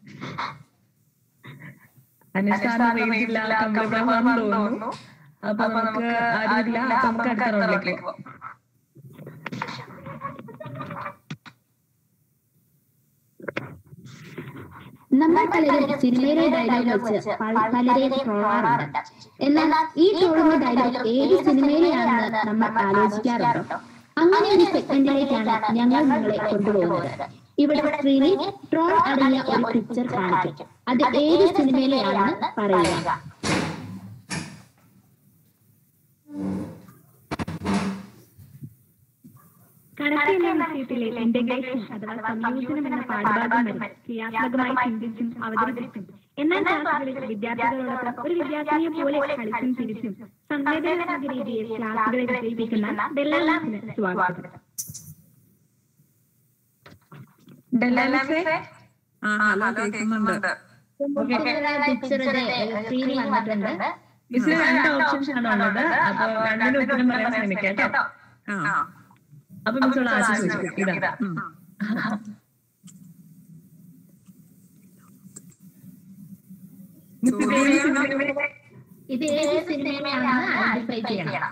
അനിഷ്ഠാന റേഞ്ചില്ല കമ്പ്യൂട്ടർ തോന്നുന്നു അപ്പൊ നമുക്ക് ആരുമില്ല അപ്പൊ നമുക്ക് അടുത്ത റൗണ്ടിലേക്ക് പോകാം നമ്മൾ പലരും സിനിമയിലെ ഡയലോഗ് വെച്ച് പല- പലരെയും ട്രോളാറുണ്ട് എന്നാൽ ഈ ട്രോളുന്ന ഡയലോഗ് ഏത് സിനിമയിലെയാണെന്ന് നമ്മൾ ആലോചിക്കാറുണ്ടോ അങ്ങനെ ഒരു സെഗ്മെന്റിലേക്കാണ് ഞങ്ങൾ നിങ്ങളെ കൊണ്ടുപോകുന്നത് ഇവിടെ സ്ക്രീനിൽ ട്രോൾ അടങ്ങിയ ഒരു പിക്ചർ കാണിക്കും അത് ഏത് സിനിമയിലെയാണെന്ന് പറയുക കണക്ക് എന്ന വിഷയത്തിലെ ഇന്റഗ്രേഷൻ അഥവാ സംയോജനം എന്ന പാഠഭാഗം വരെ ക്രിയാത്മകമായി ചിന്തിച്ചും അവതരിപ്പിച്ചും എന്നാൽ ക്ലാസുകളിൽ വിദ്യാർത്ഥികളോടൊപ്പം ഒരു വിദ്യാർത്ഥിയെ പോലെ കളിച്ചും തിരിച്ചും സംവേദനാത്മക രീതിയിൽ ക്ലാസുകളെ വിജയിപ്പിക്കുന്ന ഡെല്ലാസിന് സ്വാഗതം ആ ഹലോ കേൾക്കുന്നുണ്ട് സ്ക്രീനിൽ വന്നിട്ടുണ്ട് മിസ്സിന് രണ്ട് ഓപ്ഷൻസ് ആണ് ഉള്ളത് അപ്പൊ രണ്ടിനും ഉത്തരം പറയാൻ ശ്രമിക്കാം കേട്ടോ അപ്പൊ മിസ്സോട് ആശയം ചോദിക്കും ഇതാ മിസ് ഇത് ഏത് സിനിമയിലെ ഇത് ഏത് സിനിമയിലാണെന്ന് ഐഡന്റിഫൈ ചെയ്യണം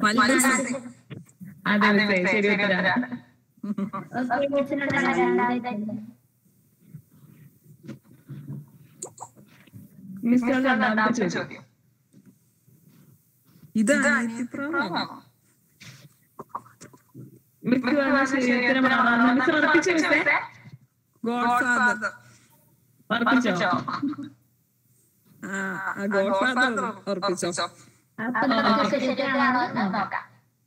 അതെ മിസ്സേ ശരി ഉത്തരാണ് ഓക്കെ മിസ്സിനോട് രണ്ടാമത്തെ മിസ്സിനോട് രണ്ടാമത്തെ ചോദ്യം ഇത് അനിത്യപ്രഭാവമാണോ മിസ് പറഞ്ഞ ശരി ഉത്തരമാണോ മിസ് ഉറപ്പിച്ചു മിസ്സേ ഗോഡ് ഫാദർ ഉറപ്പിച്ചോ ആ ഗോഡ് ഫാദർ ഉറപ്പിച്ചോ അപ്പൊ നമുക്ക് ശരി ഉത്തരമാണോ നോക്കാം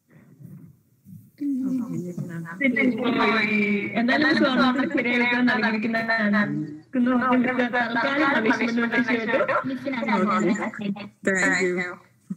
എന്തായാലും മിസ് ഓർമ്മത്തിൽ ശരിയായിട്ട് നൽകിയിരിക്കുന്നതാണ് തൽക്കാലം പണിഷ്മെന്റ് വിഷയമായിട്ട് മിസ്സിനാണ് താങ്ക് യു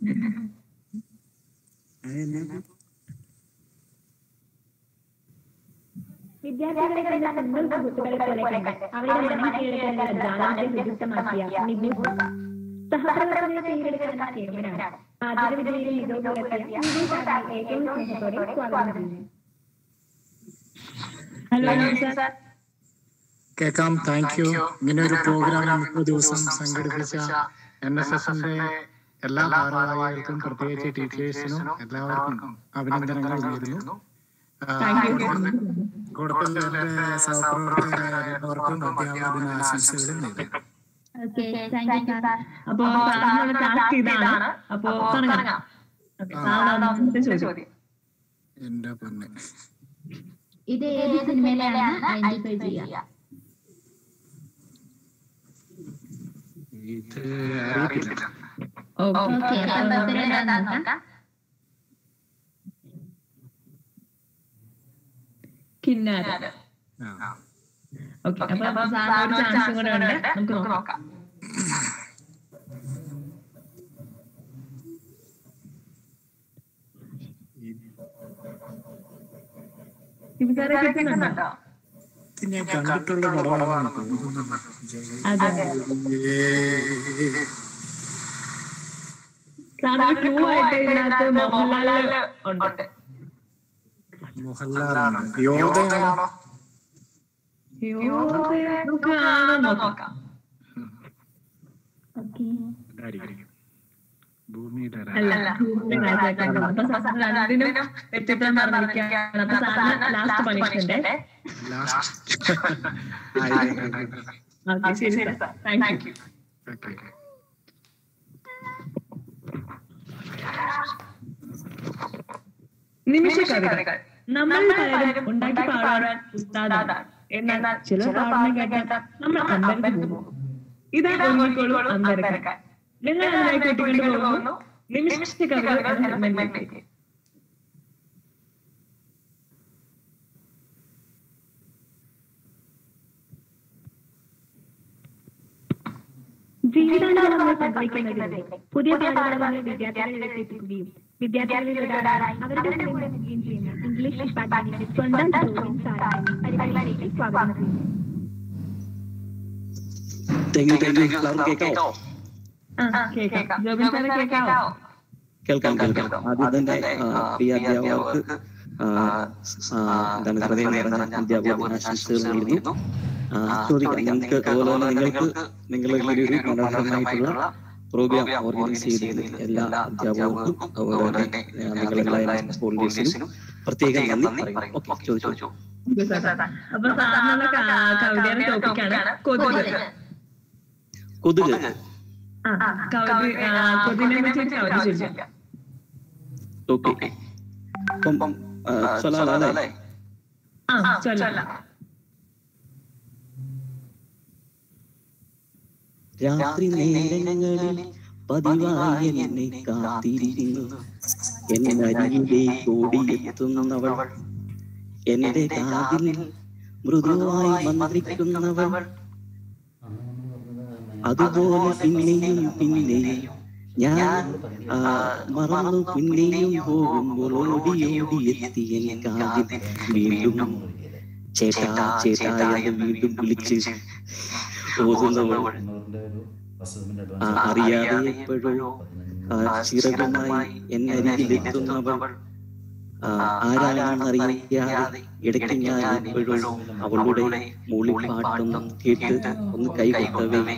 വിദ്യാർത്ഥികളെ കണ്ട സ്വന്തം സുഹൃത്തുക്കളെ പോലെ കണ്ട് അവരുടെ മനം കീഴടക്കാനുള്ള ജാലത്തെ വിരുദ്ധമാക്കിയ നിബു സഹപ്രവർത്തകരെ കീഴടക്കുന്ന സേവനാണ് ആദ്യ വിജയിലെ മികവുകളെത്തിയ നിബു സാറിനെ ഏറ്റവും സ്നേഹത്തോടെ സ്വാഗതം ചെയ്യുന്നു ഹലോ സാർ കേൾക്കാം താങ്ക് യു ഇങ്ങനെ ഒരു പ്രോഗ്രാം മുപ്പത് ദിവസം സംഘടിപ്പിച്ച എൻ എസ് എസിന്റെ എല്ലാ ഭാരവാഹികൾക്കും പ്രത്യേകിച്ച് ടീച്ചേഴ്സിനും എല്ലാവർക്കും അഭിനന്ദനങ്ങൾ നേരുന്നു കൂടപ്പള്ളിയുടെ സഹപ്രവർത്തകരായ എല്ലാവർക്കും അധ്യാപക ദിന ആശംസകളും നേരുന്നു ഓക്കെ താങ്ക് യു സാർ അപ്പോ സാറിനുള്ള ടാസ്ക് ഇതാണ് അപ്പോ തുടങ്ങാം ഓക്കേ, സാറിന് ഒന്നാമത്തെ ചോദ്യം എന്റെ പൊന്നെ ഇത് ഏത് സിനിമയിലാണ് ഐഡന്റിഫൈ ചെയ്യുക ഇത് അറിയത്തില്ല ഓക്കെ അപ്പൊ ഉത്തരം എന്താണെന്ന് നോക്കാം കിന്നാര ഓക്കെ അപ്പൊ സാറിന് ഒരു ചാൻസ് കൂടെ ഉണ്ട് നമുക്ക് നോക്കാം ഇവരെ കിട്ടുന്നുണ്ടോ ഇത് ഞാൻ കണ്ടിട്ടുള്ള പടമാണെന്ന് തോന്നുന്നു അതെ സാറിന് ക്ലൂ ആയിട്ട് ഇതിനകത്ത് മോഹൻലാല് ഉണ്ട് മോഹൻലാലാണ് യോധയാണോ നമുക്ക് ആണോ നോക്കാം ഇതായിരിക്കും ഭൂമിയുടെ അല്ല ഭൂമിയിലെ രാജാക്കൾ അപ്പൊ സാറിന് രണ്ടിനും വ്യക്തിത്വം പറഞ്ഞിരിക്കുകയാണ് അപ്പൊ സാറിന് ലാസ്റ്റ് പണിഷ്മെന്റ് ലാസ്റ്റ് ഓക്കെ ശരി സാർ താങ്ക് യു നിമിഷ കവിതകൾ നമ്മൾ പലരും ഉണ്ടാക്കി പാടാൻ ഉസ്താദാണ് എന്നാൽ ചില പാടുന്ന കേട്ടാൽ നമ്മൾ അമ്പരത്ത് പോകും ഇതാ ഒരുങ്ങിക്കോളൂ അമ്പരക്കാൻ നിങ്ങൾ അതിനായി കൂട്ടിക്കൊണ്ടു പോകുന്നു നിമിഷ കവിതകൾ എന്ന segment-ലേക്ക്. ജീവിതാനുഭവങ്ങൾ പങ്കുവയ്ക്കുന്നതിലൂടെ പുതിയ പാഠഭാഗങ്ങൾ വിദ്യാർത്ഥികളിലേക്ക് എത്തിക്കുകയും വിദ്യാർത്ഥികളിൽ ഒരാളായി അവരുടെ കൂടെ നൽകുകയും ചെയ്യുന്ന ഇംഗ്ലീഷ് ഡിപ്പാർട്ട്മെന്റിന്റെ സ്വന്തം ചോദ്യം സാറായി പരിപാടിയിലേക്ക് സ്വാഗതം ചെയ്യുന്നു താങ്ക് യു താങ്ക് യു എല്ലാവർക്കും കേൾക്കാവോ ആ, കേൾക്കാം ജോബിൻ സാറെ കേൾക്കാവോ കേൾക്കാം കേൾക്കാം ആദ്യം തന്നെ ആ, പ്രിയ അധ്യാപകർക്ക് ആ, ആ, എന്താണ് ഹൃദയം നിറഞ്ഞ അധ്യാപക ആശംസകൾ നേരുന്നു ആ, ചോദിക്കാം നിങ്ങൾക്ക് അതുപോലെ തന്നെ നിങ്ങൾക്ക് നിങ്ങളുടെ ഒരു മനോഹരമായിട്ടുള്ള പ്രോഗ്രാം ഓർഗനൈസ് ചെയ്തതിൽ എല്ലാ അധ്യാപകർക്കും അതുപോലെ തന്നെ ആ, നിങ്ങളെല്ലാ സ്കൂളിലേഴ്സിനും പ്രത്യേകം നന്ദി പറയുന്നു ഓക്കെ ചോദിച്ചു അപ്പൊ സാറിനുള്ള ക- കവിതയുടെ ടോപ്പിക്കാണ് കൊതുക് കൊതുക് ആ കവിത ആ, കൊതുകിനെ കുറിച്ച് ഒരു കവിത ചൊല്ലിക്കാം ഓക്കെ അപ്പം ആ, ചൊല്ലാലോ അല്ലേ ആ ചൊല്ലാം രാത്രി നേരങ്ങളിൽ പതിവായി എന്നെ കാത്തിരിക്കുന്നു എന്നരികിലെ ഓടിയെത്തുന്നവൾ എന്റെ കാതിൽ മൃദുവായി മന്ത്രിക്കുന്നവൾ അതുപോലെ പിന്നെയും പിന്നെയും ഞാൻ ആ, മറന്നു പിന്നെയും പോകുമ്പോൾ ഓടി ഓടി എത്തി എൻ കാതിൽ വീണ്ടും ചേട്ടാ ചേട്ടാ എന്ന് വീണ്ടും വിളിച്ച് ഓതുന്നവൾ ആ, അറിയാതെ എപ്പോഴോ ആ, ചിറകുമായി എന്നരികിലെത്തുന്നവൾ ആ, ആരാണെന്നറിയാതെ ഇടയ്ക്ക് ഞാൻ എപ്പോഴോ അവളുടെ മൂളിപ്പാട്ടും കേട്ട് ഒന്ന് കൈകൊട്ടവേ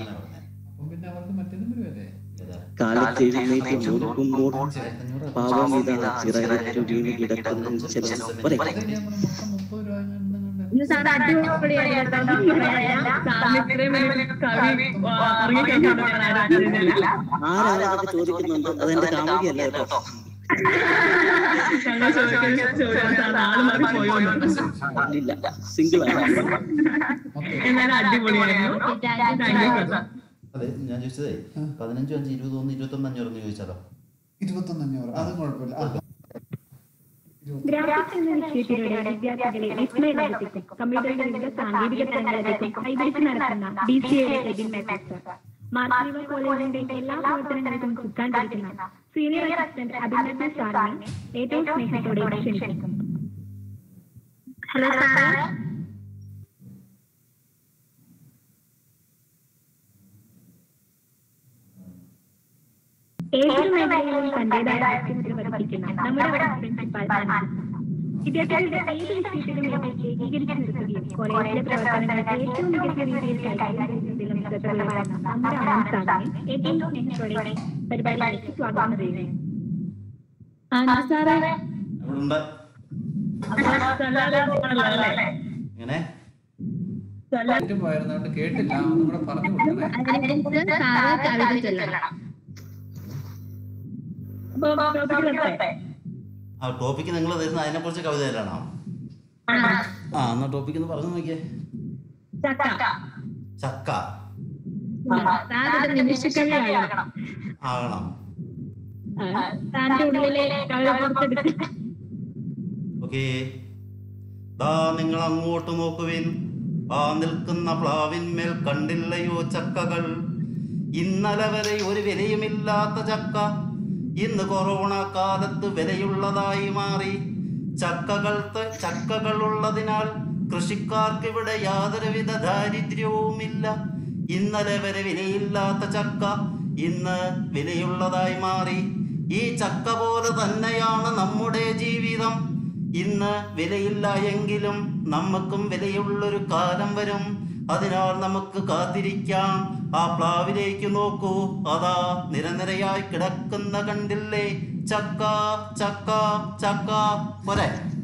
കാലത്തെഴുന്നേറ്റ് നോക്കുമ്പോൾ പാവമിത ചിറകറ്റു വീണ് കിടക്കുന്നു ചില പോരെ ഇന്ന് സാർ അടിപൊളിയായിട്ട് സാറിന് ഇത്രയും വലിയ കവി ആ, ഇറങ്ങിക്കഴിഞ്ഞാൽ ഞാൻ ആരും അറിയുന്നില്ല ആരാതൊക്കെ ചോദിക്കുന്നുണ്ട് അതെന്റെ കാമുകി അല്ല കേട്ടോ ഞങ്ങൾ ചോദിക്കുന്ന ചോദ്യം സാർ ആള് മാറി പോയോന്നു ഇല്ല സിംഗിൾ ആണ് എന്നാലും അടിപൊളിയായിരുന്നു താങ്ക് യു സാർ അതെ ഞാൻ ചോദിച്ചതേ പതിനഞ്ചും അഞ്ച് ഇരുപത് ഒന്ന് ഇരുപത്തൊന്ന് അഞ്ഞൂറ് ചോദിച്ചാലോ ഇരുപത്തൊന്ന് അഞ്ഞൂറ് അതും കുഴപ്പമില്ല ആ, ഗ്രാഫിക്സ് എന്ന വിഷയത്തിലൂടെ വിദ്യാർത്ഥികളെ വിസ്മയത്തിലേക്കും കമ്പ്യൂട്ടറിന്റെ വിവിധ സാങ്കേതിക തലങ്ങളിലേക്കും കൈപിടിച്ച് നടത്തുന്ന ഡി സി എ മെട്രിക്സ് മാർച്ചിവ കോളേജിന്റെ എല്ലാ പ്രവർത്തനങ്ങൾക്കും ചുക്കാൻ സീനിയർ അസിസ്റ്റന്റ് അഭിനന്ദൻ സാറിനെ ഏറ്റവും സ്നേഹത്തോടെ ക്ഷണിക്കുന്നു ഹലോ സാറേ ഏതൊരു മേഖലയിലും തന്റേതായ വ്യക്തിമുദ്ര പതിപ്പിക്കുന്ന നമ്മുടെ പ്രിൻസിപ്പൽ വിദ്യാർത്ഥികളുടെ ഏത് വിഷയത്തിലും ഏകീകരിച്ചു നിർത്തുകയും കോളേജിലെ പ്രവർത്തനങ്ങൾ ഏറ്റവും മികച്ച രീതിയിൽ കൈകാര്യം ചെയ്യുന്നതിലും ശ്രദ്ധ പുലർത്തുന്ന നമ്മുടെ ആനന്ദ് സാറിനെ ഏറ്റവും സ്നേഹത്തോടെ പരിപാടിയിലേക്ക് സ്വാഗതം ചെയ്യുന്നു ആനന്ദ് സാറേ ഉണ്ട് അല്ലേ ഇങ്ങനെ പോയിരുന്നോണ്ട് കേട്ടില്ല ഒന്നും കൂടെ പറഞ്ഞു കൊടുക്കണേ അതിനെക്കുറിച്ച് സാറ് കവിത ചൊല്ലണം ആ ടോപ്പിക്ക് നിങ്ങൾ തരുന്ന അതിനെക്കുറിച്ച് കവിത തരാണോ ആ എന്നാ ടോപ്പിക്ക് ഒന്ന് പറഞ്ഞു നോക്കിയേ ചക്ക സാറൊരു നിമിഷക്കവി ആകണം ആകണം താന്റെ ഉള്ളിലെ കവിത പുറത്തെടുത്ത് ഓക്കേ ദാ നിങ്ങൾ അങ്ങോട്ട് നോക്കുവിൻ ആ നിൽക്കുന്ന പ്ലാവിന്മേൽ കണ്ടില്ലയോ ചക്കകൾ ഇന്നലെ വരെ ഒരു വിലയുമില്ലാത്ത ചക്ക ഇന്ന് കൊറോണ കാലത്ത് വിലയുള്ളതായി മാറി ചക്കകൾ ചക്കകൾ ഉള്ളതിനാൽ കൃഷിക്കാർക്ക് ഇവിടെ യാതൊരുവിധ ദാരിദ്ര്യവുമില്ല ഇന്നലെ വരെ വിലയില്ലാത്ത ചക്ക ഇന്ന് വിലയുള്ളതായി മാറി ഈ ചക്ക പോലെ തന്നെയാണ് നമ്മുടെ ജീവിതം ഇന്ന് വിലയില്ല എങ്കിലും നമുക്കും വിലയുള്ളൊരു കാലം വരും അതിനാൽ നമുക്ക് കാത്തിരിക്കാം ആ പ്ലാവിലേക്ക് നോക്കൂ അതാ നിരനിരയായി കിടക്കുന്ന കണ്ടില്ലേ ചക്ക ചക്ക ചക്ക പോരെ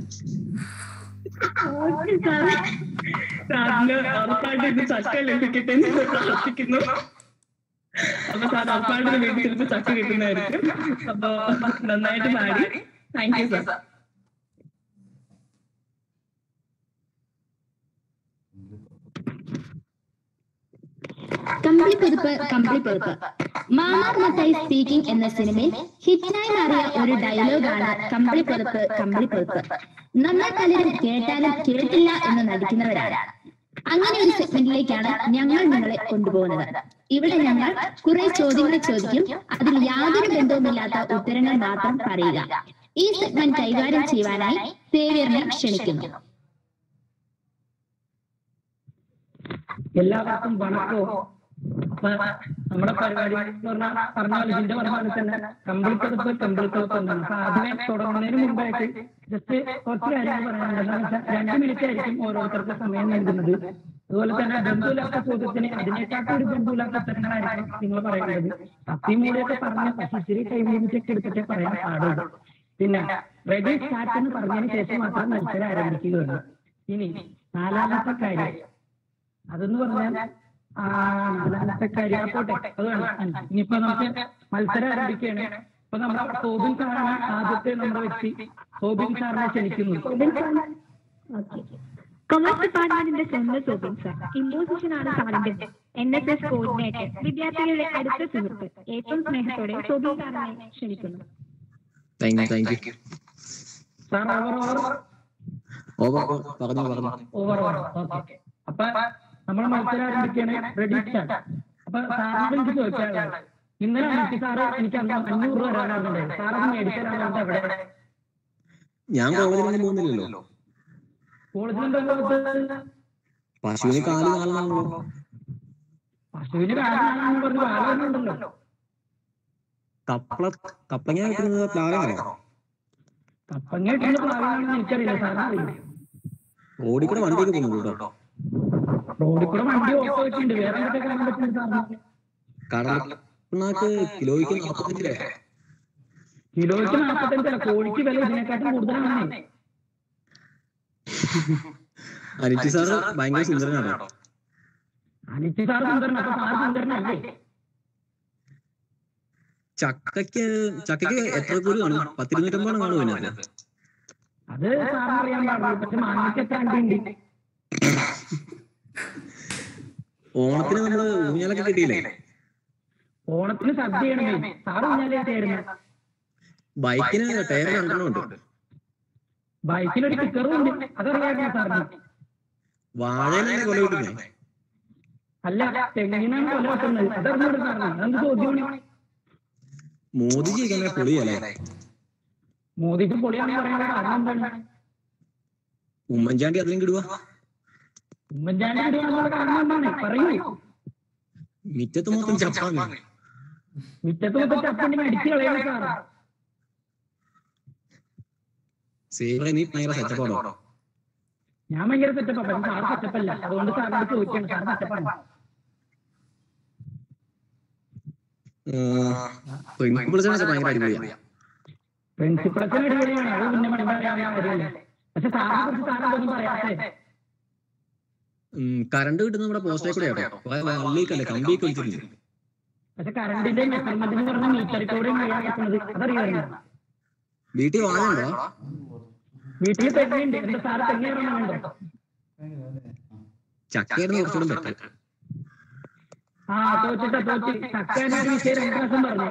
സാറിന് ഉറപ്പായിട്ട് ഇത് ചക്ക ലഭിക്കട്ടെ എന്ന് പ്രാർത്ഥിക്കുന്നു അപ്പൊ സാർ ഉറപ്പായിട്ട് വീട്ടിൽ ചിലപ്പോൾ ചക്ക കിട്ടുന്നതായിരിക്കും അപ്പൊ നന്നായിട്ട് പാടി താങ്ക് യു സാർ കമ്പിളി പുതുപ്പ് കമ്പിളി പുതുപ്പ് മാമാർ മത്തായി സ്പീക്കിംഗ് എന്ന സിനിമയിൽ ഹിറ്റായി മാറിയ ഒരു ഡയലോഗാണ് കമ്പിളി പുതുപ്പ് കമ്പിളി പുതുപ്പ് നമ്മൾ പലരും കേട്ടാലും കേട്ടില്ല എന്ന് നടിക്കുന്നവരാണ് അങ്ങനെ ഒരു സെഗ്മെന്റിലേക്കാണ് ഞങ്ങൾ നിങ്ങളെ കൊണ്ടുപോകുന്നത് ഇവിടെ ഞങ്ങൾ കുറെ ചോദ്യങ്ങൾ ചോദിക്കും അതിൽ യാതൊരു ബന്ധവുമില്ലാത്ത ഉത്തരങ്ങൾ മാത്രം പറയുക ഈ സെഗ്മെന്റ് കൈകാര്യം ചെയ്യുവാനായി സേവിയറിനെ ക്ഷണിക്കുന്നു എല്ലാവർക്കും വണക്കവും അപ്പൊ നമ്മുടെ പരിപാടി എന്ന് പറഞ്ഞാൽ പറഞ്ഞ പോലെ ഇതിന്റെ പറഞ്ഞ തന്നെ കമ്പിളിപ്പുറത്ത് കമ്പിളിപ്പുറത്ത് എന്നാണ് അപ്പൊ ആദ്യമേ തുടങ്ങുന്നതിന് മുമ്പായിട്ട് ജസ്റ്റ് കുറച്ച് കാര്യങ്ങൾ പറയാനുണ്ട് എന്താണെന്ന് വെച്ചാൽ രണ്ട് മിനിറ്റ് ആയിരിക്കും ഓരോരുത്തർക്ക് സമയം നൽകുന്നത് അതുപോലെ തന്നെ ബന്ധുവില്ലാത്ത ചോദ്യത്തിന് അതിനേക്കാട്ടും ഒരു ബന്ധുവില്ലാത്ത ഉത്തരങ്ങളായിരിക്കും നിങ്ങൾ പറയുന്നത് സത്യം മൂടിയൊക്കെ പറഞ്ഞ പക്ഷെ ഇച്ചിരി ടൈം ലിമിറ്റ് ഒക്കെ എടുത്തിട്ടേ പറയാൻ പാടുള്ളൂ പിന്നെ റെഡി സ്റ്റാർട്ട് എന്ന് പറഞ്ഞതിന് ശേഷം മാത്രം മത്സരം ആരംഭിക്കുകയുള്ളൂ ഇനി നാലാമത്തെ കാര്യം അതെന്ന് പറഞ്ഞാൽ ആ, നാലാമത്തെ കാര്യം ആ, പോട്ടെ അത് വേണം ഇനിയിപ്പോ നമുക്ക് മത്സരം ആരംഭിക്കുകയാണ് ഇപ്പൊ നമ്മുടെ സോബിൻ സാറാണ് ആദ്യത്തെ നമ്മുടെ വ്യക്തി സോബിൻ സാറിനെ ക്ഷണിക്കുന്നു കൊമേഴ്സ് ഡിപ്പാർട്ട്മെന്റിന്റെ സ്വന്തം സോബിൻ സാർ ഇമ്പോസിഷൻ ആണ് സാറിന്റെ എൻ എസ് എസ് കോർഡിനേറ്റർ വിദ്യാർത്ഥികളുടെ അടുത്ത സുഹൃത്ത് ഏറ്റവും സ്നേഹത്തോടെ സോബിൻ സാറിനെ ക്ഷണിക്കുന്നു thank you thank you sir over over over പറഞ്ഞു പറഞ്ഞു ഓവർ ഓവർ ഓക്കെ അപ്പൊ നമ്മൾ മത്സരം ആരംഭിക്കുകയാണ് റെഡി സ്റ്റാർട്ട് അപ്പൊ സാറിനോട് എനിക്ക് ചോദിക്കാനുള്ളത് ഇന്നലെ എനിക്ക് സാറ് എനിക്ക് അന്ന് അഞ്ഞൂറ് രൂപ തരാനാകുന്നുണ്ട് സാറത് മേടിക്കാനാകുന്നത് എവിടെ ഞാൻ കോളേജിലൊന്നും പോകുന്നില്ലല്ലോ കോളേജിലുണ്ടല്ലോ പശുവിന് കാല് കാണാണല്ലോ പശുവിന് കാലാണെന്ന് പറഞ്ഞ് കാലുണ്ടല്ലോ കപ്പള കപ്പങ്ങ കിട്ടുന്നത് പ്ലാവാണോ കപ്പങ്ങ കിട്ടുന്ന പ്ലാവാണെന്ന് എനിക്കറിയില്ല സാറിന് അറിയില്ല റോഡിൽ കൂടെ വണ്ടിയൊക്കെ പോകുന്നുണ്ട് കേട്ടോ റോഡിൽ കൂടെ വണ്ടി ഓട്ടോ ഒക്കെ ഉണ്ട് വേറെ എന്തൊക്കെ കാണാൻ പറ്റും സാറിന് കടലപ്പിണ്ണാക്ക് കിലോയ്ക്ക് നാപ്പത്തഞ്ച് രൂപ കിലോയ്ക്ക് നാപ്പത്തഞ്ചല്ല കോഴിക്ക് വില ഇതിനെക്കാട്ടും കൂടുതലാണ് അനിറ്റി സാറ് ഭയങ്കര സുന്ദരനാണ് കേട്ടോ അനിച്ച് സാർ സുന്ദരൻ അപ്പൊ സാർ സുന്ദരനല്ലേ ചക്കയ്ക്ക് ചക്കയ്ക്ക് എത്ര കൂടി കാണും പത്തിരുന്നൂറ്റമ്പത് കാണും അതിനകത്ത് അത് സാറിന് അറിയാൻ പാടില്ല പക്ഷെ മാങ്ങയ്ക്ക് എത്ര അണ്ടി ഉണ്ട് ഓണത്തിന് നമ്മള് ഊഞ്ഞാലൊക്കെ കിട്ടിയില്ലേ ഓണത്തിന് സദ്യ ചെയ്യണമേ സാറ് ഊഞ്ഞാലായിട്ടായിരുന്നു ബൈക്കിന് ടയർ രണ്ടെണ്ണം ഉണ്ട് ബൈക്കിൽ ഒരു കിക്കറും ഉണ്ട് അതറിയാമായിരുന്നു സാറിന് വാഴയിലാണ് കൊല കിട്ടുന്നേ അല്ല തെങ്ങിനാണ് കൊല വെക്കുന്നത് അതറിഞ്ഞൂടെ സാറിന് അതെന്ത് ചോദ്യമാണ് മോദിജി ഒക്കെ പൊളിയല്ലേ മോദിക്ക് പൊളിയാണെന്ന് പറയാനുള്ള കാരണം എന്താണ് ഉമ്മൻചാണ്ടി അതിലും കിടുക ഉമ്മൻചാണ്ടി ഇടുവാനുള്ള കാരണം എന്താണ് പറയൂ മിറ്റത്ത് മൊത്തം ചപ്പാണ് മുറ്റത്ത് മൊത്തം ചപ്പണ്ടി അടിച്ചു കളയണം സാറ് സേവറെ നീ ഭയങ്കര സെറ്റപ്പാണോ ഞാൻ ഭയങ്കര സെറ്റപ്പാണ് പക്ഷെ സാർ സെറ്റപ്പല്ല അതുകൊണ്ട് സാറിനോട് ചോദിക്കുകയാണ് സാർ സെറ്റപ്പാണ് പ്രിൻസിപ്പിൾസിനൊക്കെ ഭയങ്കര അടിപൊളിയാണ് പ്രിൻസിപ്പളത്തിന് അടിപൊളിയാണ് അത് പിന്നെ പണി പറയാവുന്ന കാര്യമല്ലേ പക്ഷെ സാറിനെ കുറിച്ച് സാറെന്തൊന്നും പറയാത്തേ കറണ്ട് കിട്ടുന്ന നമ്മുടെ പോസ്റ്റേ കൂടെ ആട്ടോ വള്ളിക്കല്ലേ കമ്പിയൊക്കെ വലിച്ചിട്ടുണ്ട് പക്ഷെ കറണ്ടിന്റെ മെഷർമെന്റ് എന്ന് പറഞ്ഞ മീറ്ററിൽ കൂടെ കഴിയാൻ പറ്റുന്നത് അതറിയാമായിരുന്നു വീട്ടിൽ വാങ്ങണ്ടോ വീട്ടിൽ തെങ്ങുണ്ട് എന്റെ സാറ് തെങ്ങ് കയറണമുണ്ടോ ചക്കയായിരുന്നു കുറച്ചുകൂടെ ബെറ്റർ ആ തോറ്റിട്ട തോറ്റ് ചക്കാൻ്റെ ഒരു വിഷയം രണ്ടു ദിവസം പറഞ്ഞു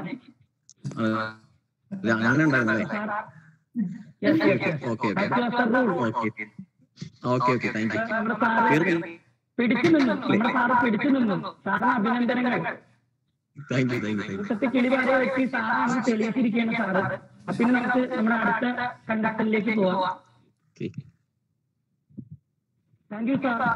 അങ്ങനെ ഉണ്ടായിരുന്നല്ലേ Yes, yes, yes. Okay That was the rule. Okay okay okay thank you നമ്മുടെ സാറ് പിടിച്ചു നിന്നു നമ്മുടെ സാറ് പിടിച്ചു നിന്നു സാറിന് അഭിനന്ദനങ്ങൾ താങ്ക് യു താങ്ക് യു കൂട്ടത്തിൽ കിളിപാറിയ വ്യക്തി സാറാണ് തെളിയിച്ചിരിക്കുകയാണ് സാറ് അപ്പൊ ഇനി നമുക്ക് നമ്മുടെ അടുത്ത കണ്ടക്ടറിലേക്ക് പോവാം okay thank you sir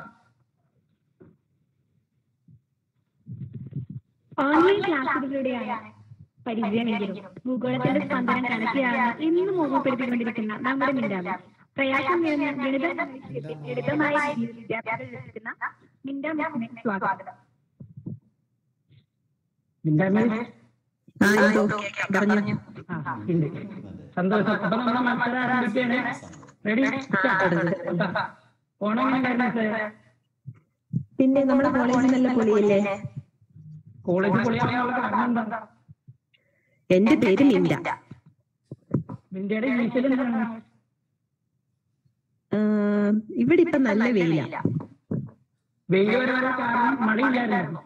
online ക്ലാസ്സുകളിലൂടെയാണ് പരിചയമെങ്കിലും ഭൂഗോളത്തിന്റെ സ്പന്ദനം കണക്കിലാണ് എന്നും ഓർമ്മപ്പെടുത്തിക്കൊണ്ടിരിക്കുന്ന നമ്മുടെ മിണ്ടാമ പ്രയാസം നിറഞ്ഞ ഗണിതം ലളിതമായ രീതിയിൽ വിദ്യാർത്ഥികൾ രസിക്കുന്ന മിണ്ടാമിസിനെ സ്വാഗതം സന്തോഷം അപ്പൊ നമ്മുടെ മത്സരം ആരംഭിക്കുകയാണ് റെഡി ഓണം എങ്ങനെയുണ്ടായിരുന്നു പിന്നെ നമ്മുടെ കോളേജ് നല്ല പൊളിയല്ലേ കോളേജ് പൊളിയാനുള്ള കാരണം എന്താ എന്റെ പേര് ലിൻഡ ഇന്ത്യയുടെ ഇംഗ്ലീഷിൽ എന്താണ് ആ, ഇവിടെ ഇപ്പൊ നല്ല വെയില വെയിൽ വരാനുള്ള കാരണം മഴയില്ലായിരുന്നു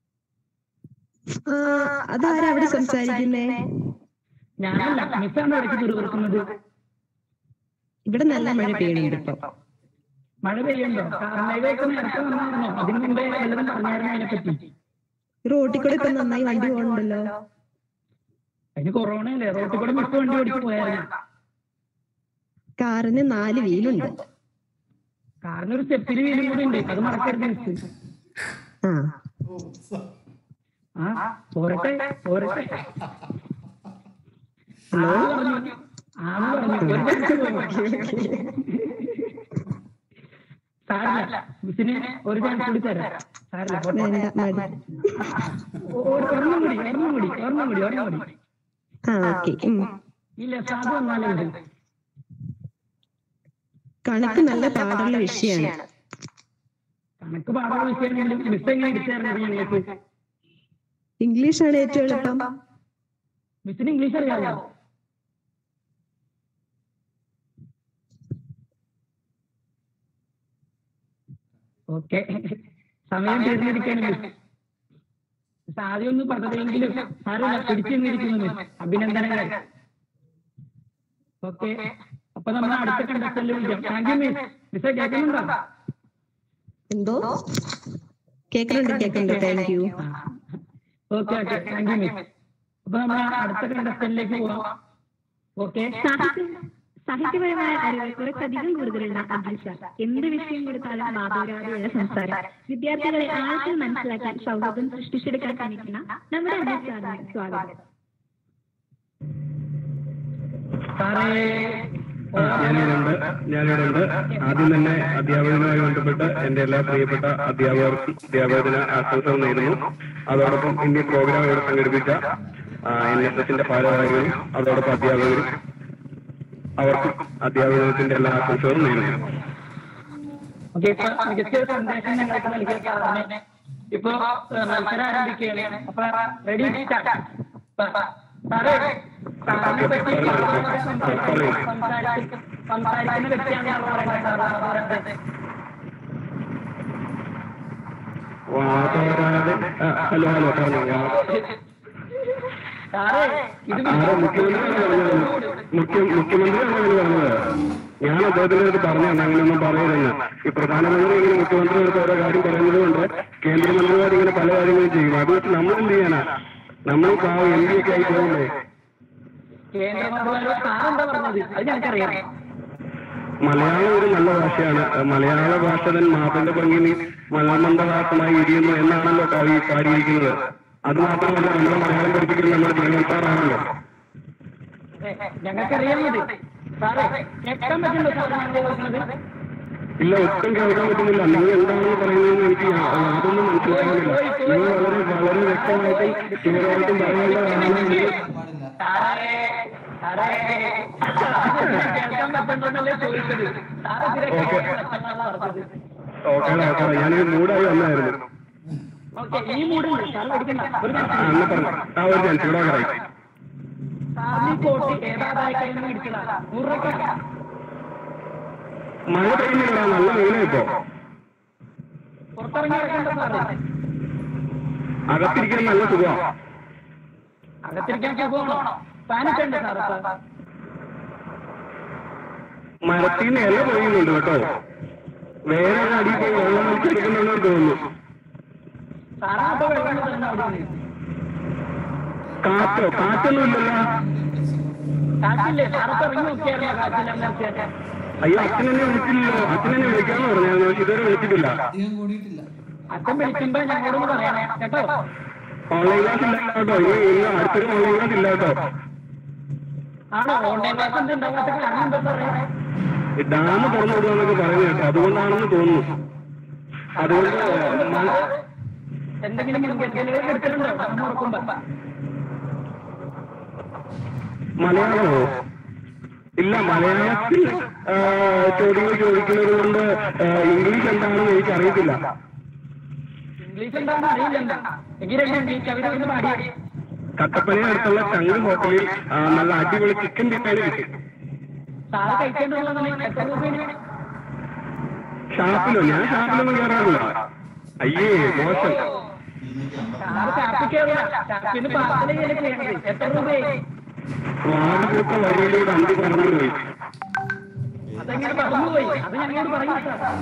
അതാരാ അവിടെ സംസാരിക്കുന്നേ ഞാനല്ല മിസ്സാണ് ഇടയ്ക്ക് തുറക്കുന്നത് ഇവിടെ നല്ല മഴ പെയ്യണുണ്ട് ഇപ്പൊ മഴ പെയ്യുണ്ടോ കാർമേഘമൊക്കെ നേരത്തെ വന്നായിരുന്നോ അതിന് മുമ്പേ വല്ലതും പറഞ്ഞായിരുന്നു അതിനെപ്പറ്റി റോട്ടിൽ കൂടെ ഇപ്പൊ നന്നായി വണ്ടി പോകണ്ടല്ലോ അതിന് കൊറോണ അല്ലേ റോട്ടിൽ കൂടെ മിക്ക വണ്ടി ഓടിച്ച് പോയായിരുന്നു കാറിന് നാല് വീലുണ്ട് കാറിന് ഒരു സ്റ്റെപ്പിന് വീലും കൂടി ഉണ്ട് അത് മറക്കരുത് മിസ് ആ ആ പോരട്ടെ പോരട്ടെ ആന്ന് പറഞ്ഞു ആന്ന് പറഞ്ഞു ഒരു ചാൻസ് പോയി. സാരില്ല മിസ്സിന് ഒരു ചാൻസ് കൂടി തരാം സാരില്ല പോട്ടെ. ഒ- ഒരു- ഒരെണ്ണം കൂടി ഒരെണ്ണം കൂടി ഒരെണ്ണം കൂടി ഒരെണ്ണം കൂടി ആ ഓക്കെ ഈ ലസാദ് വന്നാലേ ഉണ്ട് കണക്ക് നല്ല പാടുള്ള വിഷയമാണ് കണക്ക് പാടാൻ വിഷയമാണെങ്കിലും മിസ് എങ്ങനെ എടുത്തായിരുന്നു ഞങ്ങൾക്ക് ഇംഗ്ലീഷാണ് ഏറ്റവും എളുപ്പം മിസ്സിന് ഇംഗ്ലീഷ് അറിയാമോ ഓക്കെ സമയം തീർന്നിരിക്കുകയാണ് മിസ് മിസ് ആദ്യം ഒന്ന് പദ്ധതിയെങ്കിലും സാരമില്ല പിടിച്ചു നിന്നിരിക്കുന്നു മിസ് അഭിനന്ദനങ്ങൾ ഓക്കെ അപ്പൊ നമ്മൾ അടുത്ത കണ്ടക്ടറിൽ വിളിക്കാം താങ്ക് യു മിസ് മിസ് കേൾക്കുന്നുണ്ടോ എന്തോ കേക്കുന്നുണ്ട് കേക്കുന്നുണ്ട് thank you okay okay thank you miss അപ്പൊ നമ്മൾ അടുത്ത കണ്ടക്ടറിലേക്ക് പോവാം ഓക്കെ സാഹിത്യപരമായ അറിവ് കുറച്ചധികം കൂടുതലുള്ള അബ്ദുൽ ഷാ എന്ത് വിഷയം കൊടുത്താലും വാദോരാതെയുള്ള സംസാരം വിദ്യാർത്ഥികളെ ആഴത്തിൽ മനസ്സിലാക്കാൻ സൗഹൃദം സൃഷ്ടിച്ചെടുക്കാൻ ശ്രമിക്കുന്ന നമ്മുടെ അബ്ദുൽ സാറിന് സ്വാഗതം ഞാനിവിടുണ്ട് ഞാനിവിടുണ്ട് ആദ്യം തന്നെ അധ്യാപകനുമായി ബന്ധപ്പെട്ട് എന്റെ എല്ലാ പ്രിയപ്പെട്ട അധ്യാപകർക്കും അധ്യാപക ദിന ആശംസകൾ നേരുന്നു അതോടൊപ്പം ഇന്ന് പ്രോഗ്രാം ഇവിടെ സംഘടിപ്പിച്ച എൻ എസ് എസിന്റെ ഭാരവാഹികളും അതോടൊപ്പം അധ്യാപകരും അവർക്കും അധ്യാപക ദിനത്തിന്റെ എല്ലാ ആശംസകളും നേരുന്നു ഓക്കെ ഇപ്പൊ മികച്ച ഒരു സന്ദേശം ഞങ്ങൾക്ക് നൽകിയ സാറിന് ഇപ്പൊ ഏഹ്, മത്സരം ആരംഭിക്കുകയാണ് അപ്പൊ റെഡി സാറേ സാറിനെ പറ്റി സംസാരിക്കുന്ന സംസാരിക്കുന്ന വ്യക്തിയാണ് പറയുന്നത് സാറാണ് പറയുന്നത് വാതോരാതെ ആ, ഹലോ ഹലോ പറഞ്ഞു സാറേ ഇത് ആരോ മുഖ്യമന്ത്രിയാണ് പറഞ്ഞത് മുഖ്യ മുഖ്യമന്ത്രിയാണ് അങ്ങനെ പറഞ്ഞത് ഞാൻ അദ്ദേഹത്തിന്റെ അടുത്ത് പറഞ്ഞു അങ്ങനെയൊന്നും പറയരുതെന്ന് ഈ പ്രധാനമന്ത്രി ഇങ്ങനെ മുഖ്യമന്ത്രി അടുത്ത് ഓരോ കാര്യം പറയുന്നത് കൊണ്ട് കേന്ദ്രമന്ത്രിമാർ ഇങ്ങനെ പല കാര്യങ്ങളും ചെയ്യും അത് വെച്ച് നമ്മൾ എന്ത് ചെയ്യാനാ നമ്മൾ പാവം എം പി ഒക്കെ ആയി പോകില്ലേ കേന്ദ്രമന്ത്രിമാരോട് സാറെന്താ പറഞ്ഞത് അത് ഞങ്ങൾക്കറിയാം മലയാളം ഒരു നല്ല ഭാഷയാണ് മലയാള ഭാഷ തൻ മാതന്റെ ഭംഗി മലമന്ദഹാസമായി ഇരിക്കുന്നു എന്നാണല്ലോ കവി പാടിയിരിക്കുന്നത് അത് മാത്രമല്ല നമ്മുടെ മലയാളം പഠിപ്പിക്കുന്നത് നമ്മുടെ ജനസാറാണല്ലോ ഞങ്ങൾക്കറിയാം ഇത് സാറേ കേൾക്കാൻ പറ്റുന്നുണ്ടോ സാറ് ഞാൻ ചോദിക്കുന്നത് ഇല്ല ഒട്ടും കേൾക്കാൻ പറ്റുന്നില്ല നിങ്ങൾ എന്താണെന്ന് പറയുന്നതെന്ന് എനിക്ക് യാ- യാതൊന്നും മനസ്സിലാകുന്നില്ല നിങ്ങൾ വളരെ വളരെ വ്യക്തമായിട്ടും ക്ലിയറായിട്ടും പറയേണ്ടതാണെങ്കിൽ സാറേ സാറേ കേൾക്കാൻ പറ്റുന്നുണ്ടല്ലേ ചോദിച്ചത് സാറ് ഇതിനെ കേൾക്കാൻ പറ്റുന്നതാണ് പറഞ്ഞത് ഓക്കേടാ ഓക്കേടാ ഞാനൊരു മൂടായി വന്നായിരുന്നു ഓക്കെ ഈ മൂടുണ്ട് സാർ പഠിക്കണ്ട ഒരു ആ, എന്നാ പറഞ്ഞു ആ ഒരു ചാൻസ് ഇവിടെ കറക്റ്റ് സാറിന് കോട്ട് ഏതാതായി കഴിഞ്ഞാൽ ഇടിച്ചതാ നൂറ് രൂപ മഴ പെയ്യുന്നില്ലടാ നല്ല വെയിലാ ഇപ്പോ പുറത്തിറങ്ങി ഇറങ്ങേണ്ട സാറേ അകത്തിരിക്കാൻ നല്ല സുഖമാ അകത്തിരിക്കാൻ സുഖമാണോ ഫാനൊക്കെ ഉണ്ട് സാറ് സാർ മരത്തിൽ നിന്ന് ഇല പൊഴിയുന്നുണ്ട് കേട്ടോ വേറെ അടിയിൽ പോയി വെള്ളം വലിച്ചെടുക്കുന്നുണ്ടെന്ന് തോന്നുന്നു സാറാ അപ്പൊ വെള്ളം തന്നെ അവിടെ കാറ്റോ കാറ്റൊന്നും ഇല്ലല്ലോ കാറ്റില്ലേ സാറത്ത് ഇറങ്ങി നോക്കിയായിരുന്നു കാറ്റില്ല നോക്കിയാൽ അയ്യോ അച്ഛനെന്നെ വിളിച്ചില്ലല്ലോ അച്ഛനെന്നെ വിളിക്കാന്ന് പറഞ്ഞായിരുന്നു ഇതുവരെ വിളിച്ചിട്ടില്ല അച്ഛൻ വിളിക്കുമ്പോ ഞങ്ങളോട് പറയണേ കേട്ടോ ഓൺലൈൻ ക്ലാസ് ഇല്ല കേട്ടോ ഇനി ഇന്ന് അടുത്തൊരു ഓൺലൈൻ ക്ലാസ് ഇല്ല കേട്ടോ ആണോ ഓൺലൈൻ ക്ലാസ് എന്ത് ഉണ്ടാകാത്ത കാരണം എന്താ പറയാ ഡാം തുറന്നു വിടുമെന്നൊക്കെ പറയുന്നത് കേട്ടോ അതുകൊണ്ടാണെന്ന് തോന്നുന്നു അതുകൊണ്ട് മ- എന്തെങ്കിലും മുൻകരുതലുകൾ എടുത്തിട്ടുണ്ടോ നമ്മൾ ഉറക്കുമ്പോ മലയാളമോ ഇല്ല മലയാളത്തിൽ ആ, ചോദ്യങ്ങൾ ചോദിക്കുന്നത് കൊണ്ട് ആ, ഇംഗ്ലീഷ് എന്താണെന്ന് എനിക്ക് അറിയത്തില്ല ഇംഗ്ലീഷ് എന്താണെന്ന് അറിയില്ല എങ്കിലും ഈ കവിത ഒന്ന് പാടി കട്ടപ്പന അടുത്തുള്ള ചങ്ക് ഹോട്ടലിൽ ആ, നല്ല അടിപൊളി ചിക്കൻ ബിരിയാണി കിട്ടും സാറ് കഴിക്കേണ്ടതുള്ളതാണ് എത്ര രൂപയാണ് ഷാപ്പിലോ ഞാൻ ഷാപ്പിലൊന്നും കയറാറില്ല അയ്യേ മോശം സാറ് ഷാപ്പിൽ കയറില്ല ഷാപ്പിന് പാർസൽ ചെയ്യലൊക്കെ ചെയ്യണത് എത്ര രൂപയായി വാടകത്തെ വഴിയിലൂടെ അഞ്ച് പറഞ്ഞു പോയി അതെങ്ങനെ പറഞ്ഞുപോയി അത് ഞങ്ങളോട് പറയും സാർ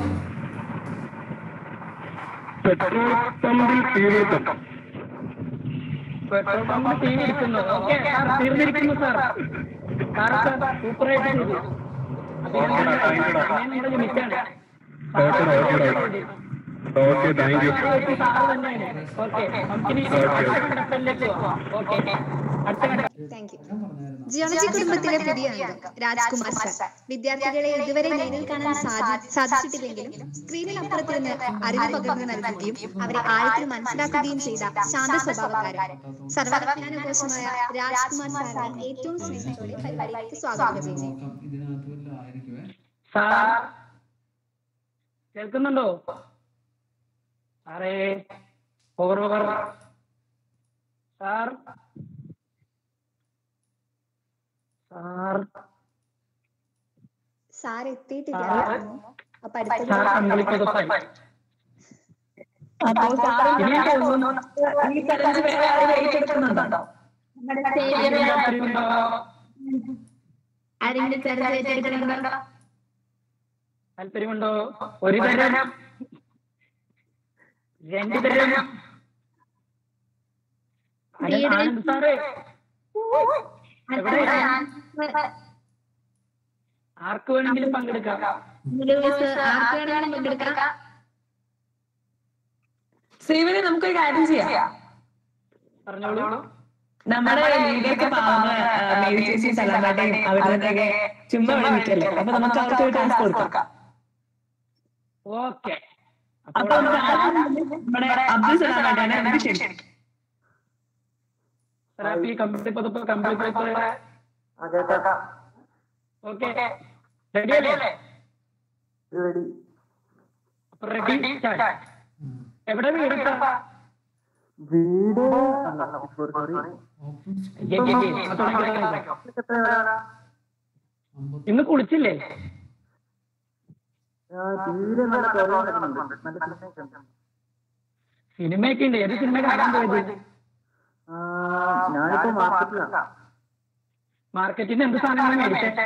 പെട്രോൾ പമ്പിൽ തീർന്നിട്ടും പെട്രോൾ പമ്പ് തീ ഇരിക്കുന്നു ഓക്കെ സാർ തീർന്നിരിക്കുന്നു സാർ സാർ സാർ സൂപ്പറായിട്ട് ചെയ്തു നമ്മുടെ ലിമിറ്റാണ് ഓക്കേടാ ഓക്കേടാ ഓക്കെ താങ്ക് യു സാറ് തന്നെയാണ് ഓക്കെ നമുക്കിനി അടുത്ത ഘട്ടത്തിലേക്ക് പോവാം ഓക്കെ അടുത്ത ഘട്ടം താങ്ക് യു ജിയോളജി കുടുംബത്തിലെ പുതിയ അംഗം രാജ്കുമാർ സാർ വിദ്യാർത്ഥികളെ ഇതുവരെ നേരിൽ കാണാൻ സാധി- സാധിച്ചിട്ടില്ലെങ്കിലും സ്ക്രീനിൽ അപ്പുറത്തിരുന്ന് അറിവ് പകർന്നു നൽകുകയും അവരെ ആഴത്തിൽ മനസ്സിലാക്കുകയും ചെയ്ത ശാന്ത സ്വഭാവക്കാരൻ സർവജ്ഞാനകോശമായ രാജ്കുമാർ സാറിനെ ഏറ്റവും സ്നേഹത്തോടെ പരിപാടിക്ക് സ്വാഗതം ചെയ്യുന്നു സാർ കേൾക്കുന്നുണ്ടോ സാറേ over over sir sir sir എത്തിയിട്ടില്ല സാറ് അപ്പൊ അടുത്ത സാർ അമ്പളിപ്പതുപ്പായി അപ്പോ സാറ് ഇനി ഞാൻ തോന്നുന്നു ഈ ചലഞ്ച് വേറെ ആരും ഏറ്റെടുക്കുന്നുണ്ടോ താല്പര്യമുണ്ടോ? ആരെങ്കിലും ചർച്ച ഏറ്റെടുക്കുന്നുണ്ടോ താല്പര്യമുണ്ടോ ഒരു തരം രണ്ട് തരം അല്ല, ആനന്ദ് സാറേ എവിടെ ആർക്ക് വേണമെങ്കിലും പങ്കെടുക്കാം ലൂയിസ് ആർക്ക് വേണമെങ്കിലും പങ്കെടുക്കാം ശ്രീവനെ നമുക്കൊരു കാര്യം ചെയ്യാം പറഞ്ഞോളൂ നമ്മുടെ ലീഡർക്ക് പാവങ്ങൾ മേരി ചേച്ചി സലാമേട്ടയും അവരുടെ ചുമ്മാ ഇവിടെ നിൽക്കല്ലേ അപ്പൊ നമുക്ക് അവർക്ക് ഒരു ടാസ്ക് കൊടുക്കാം ഓക്കെ അപ്പൊ നമുക്ക് ആദ്യം നമ്മുടെ അബ്ദുൽ സലാമേട്ടനെ നമുക്ക് ക്ഷണിക്കാം തെറാപ്പി കമ്പ്യൂട്ടർ പതിപ്പ് കമ്പ്യൂട്ടർ പതിപ്പ് ഓക്കെ റെഡി അല്ലേ റെഡി എവിടെ വീട് ഇട്ടാ? വീട് ഏ, ഏ, ഏ, ആ, തുടങ്ങിക്കോ, തുടങ്ങിക്കോ. ഇന്ന് കുളിച്ചില്ലേ സിനിമയൊക്കെ ഉണ്ട് ഏത് സിനിമ കാണാൻ പോയത് ഞാനിപ്പോ മാർക്കറ്റിലാണ് മാർക്കറ്റിൽ നിന്ന് എന്ത് സാധനങ്ങൾ മേടിച്ചേ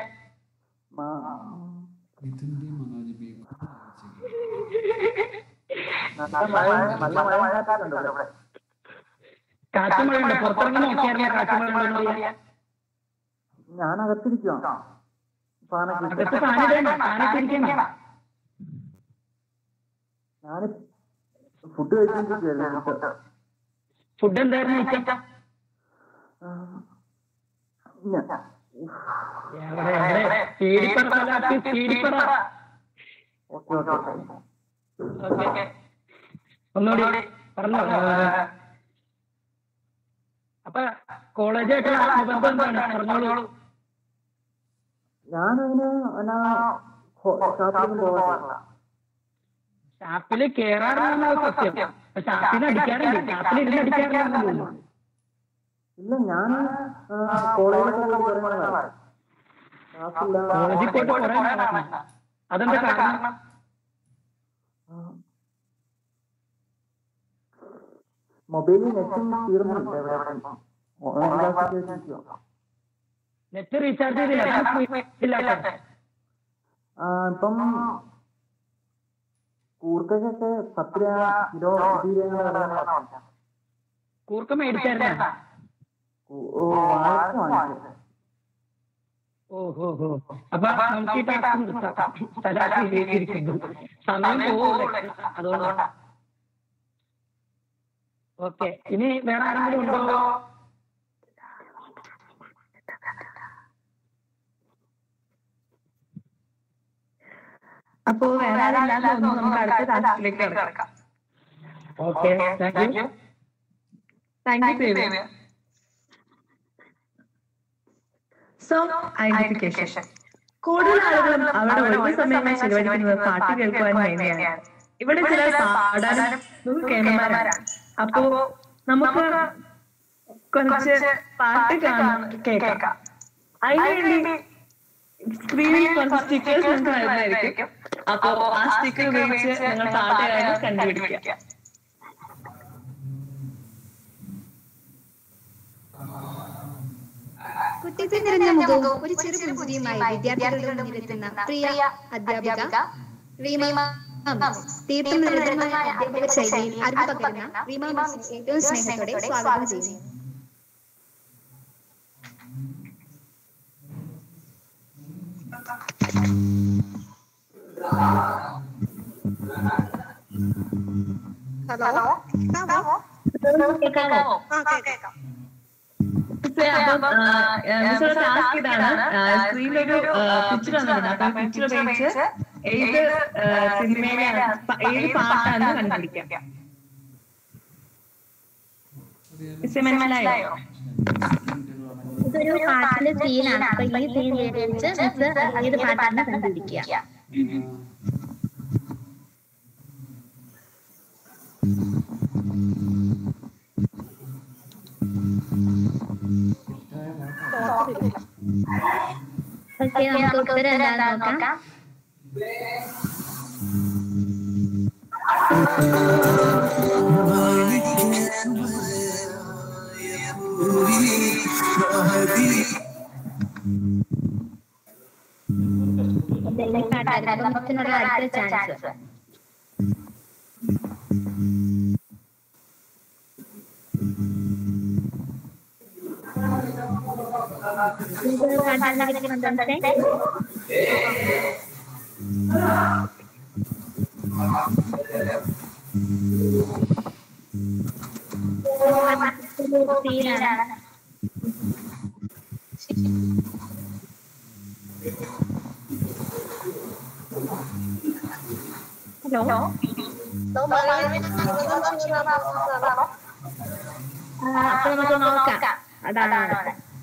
കാറ്റുമഴയുണ്ട് പുറത്തിറങ്ങി നോക്കിയാറില്ല കാറ്റുമഴ ഉണ്ടോ അറിയാൻ ഞാൻ അകത്തിരിക്കുക അകത്ത് ഫാനിടണ്ട ഫാനൊക്കെ ഇരിക്കണ്ട ഞാൻ ഫുഡ് കഴിച്ചിരിക്കുകയായിരുന്നു ഫുഡ് എന്തായിരുന്നു ഉച്ച എവിടെ എവിടെ സീഡിപ്പറ സ്ഥലത്ത് സീഡിപ്പറ ഓക്കെ ഓക്കെ ഓക്കെ ഓക്കെ ഒന്നുകൂടി പറഞ്ഞോ അപ്പൊ കോളേജായിട്ടുള്ള ആത്മബന്ധം എന്താണ് പറഞ്ഞോളൂ ഞാനങ്ങനെ എന്നാ ഷാപ്പിലൊന്നും പോകാറില്ല ഷാപ്പില് കേറാറില്ലെന്നാണ് സത്യം അപ്പൊ ഷാപ്പിന് അടിക്കാറുണ്ട് ഷാപ്പിൽ ഇരുന്ന് അടിക്കാറില്ലെന്ന് തോന്നുന്നു ഇല്ല ഞാൻ കോളേജിലൊക്കെ കുറെ നാളായി ക്ലാസ്സില്ല കോളേജിൽ പോയിട്ട് കുറെ നാളാണ് അതെന്താ കാരണം മൊബൈലിൽ നെറ്റും തീർന്നുണ്ട് എവിടെ എവിടെ ഓൺലൈൻ ക്ലാസ് കേൾക്കുക നെറ്റ് റീചാർജ് ചെയ്തില്ല അതാണ് ഇല്ലാത്ത ഇപ്പം കൂർക്കൊക്കെ പത്ത് രൂപ കിലോ ഇരുപത് കൂർക്ക മേടിച്ചായിരുന്ന ഓ വാഴക്ക് വാങ്ങിച്ചത് ഓ ഹോ ഹോ അപ്പൊ നമുക്ക് ഈ ടാസ്ക് നിർത്താം സ്ഥലത്തിരിക്കുന്നു സമയം പോകില്ല അതുകൊണ്ടാണ് ഓക്കെ ഇനി വേറെ ആരെങ്കിലും ഉണ്ടോ അപ്പോ വേറെ ആരില്ലാതെ ഒന്ന് നമുക്ക് അടുത്ത ടാസ്കിലേക്ക് കിടക്കാം okay thank you thank you സേവ്യ സോ ഐഡന്റിഫിക്കേഷൻ കൂടുതൽ ആളുകളും അവരുടെ ഒഴിവ് സമയങ്ങൾ ചെലവഴിക്കുന്നത് പാട്ട് കേൾക്കുവാൻ വേണ്ടിയാണ് ഇവിടെ ചിലർ പാടാനും കേമന്മാരാണ് അപ്പോ നമുക്ക് കുറച്ച് പാട്ട് കാണാൻ കേൾക്കാം അതിനുവേണ്ടി സ്ക്രീനിൽ കുറച്ച് സ്റ്റിക്കേഴ്സ് നിങ്ങൾക്ക് വരുന്നതായിരിക്കും അപ്പോ ആ സ്റ്റിക്കർ ഉപയോഗിച്ച് നിങ്ങൾ പാട്ടുകാരെ കണ്ടുപിടിക്കുക കുട്ടിക്ക് നിറഞ്ഞ മുഖവും ഒരു ചെറു പുഞ്ചിരിയുമായി വിദ്യാർത്ഥികളുടെ മുന്നിലെത്തുന്ന പ്രിയ അധ്യാപിക റീമ തീർത്ഥം നിരന്തരമായ അധ്യാപക ശൈലിയിൽ അറിവ് പകരുന്ന റീമ മിസ് ഏറ്റവും സ്നേഹത്തോടെ സ്വാഗതം ചെയ്യുന്നു ഹലോ കേൾക്കാമോ ടാസ്ക് ഇതാണ് സ്ക്രീനിലൊരു പിക്ചർ വന്നിട്ടുണ്ട് അപ്പൊ പിക്ചർ ഉപയോഗിച്ച് ഏത് സിനിമയിലാണ് ഏത് പാട്ടാണ് കണ്ടുപിടിക്കാം മനസ്സിലായോ ഇതൊരു പാട്ടിന്റെ സീനാണ് അപ്പൊ ഈ സീൻ ഉപയോഗിച്ച് മിസ് ഏത് പാട്ടാണ് കണ്ടുപിടിക്കുക ഓക്കെ നമുക്ക് ഉത്തരം എന്താണെന്ന് നോക്കാം എന്തെങ്കിലും പാട്ടായിരുന്നു അപ്പൊ മിസ്സിനുള്ള അടുത്ത ചാൻസ് പാട്ടാണ് കിട്ടുന്നുണ്ടോ സീനാണ് ഹലോ അപ്പൊ നമുക്ക് നോക്കാം അതാണ്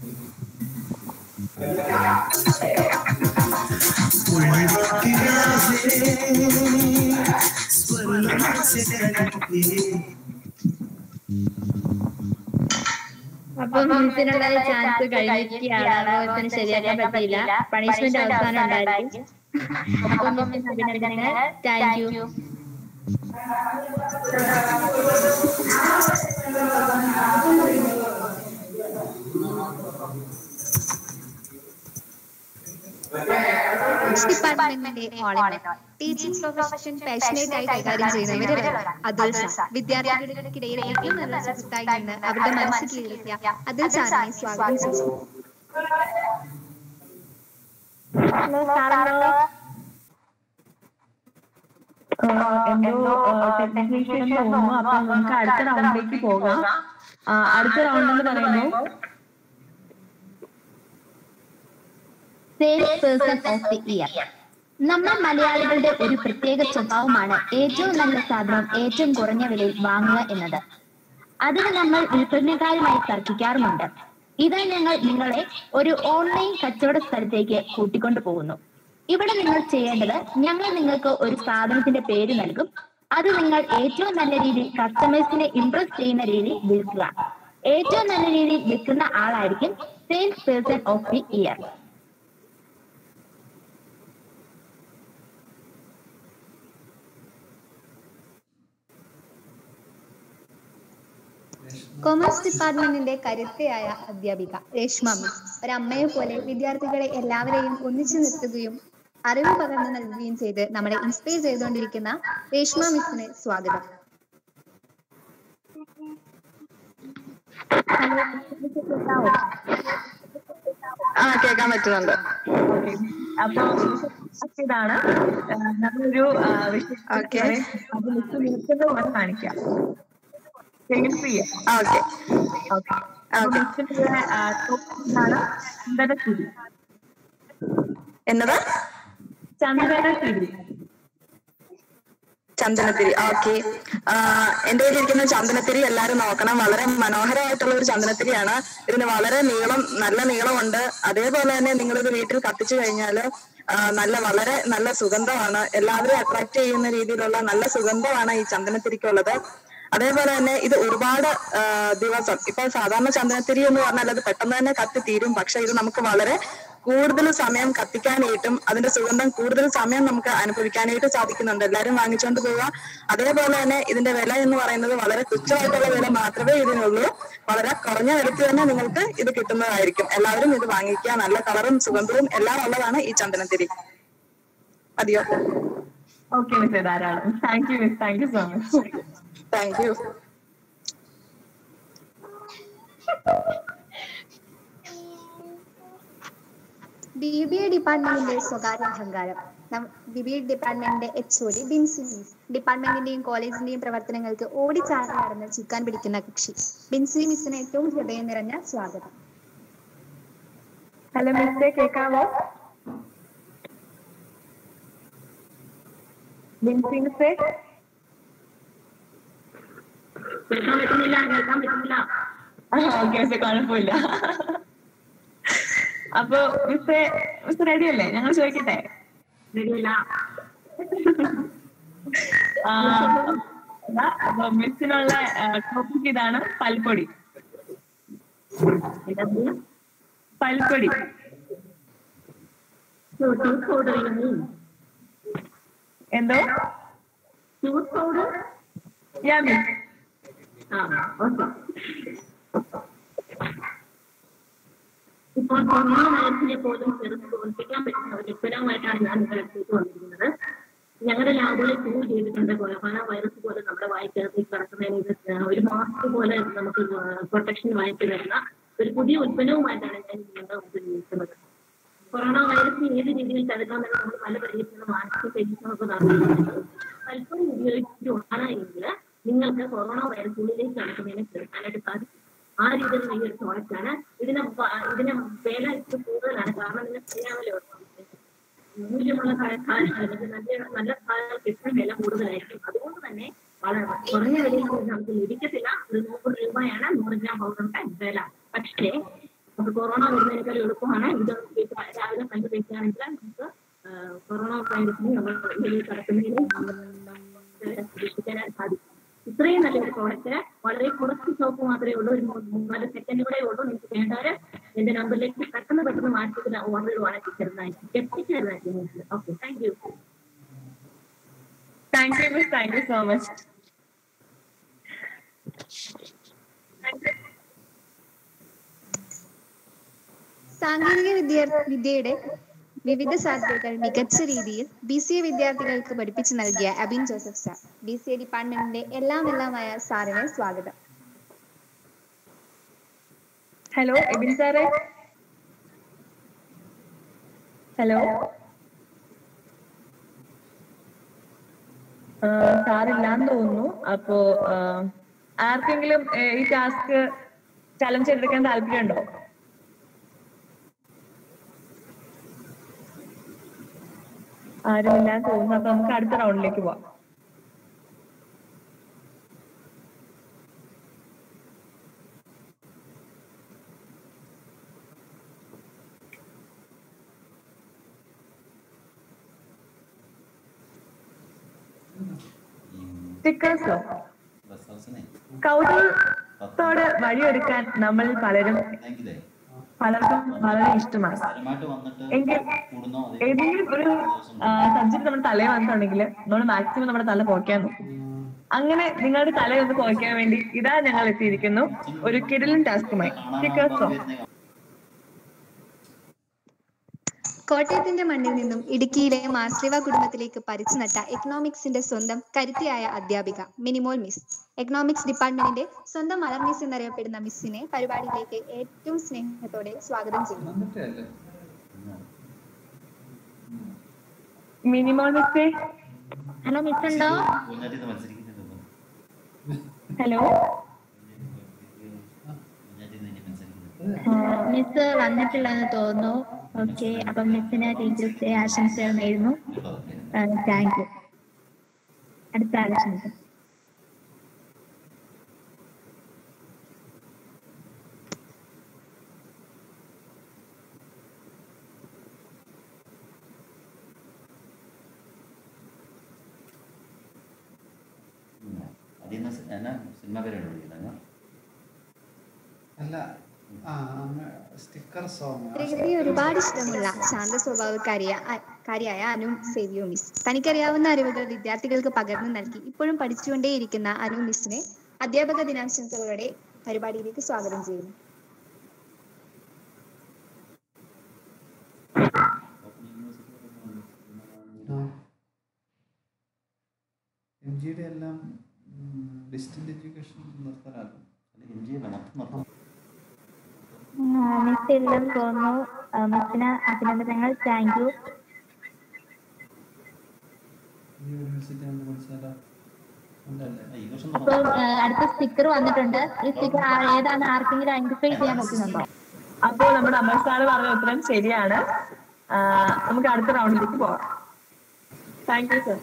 അപ്പൊ മിസ്സിനുള്ള ചാൻസ് കഴിഞ്ഞിരിക്കുകയാണ് മിസ്സിന് ശരിയാക്കാൻ പറ്റിയില്ല പണിഷ്മെന്റ് അവസാനം ഉണ്ടായിരിക്കും അപ്പം മിസ് അഭിനന്ദനങ്ങൾ താങ്ക് യു ഡിപ്പാർട്ട്മെന്റിന്റെ all in all teaching profession passionate ആയി കൈകാര്യം ചെയ്യുന്നവരാണ് അതുൽ സാർ വിദ്യാർത്ഥികൾക്കിടയിൽ ഏറ്റവും നല്ല സുഹൃത്തായി നിന്ന് അവരുടെ മനസ്സ് കീഴടക്കിയ അതുൽ സാറിനെ സ്വാഗതം ചെയ്യുന്നു എന്തോ ടെക്നീഷ്യൻ തോന്നുന്നു അപ്പൊ നമുക്ക് അടുത്ത റൗണ്ടിലേക്ക് പോകാം ആ, അടുത്ത റൗണ്ട് എന്ന് പറയുമ്പോൾ sales person of the year നമ്മൾ മലയാളികളുടെ ഒരു പ്രത്യേക സ്വഭാവമാണ് ഏറ്റവും നല്ല സാധനം ഏറ്റവും കുറഞ്ഞ വിലയിൽ വാങ്ങുക എന്നത് അതിന് നമ്മൾ വിൽപ്പനക്കാരുമായി തർക്കിക്കാറുമുണ്ട് ഇത് ഞങ്ങൾ നിങ്ങളെ ഒരു ഓൺലൈൻ കച്ചവട സ്ഥലത്തേക്ക് കൂട്ടിക്കൊണ്ടു പോകുന്നു ഇവിടെ നിങ്ങൾ ചെയ്യേണ്ടത് ഞങ്ങൾ നിങ്ങൾക്ക് ഒരു സാധനത്തിന്റെ പേര് നൽകും അത് നിങ്ങൾ ഏറ്റവും നല്ല രീതിയിൽ കസ്റ്റമേഴ്സിനെ ഇംപ്രസ് ചെയ്യുന്ന രീതിയിൽ വിൽക്കുക ഏറ്റവും നല്ല രീതിയിൽ വിൽക്കുന്ന ആളായിരിക്കും sales person of the year commerce ഡിപ്പാർട്ട്മെന്റിന്റെ കരുത്തയായ അധ്യാപിക രേഷ്മ മിസ് ഒരമ്മയെ പോലെ വിദ്യാർത്ഥികളെ എല്ലാവരെയും ഒന്നിച്ചു നിർത്തുകയും അറിവ് പകർന്നു നൽകുകയും ചെയ്ത് നമ്മളെ ഇൻസ്പയർ ചെയ്തുകൊണ്ടിരിക്കുന്ന രേഷ്മ മിസ്സിന് സ്വാഗതം ഹലോ മിസ്സിന് കേൾക്കാവോ? ആ കേൾക്കാൻ പറ്റുന്നുണ്ട് അപ്പൊ ഇതാണ് ആ, നമ്മളൊരു ആ, വിഷയത്തെ അത് മിസ് നിൽക്കുന്നത് കാണിക്കാം Change ചെയ്യാം. Okay Okay. അപ്പൊ മിസ്സിന്റെ, ആ, topic ആണ് ചന്ദനത്തിരി എന്നതാ ചന്ദനത്തിരി ചന്ദനത്തിരി ഓക്കെ എന്റെ കയ്യിലിരിക്കുന്ന ചന്ദനത്തിരി എല്ലാരും നോക്കണം വളരെ മനോഹരമായിട്ടുള്ള ഒരു ചന്ദനത്തിരിയാണ് ഇതിന് വളരെ നീളം നല്ല നീളമുണ്ട് അതേപോലെ തന്നെ നിങ്ങളിത് വീട്ടിൽ കത്തിച്ചു കഴിഞ്ഞാല് ആ, നല്ല വളരെ നല്ല സുഗന്ധമാണ് എല്ലാവരും അട്രാക്ട് ചെയ്യുന്ന രീതിയിലുള്ള നല്ല സുഗന്ധമാണ് ഈ ചന്ദനത്തിരിക്കുള്ളത് അതേപോലെ തന്നെ ഇത് ഒരുപാട് ആ, ദിവസം ഇപ്പൊ സാധാരണ ചന്ദനത്തിരി എന്ന് പറഞ്ഞാൽ അത് പെട്ടെന്ന് തന്നെ കത്തി തീരും പക്ഷെ ഇത് നമുക്ക് വളരെ കൂടുതൽ സമയം കത്തിക്കാനായിട്ടും അതിന്റെ സുഗന്ധം കൂടുതൽ സമയം നമുക്ക് അനുഭവിക്കാനായിട്ട് സാധിക്കുന്നുണ്ട് എല്ലാവരും വാങ്ങിച്ചുകൊണ്ട് പോവുക അതേപോലെ തന്നെ ഇതിന്റെ വില എന്ന് പറയുന്നത് വളരെ തുച്ഛമായിട്ടുള്ള വില മാത്രമേ ഇതിനുള്ളൂ വളരെ കുറഞ്ഞ വിലയ്ക്ക് തന്നെ നിങ്ങൾക്ക് ഇത് കിട്ടുന്നതായിരിക്കും എല്ലാവരും ഇത് വാങ്ങിക്കുക നല്ല കളറും സുഗന്ധവും എല്ലാം ഉള്ളതാണ് ഈ ചന്ദനത്തിരി മതിയോ ഓക്കെ മിസ് ധാരാളം thank you miss thank you so much thank you B B A ഡിപ്പാർട്ട്മെന്റിന്റെ സ്വകാര്യ അഹങ്കാരം ബി ബി എ ഡിപ്പാർട്ട്മെന്റിന്റെ H O D Binsy miss ഡിപ്പാർട്ട്മെന്റിന്റെയും കോളേജിന്റെയും പ്രവർത്തനങ്ങൾക്ക് ഓടിച്ചാടി നടന്ന് ചുക്കാൻ പിടിക്കുന്ന കക്ഷി ബിൻസി മിസ്സിന് ഏറ്റവും ഹൃദയം നിറഞ്ഞ സ്വാഗതം ഹലോ മിസ്സേ കേൾക്കാമോ ബിൻസി മിസ്സേ കേൾക്കാൻ പറ്റുന്നില്ല കേൾക്കാൻ പറ്റുന്നില്ല ഓക്കെ മിസ്സേ കുഴപ്പമില്ല അപ്പൊ മിസ്സേ മിസ് റെഡി അല്ലേ ഞങ്ങൾ ചോദിക്കട്ടെ റെഡിയല്ല ആ, ഇതാ, അപ്പൊ മിസ്സിനുള്ള ടോപ്പിക് ഇതാണ് പൽപ്പൊടി പൽപ്പൊടി ടൂത്ത് പൗഡർ എന്തോ ടൂത്ത് പൗഡർ യാ മിസ് ആ ഓക്കെ ഇപ്പോൾ കൊറോണ വൈറസിനെ പോലും ചെറുത്ത് തോൽപ്പിക്കാൻ പറ്റുന്ന ഒരു ഉത്തരവുമായിട്ടാണ് ഞാൻ നിങ്ങളുടെ അടുത്തേക്ക് വന്നിരിക്കുന്നത് ഞങ്ങളുടെ ലാബുകളിൽ പ്രൂവ് ചെയ്തിട്ടുണ്ട് കൊറോണ വൈറസ് പോലെ നമ്മുടെ വായിക്കകത്തേക്ക് കടക്കുന്നതിന് ഇത് ഒരു മാസ്ക് പോലെ നമുക്ക് പ്രൊട്ടക്ഷൻ വാങ്ങിച്ചു തരുന്ന ഒരു പുതിയ ഉൽപ്പന്നവുമായിട്ടാണ് ഞാൻ നിങ്ങളുടെ മുമ്പിൽ നിൽക്കുന്നത് കൊറോണ വൈറസ് ഏത് രീതിയിൽ തടുക്കാമെന്ന് നമ്മൾ പല പരീക്ഷണം മാനസിക പരീക്ഷണമൊക്കെ നടത്തുന്നുണ്ട് പലപ്പോഴും ഉപയോഗിച്ചിട്ടുള്ളതാണ് എങ്കിൽ നിങ്ങൾക്ക് കൊറോണ വൈറസ് ഉള്ളിലേക്ക് കടക്കുന്നതിനെ ചെറുക്കാനായിട്ട് സാധിക്കും ആ രീതിയിലുള്ള ഈ ഒരു പ്രോഡക്റ്റ് ആണ് ഇതിന് വ- ഇതിന് വില ഇച്ചിരി കൂടുതലാണ് കാരണം നിങ്ങൾക്ക് അറിയാമല്ലോ മൂല്യമുള്ള കാലം അല്ലെങ്കിൽ നല്ല നല്ല സാധനങ്ങൾക്ക് എപ്പോഴും വില കൂടുതലായിരിക്കും അതുകൊണ്ട് തന്നെ വളരെ കുറഞ്ഞ വിലയിൽ ഇത് നമുക്ക് ലഭിക്കത്തില്ല ഒരു നൂറ് രൂപയാണ് നൂറ് ഗ്രാം പൗഡറിന്റെ വില പക്ഷേ നമുക്ക് കൊറോണ വരുന്നതിനേക്കാൾ എളുപ്പമാണ് ഇത് ഉപയോഗിച്ച് രാവിലെ കണ്ടു വെക്കുകയാണെങ്കിൽ നമുക്ക് ആ, കൊറോണ വൈറസിനെ നമ്മൾ വെളിയിൽ കടക്കുന്നതിന് പ്രതീക്ഷിക്കാനായിട്ട് സാധിക്കും ഇത്രയും നല്ലൊരു പ്രോഡക്റ്റ് വളരെ കുറച്ച് സോപ്പ് മാത്രമേ ഉള്ളൂ ഒരു മൂ- മൂന്നാല് സെക്കൻഡുകളേ ഉള്ളൂ നിങ്ങൾക്ക് വേണ്ടവര് എന്റെ നമ്പറിലേക്ക് പെട്ടെന്ന് പെട്ടെന്ന് വാട്സപ്പിൽ ഓർഡർ ഇടുവാണെങ്കിൽ ചെറുതായിരിക്കും എത്തിച്ചു തരുന്നതായിരിക്കും okay thank you thank you miss thank you so much സാങ്കേതിക വിദ്യ വിദ്യയുടെ വിവിധ സാധ്യതകൾ മികച്ച രീതിയിൽ ബി സി എ വിദ്യാർത്ഥികൾക്ക് പഠിപ്പിച്ചു നൽകിയ Abin Joseph sir B C A ഡിപ്പാർട്ട്മെന്റിന്റെ എല്ലാം എല്ലാമായ സാറിന് സ്വാഗതം ഹലോ എബിൻ സാറേ ഹലോ സാറില്ലാന്ന് തോന്നുന്നു അപ്പോ ആ, ആർക്കെങ്കിലും ഏ, ഈ ടാസ്ക് ചലഞ്ച് എടുക്കാൻ താല്പര്യമുണ്ടോ ആരുമില്ലാന്ന് തോന്നുന്നു അപ്പൊ നമുക്ക് അടുത്ത റൗണ്ടിലേക്ക് പോവാം സ്റ്റിക്കേഴ്സോ ബസ് ഹൗസിനെ കൗതുകത്തോടെ വഴിയൊരുക്കാൻ നമ്മൾ പലരും പലർക്കും വളരെ ഇഷ്ടമാണ് സ്ഥലമായിട്ട് വന്നിട്ട് എങ്കിൽ കൂടുന്നോ ഏതെങ്കിലും ഒരു സബ്ജക്ട് നമ്മുടെ തലയിൽ വന്നിട്ടുണ്ടെങ്കിൽ നമ്മൾ മാക്സിമം നമ്മുടെ തല പോക്കാൻ നോക്കും അങ്ങനെ നിങ്ങളുടെ തലയൊന്ന് പോയിക്കാൻ വേണ്ടി ഇതാ ഞങ്ങൾ എത്തിയിരിക്കുന്നു ഒരു കിടിലൻ ടാസ്കുമായി സ്റ്റിക്കേഴ്സോ കോട്ടയത്തിന്റെ മണ്ണിൽ നിന്നും ഇടുക്കിയിലെ മാസ്ലിവ കുടുംബത്തിലേക്ക് പരിച്ചു നട്ട എക്കണോമിക്സിന്റെ സ്വന്തം കരുത്തിയായ അധ്യാപിക മിനിമോൾ മിസ് എക്കണോമിക്സ് ഡിപ്പാർട്ട്മെന്റിന്റെ സ്വന്തം മലർ മിസ് എന്നറിയപ്പെടുന്ന മിസ്സിനെ പരിപാടിയിലേക്ക് ഏറ്റവും സ്നേഹത്തോടെ സ്വാഗതം ചെയ്യുന്നു മിനിമോൾ മിസ്സേ ഹലോ മിസ് ഉണ്ടോ പൂഞ്ഞാറ്റിന്ന് മത്സരിക്കുന്നുണ്ടോ ഹലോ പൂഞ്ഞാറ്റിന്ന് ഇനി മത്സരിക്കുന്നുണ്ട് മിസ് വന്നിട്ടില്ലെന്ന് തോന്നുന്നു ഓക്കെ അപ്പൊ മിസ്സിന് ടീച്ചേഴ്സ് ആശംസകൾ നേരുന്നു താങ്ക് യു അടുത്ത ആശംസ അതിൽ നിന്ന് എന്നാ സിനിമ പേരാണ് വിളിക്കുന്നത് അല്ല ആ സ്റ്റിക്കർ സോങ് പ്രകൃതിയെ ഒരുപാട് ഇഷ്ടമുള്ള ശാന്ത സ്വഭാവക്കാരിയ കാരിയായ അനു സേവിയോ മിസ് തനിക്കറിയാവുന്ന അറിവുകൾ വിദ്യാർത്ഥികൾക്ക് പകർന്നു നൽകി ഇപ്പോഴും പഠിച്ചുകൊണ്ടേയിരിക്കുന്ന അനു മിസ്സിനെ അധ്യാപക ദിനാശംസകളുടെ പരിപാടിയിലേക്ക് സ്വാഗതം ചെയ്യുന്നു എം ജിയുടെ എല്ലാം ഡിസ്റ്റന്റ് എഡ്യൂക്കേഷൻ നിർത്തലാകും എം ജി അല്ല മൊത്തം നിർത്തം മിസ് ഇല്ലെന്ന് തോന്നുന്നു ആ, മിസ്സിന് അഭിനന്ദനങ്ങൾ താങ്ക് യു ഈ യൂണിവേഴ്സിറ്റി നമ്മൾ പഠിച്ചാലോ ഉണ്ടല്ലേ ഈ വർഷം അപ്പോൾ ആ, അടുത്ത സ്റ്റിക്കർ വന്നിട്ടുണ്ട് ഈ സ്റ്റിക്കർ ഏതാണ് ആർക്കെങ്കിലും ഐഡന്റിഫൈ ചെയ്യാൻ പറ്റുന്നുണ്ടോ അപ്പോൾ നമ്മുടെ അമൽ സാറ് പറഞ്ഞ ഉത്തരം ശരിയാണ് ആ, നമുക്ക് അടുത്ത റൗണ്ടിലേക്ക് പോവാം താങ്ക് യു സർ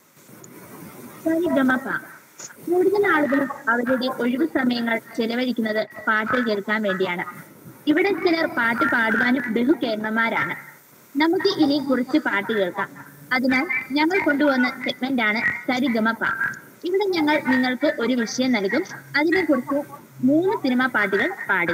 സരിഗമപ കൂടുതൽ ആളുകളും അവരുടെ ഒഴിവു സമയങ്ങൾ ചെലവഴിക്കുന്നത് പാട്ട് കേൾക്കാൻ വേണ്ടിയാണ് ഇവിടെ ചിലർ പാട്ട് പാടുവാനും ബഹുകേർണന്മാരാണ് നമുക്ക് ഇനി കുറച്ച് പാട്ട് കേൾക്കാം അതിനാൽ ഞങ്ങൾ കൊണ്ടുവന്ന സെഗ്മെന്റ് ആണ് സരിഗമപ ഇവിടെ ഞങ്ങൾ നിങ്ങൾക്ക് ഒരു വിഷയം നൽകും അതിനെക്കുറിച്ച് മൂന്ന് സിനിമാ പാട്ടുകൾ പാടുക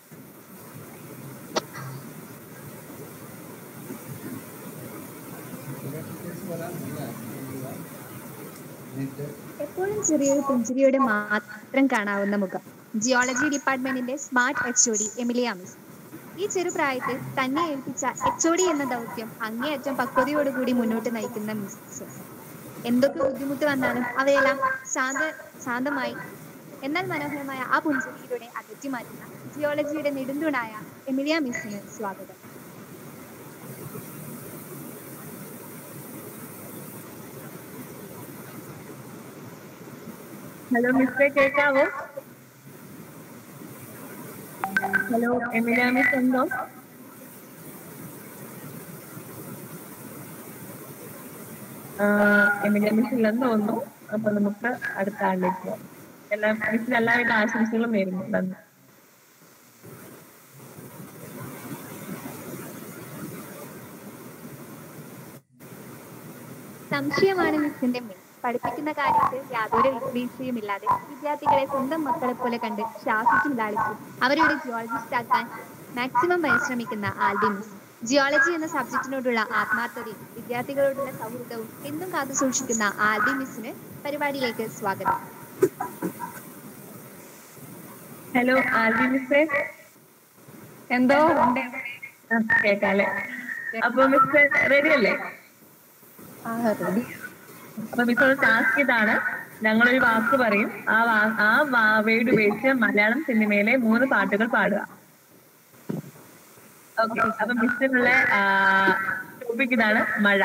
എപ്പോഴും ചെറിയൊരു പുഞ്ചിരിയുടെ മാത്രം കാണാവുന്ന മുഖം ജിയോളജി ഡിപ്പാർട്ട്മെന്റിന്റെ smart H O D Emilia miss ഈ ചെറുപ്രായത്തിൽ തന്നെ ഏൽപ്പിച്ച എച്ച് ഒ ഡി എന്ന ദൗത്യം അങ്ങേയറ്റം പക്വതയോടുകൂടി മുന്നോട്ട് നയിക്കുന്ന മിസ് എന്തൊക്കെ ബുദ്ധിമുട്ട് വന്നാലും അവയെല്ലാം ശാന്ത ശാന്തമായി എന്നാൽ മനോഹരമായ ആ പുഞ്ചിരിയിലൂടെ അകറ്റി മാറ്റുന്ന ജിയോളജിയുടെ നെടുന്തുണായ എമിലിയ മിസ്സിന് സ്വാഗതം ഹലോ മിസ്സേ കേൾക്കാവോ ഹലോ എമിലിയ മിസ് ഉണ്ടോ ആ, എമിലിയ മിസ് ഇല്ലെന്ന് തോന്നുന്നു അപ്പൊ നമുക്ക് അടുത്ത ആളിലേക്ക് പോവാം എല്ലാ മിസ്സിന് എല്ലാവിധ ആശംസകളും നേരുന്നു നന്ദി സംശയമാണ് മിസ്സിന്റെ മെയിൻ പഠിപ്പിക്കുന്ന കാര്യത്തിൽ യാതൊരു വിട്ടുവീഴ്ചയുമില്ലാതെ വിദ്യാർത്ഥികളെ സ്വന്തം മക്കളെ പോലെ കണ്ട് ശാസിച്ചും ലാളിച്ചും അവരുടെ ജിയോളജിസ്റ്റ് ആക്കാൻ മാക്സിമം പരിശ്രമിക്കുന്ന ആൽബി മിസ് ജിയോളജി എന്ന സബ്ജക്റ്റിനോടുള്ള ആത്മാർത്ഥതയും വിദ്യാർത്ഥികളോടുള്ള സൗഹൃദവും എന്നും കാത്തു സൂക്ഷിക്കുന്ന ആൽബി മിസ്സിന് പരിപാടിയിലേക്ക് സ്വാഗതം ഹലോ ആൽബി മിസ്സേ എന്തോ ഉണ്ട് ആ, കേക്കാല്ലേ അപ്പൊ മിസ് റെഡി അല്ലേ അപ്പൊ മിസ്സോട് ടാസ്ക് ഇതാണ് ഞങ്ങളൊരു വാക്ക് പറയും ആ വാ ആ വാ വേർഡ് ഉപയോഗിച്ച് മലയാളം സിനിമയിലെ മൂന്ന് പാട്ടുകൾ പാടുക ഓക്കെ അപ്പൊ മിസ്സിനുള്ള ടോപ്പിക് ഇതാണ് മഴ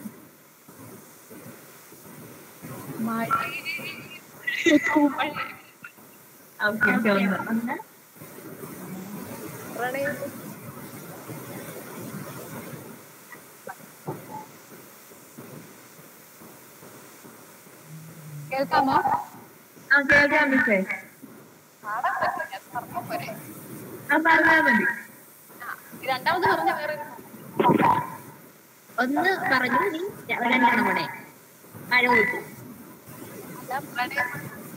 ഓക്കെ ഓക്കെ ഒന്ന് കേൾക്കാമോ ആ കേൾക്കാം മിസ്സേ പാടാൻ പറ്റില്ല പറഞ്ഞാ പോരെ ആ പറഞ്ഞാൽ മതി രണ്ടാമത് പറഞ്ഞ വേറെ ഒന്ന് പറഞ്ഞു നീ രണ്ടെണ്ണം കൂടെ മഴ കൂട്ടി ഞാൻ പ്രണയം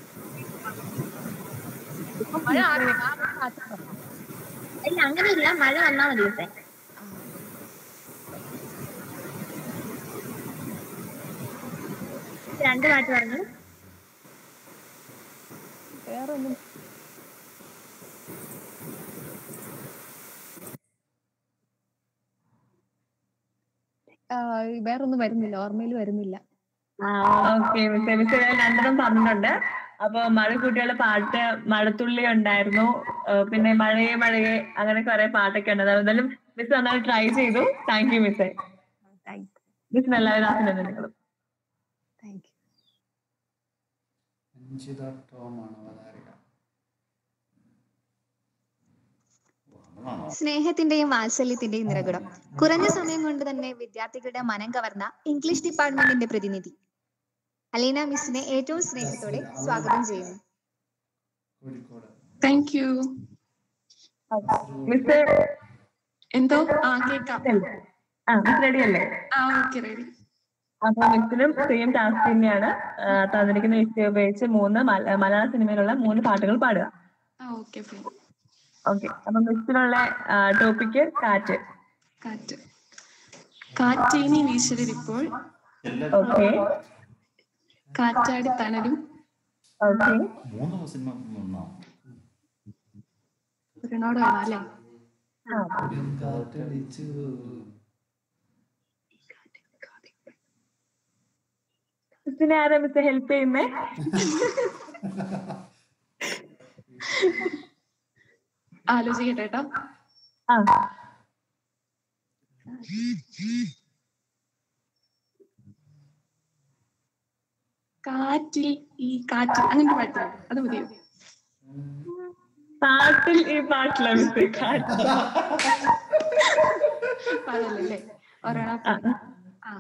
മഴ ആദ്യം ആ മാറ്റം പറഞ്ഞു. ഇല്ല അങ്ങനെയില്ല മഴ വന്നാ മതി ദിവസേ രണ്ട് പാട്ട് പറഞ്ഞു വേറെ ഒന്നും ആ, വേറൊന്നും വരുന്നില്ല ഓർമ്മയിൽ വരുന്നില്ല ഓക്കെ മിസ്സേ മിസ്സേ ഞാൻ രണ്ടെണ്ണം പറഞ്ഞിട്ടുണ്ട് അപ്പൊ മഴ കുട്ടികളുടെ പാട്ട് മഴത്തുള്ളി ഉണ്ടായിരുന്നു ആ, പിന്നെ മഴയെ മഴയെ അങ്ങനെ കുറെ പാട്ടൊക്കെ ഉണ്ട് എന്തായാലും മിസ് നന്നായി ട്രൈ ചെയ്തു താങ്ക് യു മിസ്സേ മിസ്സിന് എല്ലാവരും അഭിനന്ദനങ്ങളും താങ്ക് യു രഞ്ജിത ടോമാണ് അവതാരിക സ്നേഹത്തിന്റെയും വാത്സല്യത്തിന്റെയും നിറകുടം കുറഞ്ഞ സമയം കൊണ്ട് തന്നെ വിദ്യാർത്ഥികളുടെ മനം കവർന്ന ഇംഗ്ലീഷ് ഡിപ്പാർട്ട്മെന്റിന്റെ പ്രതിനിധി അലീന മിസ്സിനെ ഏറ്റവും സ്നേഹത്തോടെ സ്വാഗതം ചെയ്യുന്നു കോഴിക്കോട് താങ്ക് യു മിസ് എന്തോ ആ കേക്കാം ആ മിസ് റെഡി അല്ലേ ആ ഓക്കെ റെഡി അപ്പൊ മിസ്സിനും സെയിം ടാസ്ക് തന്നെയാണ് ആ, തന്നിരിക്കുന്ന വിഷയം ഉപയോഗിച്ച് മൂന്ന് മല- മലയാള സിനിമയിലുള്ള മൂന്ന് പാട്ടുകൾ പാടുക ആ ഓക്കെ ഫൈൻ ഓക്കെ അപ്പൊ മിസ്സിനുള്ള ടോപ്പിക്ക് കാറ്റ് കാറ്റ് കാറ്റേനി വീശലിരിപ്പോൾ ഓക്കെ കാറ്റാടി തണലും ഓക്കെ മൂന്ന് സിനിമ ഒന്നോ ഒരെണ്ണോട് വേണം അല്ലേ കാറ്റടിച്ചു മിസ്സിനെ ആരാ മിസ് ഹെൽപ്പ് ചെയ്യുന്നേ ആലോചിക്കട്ടെ കേട്ടോ ആ കാറ്റിൽ ഈ കാറ്റിൽ അങ്ങനെ പാട്ടില്ല അത് മതിയോ പാട്ടിൽ ഈ പാട്ടില്ല മിസ് കാറ്റ് പാടല്ലേ ഒരെണ്ണം ആ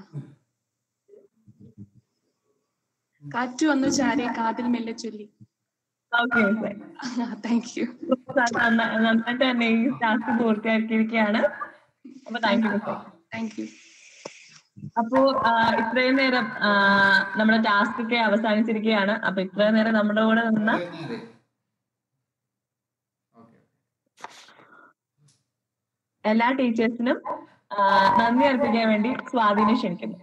കാറ്റ് വന്നു ചാരി കാതിൽ മെല്ലെ ചൊല്ലി ഓക്കെ താങ്ക് യു നന്നായിട്ട് തന്നെ ഈ ടാസ്ക് പൂർത്തിയാക്കിയിരിക്കുകയാണ് അപ്പൊ thank you miss thank you അപ്പോ ആ, ഇത്രയും നേരം ആ, നമ്മുടെ ടാസ്ക് ഒക്കെ അവസാനിച്ചിരിക്കുകയാണ് അപ്പൊ ഇത്രയും നേരം നമ്മുടെ കൂടെ നിന്ന എല്ലാ ടീച്ചേഴ്സിനും ആ, നന്ദി അർപ്പിക്കാൻ വേണ്ടി സ്വാധീനം ക്ഷണിക്കുന്നു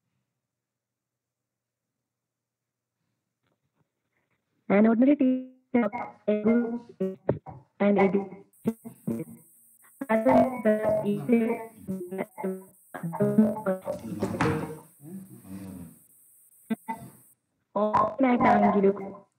An ordinary teacher of edu- and education. Other the easier ഓഫ്ലൈനായിട്ടാണെങ്കിലും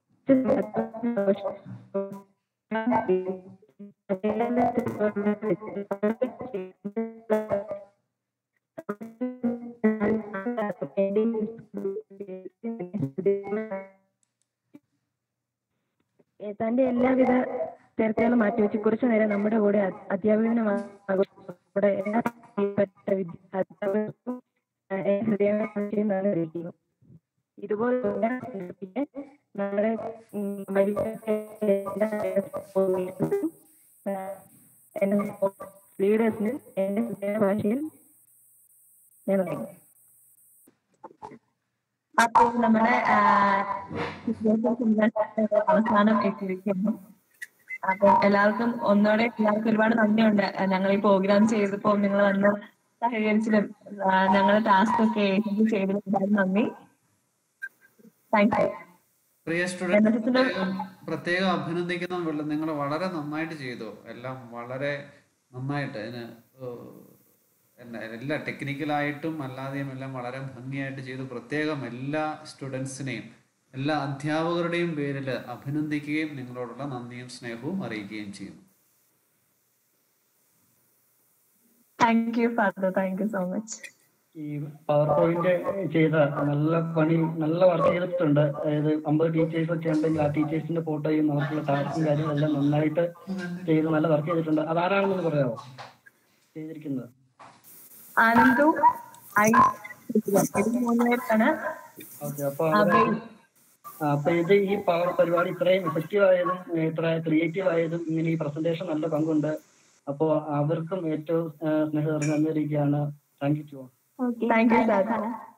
ഏ, തന്റെ എല്ലാവിധ തിരക്കുകളും മാറ്റിവെച്ച് കുറച്ചു നേരം നമ്മുടെ കൂടെ അ- അധ്യാപകനുമാകും നമ്മുടെ എല്ലാ പ്രിയപ്പെട്ട വിദ്യ- അധ്യാപകർക്കും ആ, എന്റെ ഹൃദയമാണ് അറിയിക്കുന്നു ഇതുപോലെ പിന്നെ നമ്മുടെ ഉം, വലിയ എല്ലാ സ്കൂളുകൾക്കും, ആ, എന്റെ ലീഡേഴ്സിനും എന്റെ ഹൃദയ ഭാഷയിൽ ഞാൻ തുടങ്ങി അപ്പൊ നമ്മുടെ ആ, വിദ്യാഭ്യാസ സന്ദർശനത്തിന്റെ അവസാനം എത്തിയിരിക്കുന്നു അപ്പൊ എല്ലാവർക്കും ഒന്നുകൂടെ എല്ലാവർക്കും ഒരുപാട് നന്ദിയുണ്ട് ആ, ഞങ്ങൾ ഈ പ്രോഗ്രാം ചെയ്തപ്പോ നിങ്ങൾ വന്ന് സഹകരിച്ചതിലും ഞങ്ങളുടെ ടാസ്ക് ഒക്കെ ഏറ്റെടുത്ത് ചെയ്തതിലും ഒരുപാട് നന്ദി താങ്ക് യു പ്രിയ സ്റ്റുഡൻസ് പ്രത്യേകം പ്രത്യേകം അഭിനന്ദിക്കുന്ന നിങ്ങൾ വളരെ നന്നായിട്ട് ചെയ്തു എല്ലാം വളരെ നന്നായിട്ട് അതിന് ഏഹ്, എന്നാ എല്ലാ ടെക്നിക്കലായിട്ടും അല്ലാതെയും എല്ലാം വളരെ ഭംഗിയായിട്ട് ചെയ്തു പ്രത്യേകം എല്ലാ സ്റ്റുഡൻസിനെയും എല്ലാ അധ്യാപകരുടെയും പേരിൽ അഭിനന്ദിക്കുകയും നിങ്ങളോടുള്ള നന്ദിയും സ്നേഹവും അറിയിക്കുകയും ചെയ്യുന്നു thank you father thank you so much ഈ പവർ പോയിന്റ് ചെയ്ത നല്ല പണി നല്ല വർക്ക് ചെയ്തിട്ടുണ്ട് അതായത് അമ്പത് ടീച്ചേഴ്സ് ഒക്കെ ഉണ്ടെങ്കിൽ ആ ടീച്ചേഴ്സിന്റെ ഫോട്ടോയും അവർക്കുള്ള ടാസ്കും കാര്യങ്ങളെല്ലാം നന്നായിട്ട് ചെയ്ത് നല്ല വർക്ക് ചെയ്തിട്ടുണ്ട് അതാരാണെന്ന് പറയാമോ ചെയ്തിരിക്കുന്നത് ആനന്ദു ഐ ഇത് മൂന്ന് പേർക്കാണ് ഓക്കെ അപ്പൊ അഭയ് ആ, അപ്പൊ ഇത് ഈ പവർ പരിപാടി ഇത്രയും എഫക്റ്റീവ് ആയതും ഇത്ര ക്രിയേറ്റീവ് ആയതും ഇങ്ങനെ ഈ പ്രസന്റേഷൻ നല്ല പങ്കുണ്ട് അപ്പോ അവർക്കും ഏറ്റവും ആ, സ്നേഹം നിറഞ്ഞ നന്ദി അറിയിക്കുകയാണ് thank you thank you sir